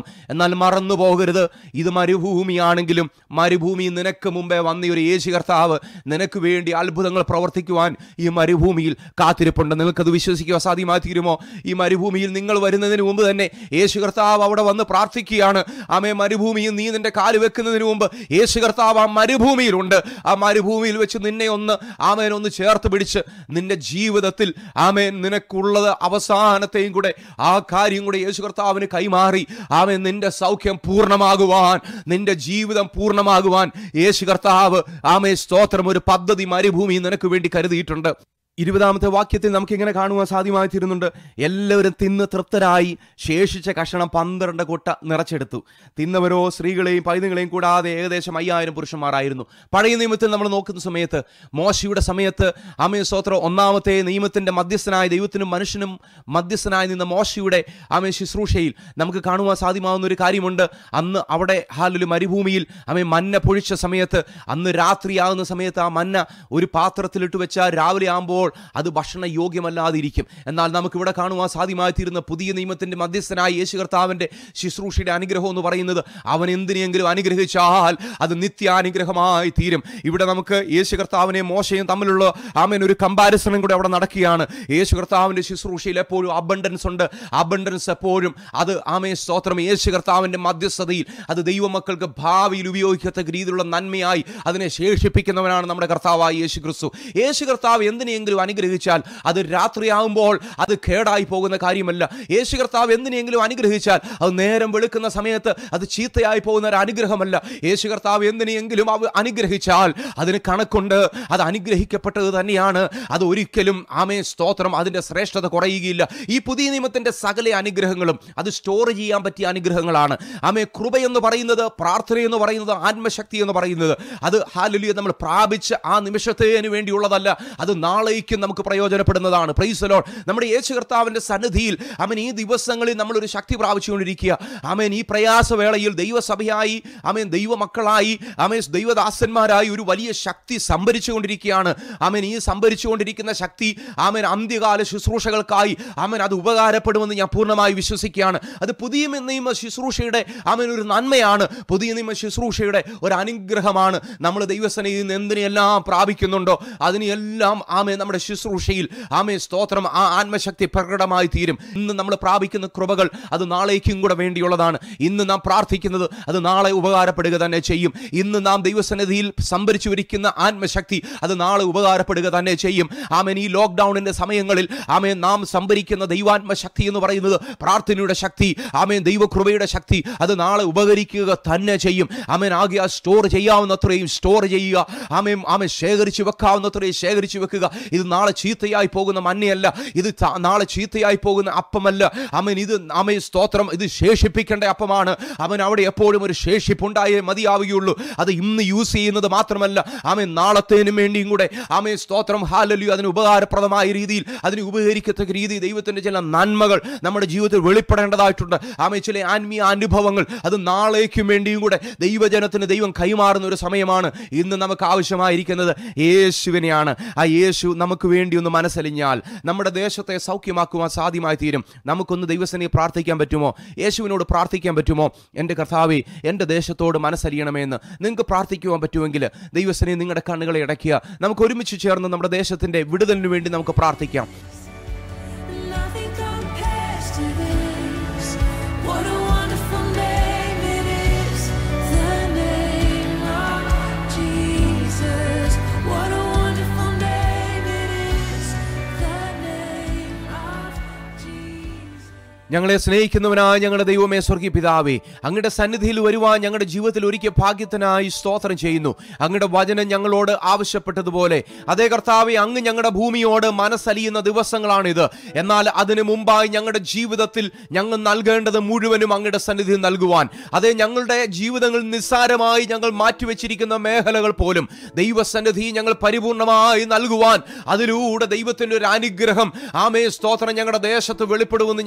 എന്നാൽ മറന്നു പോകരുത് ഇത് മരുഭൂമിയാണെങ്കിലും മരുഭൂമി നിനക്ക് മുമ്പേ വന്ന ഒരു യേശു കർത്താവ് നിനക്ക് വേണ്ടി അത്ഭുതങ്ങൾ പ്രവർത്തിക്കുവാൻ ഈ മരുഭൂമിയിൽ കാത്തിരിപ്പുണ്ട് നിങ്ങൾക്കത് വിശ്വസിക്കുക സാധ്യമായി തീരുമോ ഈ മരുഭൂമിയിൽ നിങ്ങൾ വരുന്നതിന് മുമ്പ് തന്നെ യേശു കർത്താവ് അവിടെ വന്ന് പ്രാർത്ഥിക്കുകയാണ് ആമേ മരുഭൂമിയിൽ നീ നിന്റെ കാല് വെക്കുന്നതിന് മുമ്പ് യേശു കർത്താവ് ആ മരുഭൂമിയിലുണ്ട് ആ മരുഭൂമിയിൽ വെച്ച് നിന്നെ ഒന്ന് ആമേൻ ഒന്ന് ചേർത്ത് പിടിച്ച് നിന്റെ ജീവിതത്തിൽ ആമേൻ നിനക്കുള്ളത് അവസാനത്തെയും കൂടെ ആ കാര്യം കൂടെ യേശു കർത്താവിന് കൈമാറി ആമേൻ നിന്റെ സൗഖ്യം പൂർണ്ണമാകുവാൻ നിന്റെ ജീവിതം പൂർണ്ണമാകുവാൻ യേശു കർത്താവ് ആമേ സ്തോത്രം ഒരു പദ്ധതി മരുഭൂമി നിനക്ക് വേണ്ടി കരുതിയിട്ടുണ്ട് ഇരുപതാമത്തെ വാക്യത്തിൽ നമുക്ക് ഇങ്ങനെ കാണുവാൻ സാധ്യമായി തീരുന്നുണ്ട് എല്ലാവരും തിന്ന് തൃപ്തരായി ശേഷിച്ച കഷണം പന്ത്രണ്ട് കൊട്ട നിറച്ചെടുത്തു തിന്നവരോ സ്ത്രീകളെയും പൈതങ്ങളെയും കൂടാതെ ഏകദേശം അയ്യായിരം പുരുഷന്മാരായിരുന്നു പഴയ നിയമത്തിൽ നമ്മൾ നോക്കുന്ന സമയത്ത് മോശയുടെ സമയത്ത് അമേ സ്തോത്രം ഒന്നാമത്തെ നിയമത്തിന്റെ മധ്യസ്ഥനായ ദൈവത്തിനും മനുഷ്യനും മധ്യസ്ഥനായി നിന്ന മോശയുടെ അമേ ശുശ്രൂഷയിൽ നമുക്ക് കാണുവാൻ സാധ്യമാവുന്ന ഒരു കാര്യമുണ്ട് അന്ന് അവിടെ ഹാലൊരു മരുഭൂമിയിൽ അമേ മന്ന പൊഴിച്ച സമയത്ത് അന്ന് രാത്രിയാകുന്ന സമയത്ത് ആ മന്ന ഒരു പാത്രത്തിലിട്ട് വെച്ചാൽ രാവിലെ ആകുമ്പോൾ അത് ഭക്ഷണ യോഗ്യമല്ലാതിരിക്കും എന്നാൽ നമുക്കിവിടെ കാണുവാൻ സാധ്യമായി തീരുന്ന പുതിയ നിയമത്തിന്റെ മധ്യസ്ഥനായ യേശു കർത്താവിന്റെ ശുശ്രൂഷയുടെ അനുഗ്രഹം എന്ന് പറയുന്നത് അവൻ എന്തിനെങ്കിലും അനുഗ്രഹിച്ചാൽ അത് നിത്യാനുഗ്രഹമായി തീരും ഇവിടെ നമുക്ക് യേശു കർത്താവിനെ മോശയും തമ്മിലുള്ള ആമേൻ ഒരു കമ്പാരിസണും കൂടെ അവിടെ നടക്കുകയാണ് യേശു കർത്താവിന്റെ ശുശ്രൂഷയിൽ എപ്പോഴും അബണ്ടൻസ് ഉണ്ട് അബണ്ടൻസ് എപ്പോഴും അത് ആമേ സ്തോത്രം യേശു കർത്താവിന്റെ മധ്യസ്ഥതയിൽ അത് ദൈവമക്കൾക്ക് ഭാവിയിൽ ഉപയോഗിക്കത്തക്ക രീതിയിലുള്ള നന്മയായി അതിനെ ശേഷിപ്പിക്കുന്നവനാണ് നമ്മുടെ കർത്താവായ യേശു ക്രിസ്തു യേശു കർത്താവ് എന്തിനെങ്കിലും അനുഗ്രഹിച്ചാൽ അത് രാത്രിയാകുമ്പോൾ അത് കേടായി പോകുന്ന കാര്യമല്ല യേശു കർത്താവ് എന്തിനെങ്കിലും അനുഗ്രഹിച്ചാൽ അത് നേരം വെളുക്കുന്ന സമയത്ത് അത് ചീത്തയായി പോകുന്ന ഒരു അനുഗ്രഹമല്ല യേശു കർത്താവ് എന്തിനെങ്കിലും അവ അനുഗ്രഹിച്ചാൽ അതിന് കണക്കുണ്ട് അത് അനുഗ്രഹിക്കപ്പെട്ടത് തന്നെയാണ് അത് ഒരിക്കലും ആമേ സ്തോത്രം അതിന്റെ ശ്രേഷ്ഠത കുറയുകയില്ല ഈ പുതിയ നിയമത്തിന്റെ സകല അനുഗ്രഹങ്ങളും അത് സ്റ്റോർ ചെയ്യാൻ പറ്റിയ അനുഗ്രഹങ്ങളാണ് ആമേ കൃപ എന്ന് പറയുന്നത് പ്രാർത്ഥന എന്ന് പറയുന്നത് ആത്മശക്തി എന്ന് പറയുന്നത് അത് ഹാലുലിയ നമ്മൾ പ്രാപിച്ച ആ നിമിഷത്തേന് വേണ്ടിയുള്ളതല്ല അത് നാളേക്കും നമുക്ക് പ്രയോജനപ്പെടുന്നതാണ് പ്രൈസലോൺ നമ്മുടെ യേശു കർത്താവിന്റെ സന്നിധിയിൽ അവൻ ഈ ദിവസങ്ങളിൽ നമ്മളൊരു ശക്തി പ്രാപിച്ചുകൊണ്ടിരിക്കുക ആമേൻ ഈ പ്രയാസവേളയിൽ ദൈവസഭയായി ആമേൻ ദൈവമക്കളായി ആമേൻ ദൈവദാസന്മാരായി ഒരു വലിയ ശക്തി സംഭരിച്ചുകൊണ്ടിരിക്കുകയാണ് ആമേൻ ഈ സംഭരിച്ചുകൊണ്ടിരിക്കുന്ന ശക്തി ആമേൻ അന്ത്യകാല ശുശ്രൂഷകൾക്കായി ആമേൻ അത് ഉപകാരപ്പെടുമെന്ന് ഞാൻ പൂർണ്ണമായി വിശ്വസിക്കുകയാണ് അത് പുതിയ നിയമ ശുശ്രൂഷയുടെ ആമേൻ ഒരു നന്മയാണ് പുതിയ നിയമ ശുശ്രൂഷയുടെ ഒരു അനുഗ്രഹമാണ് നമ്മൾ ദൈവസനയിൽ നിന്ന് എന്തിനെല്ലാം പ്രാപിക്കുന്നുണ്ടോ അതിനെല്ലാം ആമേ നമ്മുടെ ശുശ്രൂഷയിൽ ആമേ സ്തോത്രം ആ ആത്മശക്തി പ്രകടമായി തീരും ഇന്ന് നമ്മൾ പ്രാപിക്കുന്ന കൃപകൾ അത് നാളേക്കും കൂടെ വേണ്ടിയുള്ളതാണ് ഇന്ന് നാം പ്രാർത്ഥിക്കുന്നത് അത് നാളെ ഉപകാരപ്പെടുക തന്നെ ചെയ്യും ഇന്ന് നാം ദൈവസന്നിധിയിൽ സംഭരിച്ചു വരിക്കുന്ന ആത്മശക്തി അത് നാളെ ഉപകാരപ്പെടുക തന്നെ ചെയ്യും ആമേൻ ഈ ലോക്ക്ഡൌണിന്റെ സമയങ്ങളിൽ ആമേൻ നാം സംഭരിക്കുന്ന ദൈവാത്മശക്തി എന്ന് പറയുന്നത് പ്രാർത്ഥനയുടെ ശക്തി ആമേൻ ദൈവകൃപയുടെ ശക്തി അത് നാളെ ഉപകരിക്കുക തന്നെ ചെയ്യും ആമേൻ ആകെ ആ സ്റ്റോർ ചെയ്യാവുന്നത്രയും സ്റ്റോർ ചെയ്യുക ആമേൻ ആമേൻ ശേഖരിച്ചു വെക്കാവുന്നത്രയും ശേഖരിച്ചു വെക്കുക ഇത് നാളെ ചീത്തയായി പോകുന്ന മഞ്ഞയല്ല ഇത് ത- നാളെ ചീത്തയായി പോകുന്ന അപ്പമല്ല അവൻ ഇത് അമേ സ്തോത്രം ഇത് ശേഷിപ്പിക്കേണ്ട അപ്പമാണ് അവൻ അവിടെ എപ്പോഴും ഒരു ശേഷിപ്പുണ്ടായേ മതിയാവുകയുള്ളൂ അത് ഇന്ന് യൂസ് ചെയ്യുന്നത് മാത്രമല്ല ആമേ നാളത്തേനും വേണ്ടിയും കൂടെ ആമേ സ്തോത്രം ഹാലലിയോ അതിന് ഉപകാരപ്രദമായ രീതിയിൽ അതിന് ഉപകരിക്കത്തക്ക രീതിയിൽ ദൈവത്തിന്റെ ചില നന്മകൾ നമ്മുടെ ജീവിതത്തിൽ വെളിപ്പെടേണ്ടതായിട്ടുണ്ട് ആമേ ചില ആത്മീയ അനുഭവങ്ങൾ അത് നാളേക്കും വേണ്ടിയും കൂടെ ദൈവജനത്തിന് ദൈവം കൈമാറുന്ന ഒരു സമയമാണ് ഇന്ന് നമുക്ക് ആവശ്യമായിരിക്കുന്നത് യേശുവിനെയാണ് ആ യേശു നമുക്ക് വേണ്ടി ഒന്ന് മനസ്സലിഞ്ഞാൽ നമ്മുടെ ദേശത്തെ സൗഖ്യമാക്കുവാൻ സാധ്യമായി തീരും നമുക്കൊന്ന് ദൈവസനെ പ്രാർത്ഥിക്കാൻ പറ്റുമോ യേശുവിനോട് പ്രാർത്ഥിക്കാൻ പറ്റുമോ എൻ്റെ കർത്താവെ എൻ്റെ ദേശത്തോട് മനസ്സലിയണമെന്ന് നിങ്ങൾക്ക് പ്രാർത്ഥിക്കുവാൻ പറ്റുമെങ്കിൽ ദൈവസനെ നിങ്ങളുടെ കണ്ണുകളെ അടയ്ക്കുക നമുക്ക് ഒരുമിച്ച് ചേർന്ന് നമ്മുടെ ദേശത്തിൻ്റെ വിടുതലിന് വേണ്ടി നമുക്ക് പ്രാർത്ഥിക്കാം Nothing compares to this. What a wonderful name it is. The name of Jesus. What a wonderful name it is. The name of Jesus. ഞങ്ങളെ സ്നേഹിക്കുന്നവനായ ഞങ്ങളുടെ ദൈവമേ സ്വർഗീയ പിതാവേ അങ്ങയുടെ സന്നിധിയിൽ വരുവാൻ ഞങ്ങളുടെ ജീവിതത്തിൽ ഒരിക്കൽ ഭാഗ്യത്തിനായി സ്തോത്രം ചെയ്യുന്നു അങ്ങയുടെ വചനം ഞങ്ങളോട് ആവശ്യപ്പെട്ടതുപോലെ അതേ കർത്താവെ അങ്ങ് ഞങ്ങളുടെ ഭൂമിയോട് മനസ്സലിയുന്ന ദിവസങ്ങളാണിത് എന്നാൽ അതിനു മുമ്പായി ഞങ്ങളുടെ ജീവിതത്തിൽ ഞങ്ങൾ നൽകേണ്ടത് മുഴുവനും അങ്ങയുടെ സന്നിധിയിൽ നൽകുവാൻ അതേ ഞങ്ങളുടെ ജീവിതങ്ങൾ നിസ്സാരമായി ഞങ്ങൾ മാറ്റിവെച്ചിരിക്കുന്ന മേഖലകൾ പോലും ദൈവസന്നിധി ഞങ്ങൾ പരിപൂർണമായി നൽകുവാൻ അതിലൂടെ ദൈവത്തിന്റെ ഒരു അനുഗ്രഹം ആമേ സ്തോത്രം ഞങ്ങളുടെ ദേശത്ത് വെളിപ്പെടുമെന്ന് ഞങ്ങൾ പൂർണ്ണമായി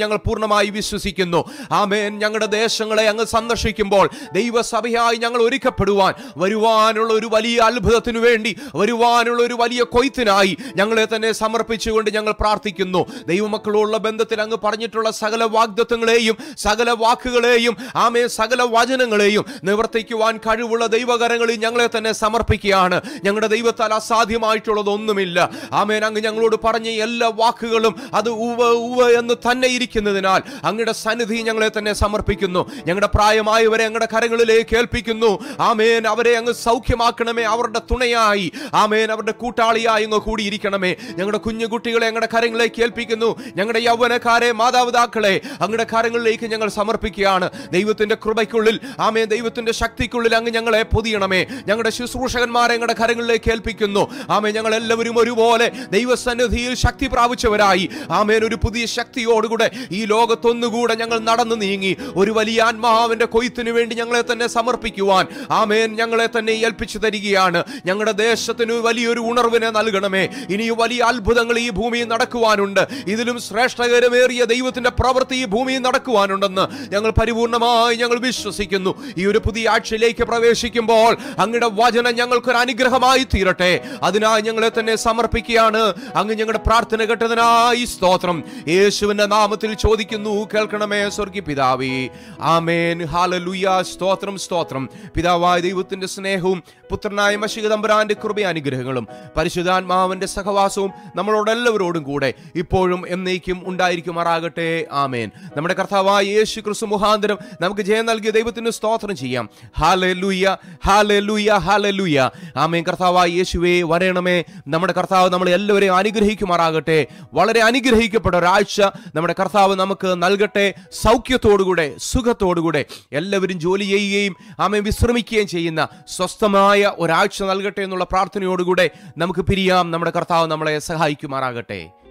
പൂർണ്ണമായി വിശ്വസിക്കുന്നു ആമേൻ ഞങ്ങളുടെ ദേശങ്ങളെ അങ്ങ് സന്ദർശിക്കുമ്പോൾ ദൈവസഭയായി ഞങ്ങൾ ഒരുക്കപ്പെടുവാൻ വരുവാനുള്ള ഒരു വലിയ അത്ഭുതത്തിനു വേണ്ടി വരുവാനുള്ള ഒരു വലിയ കൊയ്ത്തിനായി ഞങ്ങളെ തന്നെ സമർപ്പിച്ചുകൊണ്ട് ഞങ്ങൾ പ്രാർത്ഥിക്കുന്നു ദൈവമക്കളുള്ള ബന്ധത്തിൽ അങ്ങ് പറഞ്ഞിട്ടുള്ള സകല വാഗ്ദത്വങ്ങളെയും സകല വാക്കുകളെയും ആമേ സകല വചനങ്ങളെയും നിവർത്തിക്കുവാൻ കഴിവുള്ള ദൈവകരങ്ങളിൽ ഞങ്ങളെ തന്നെ സമർപ്പിക്കുകയാണ് ഞങ്ങളുടെ ദൈവത്താൽ അസാധ്യമായിട്ടുള്ളതൊന്നുമില്ല ആമേൻ അങ്ങ് ഞങ്ങളോട് പറഞ്ഞ എല്ലാ വാക്കുകളും അത് ഉവ ഉവ എന്ന് തന്നെ ഇരിക്കുന്നതിനാൽ അങ്ങയുടെ സന്നിധി ഞങ്ങളെ തന്നെ സമർപ്പിക്കുന്നു ഞങ്ങളുടെ പ്രായമായവരെ ഞങ്ങളുടെ കരങ്ങളിലേക്ക് ഏൽപ്പിക്കുന്നു ആമേൻ അവരെ അങ്ങ് സൗഖ്യമാക്കണമേ അവരുടെ തുണയായി ആമേൻ അവരുടെ കൂട്ടാളിയായി അങ്ങ് കൂടിയിരിക്കണമേ ഞങ്ങളുടെ കുഞ്ഞു കുട്ടികളെ ഞങ്ങളുടെ കരങ്ങളിലേക്ക് ഏൽപ്പിക്കുന്നു ഞങ്ങളുടെ യൗവനക്കാരെ മാതാപിതാക്കളെ അങ്ങയുടെ കരങ്ങളിലേക്ക് ഞങ്ങൾ സമർപ്പിക്കുകയാണ് ദൈവത്തിന്റെ കൃപയ്ക്കുള്ളിൽ ആമേ ദൈവത്തിന്റെ ശക്തിക്കുള്ളിൽ അങ്ങ് ഞങ്ങളെ പൊതിയണമേ ഞങ്ങളുടെ ശുശ്രൂഷകന്മാരെ ഞങ്ങളുടെ കരങ്ങളിലേക്ക് ഏൽപ്പിക്കുന്നു ആമേ ഞങ്ങൾ എല്ലാവരും ഒരുപോലെ ദൈവസന്നിധിയിൽ ശക്തി പ്രാപിച്ചവരായി ആമേൻ ഒരു പുതിയ ശക്തിയോടുകൂടെ ഈ ലോകത്തൊന്നുകൂടെ ഞങ്ങൾ നടന്നു നീങ്ങി ഒരു വലിയ ആത്മാവിന്റെ കൊയ്ത്തിനു വേണ്ടി ഞങ്ങളെ തന്നെ സമർപ്പിക്കുവാൻ ആമേൻ ഞങ്ങളെ തന്നെ ഏൽപ്പിച്ചു തരികയാണ് ഞങ്ങളുടെ ദേശത്തിന് വലിയൊരു ഉണർവിനെ നൽകണമേ ഇനി വലിയ അത്ഭുതങ്ങൾ ഈ ഭൂമിയിൽ നടക്കുവാനുണ്ട് ഇതിലും ശ്രേഷ്ഠകരമേറിയ ദൈവത്തിന്റെ പ്രവൃത്തി ഈ ഭൂമിയിൽ നടക്കുവാനുണ്ടെന്ന് ഞങ്ങൾ പരിപൂർണമായി ഞങ്ങൾ വിശ്വസിക്കുന്നു ഈ ഒരു പുതിയ ആഴ്ചയിലേക്ക് പ്രവേശിക്കുമ്പോൾ അങ്ങയുടെ വചനം ഞങ്ങൾക്കൊരു അനുഗ്രഹമായി തീരട്ടെ അതിനായി ഞങ്ങളെ തന്നെ സമർപ്പിക്കുകയാണ് അങ്ങ് ഞങ്ങളുടെ പ്രാർത്ഥന കേട്ടതിനായി സ്തോത്രം യേശുവിന്റെ നാമത്തിൽ ചോദിക്കുന്നു കേൾക്കണമേ സ്വർഗി പിതാവേ ആമേൻ ഹാലലുയ സ്തോത്രം സ്തോത്രം പിതാവായ ദൈവത്തിന്റെ സ്നേഹവും പുത്രനായ മഷികതമ്പരാന്റെ കൃപ അനുഗ്രഹങ്ങളും പരിശുദ്ധാത്മാവിന്റെ സഹവാസവും നമ്മളോട് എല്ലാവരോടും കൂടെ ഇപ്പോഴും എന്നേക്കും ഉണ്ടായിരിക്കുമാറാകട്ടെ ആമേൻ നമ്മുടെ കർത്താവായ യേശു ക്രിസ്തു മുഖാന്തരം നമുക്ക് ജയം നൽകിയ ദൈവത്തിന് സ്തോത്രം ചെയ്യാം ഹാലെ ലൂയ ഹാലെ ലൂയ ഹാലെ ലൂയ ആമേൻ കർത്താവായ യേശുവേ വരയണമേ നമ്മുടെ കർത്താവ് നമ്മളെ എല്ലാവരെയും അനുഗ്രഹിക്കുമാറാകട്ടെ വളരെ അനുഗ്രഹിക്കപ്പെട്ട ഒരാഴ്ച നമ്മുടെ കർത്താവ് നമുക്ക് നൽകട്ടെ സൗഖ്യത്തോടുകൂടെ സുഖത്തോടുകൂടെ എല്ലാവരും ജോലി ചെയ്യുകയും ആമേൻ വിശ്രമിക്കുകയും ചെയ്യുന്ന സ്വസ്ഥമായ ഒരാഴ്ച നൽകട്ടെ എന്നുള്ള പ്രാർത്ഥനയോടുകൂടെ നമുക്ക് പിരിയാം നമ്മുടെ കർത്താവ് നമ്മളെ സഹായിക്കുമാറാകട്ടെ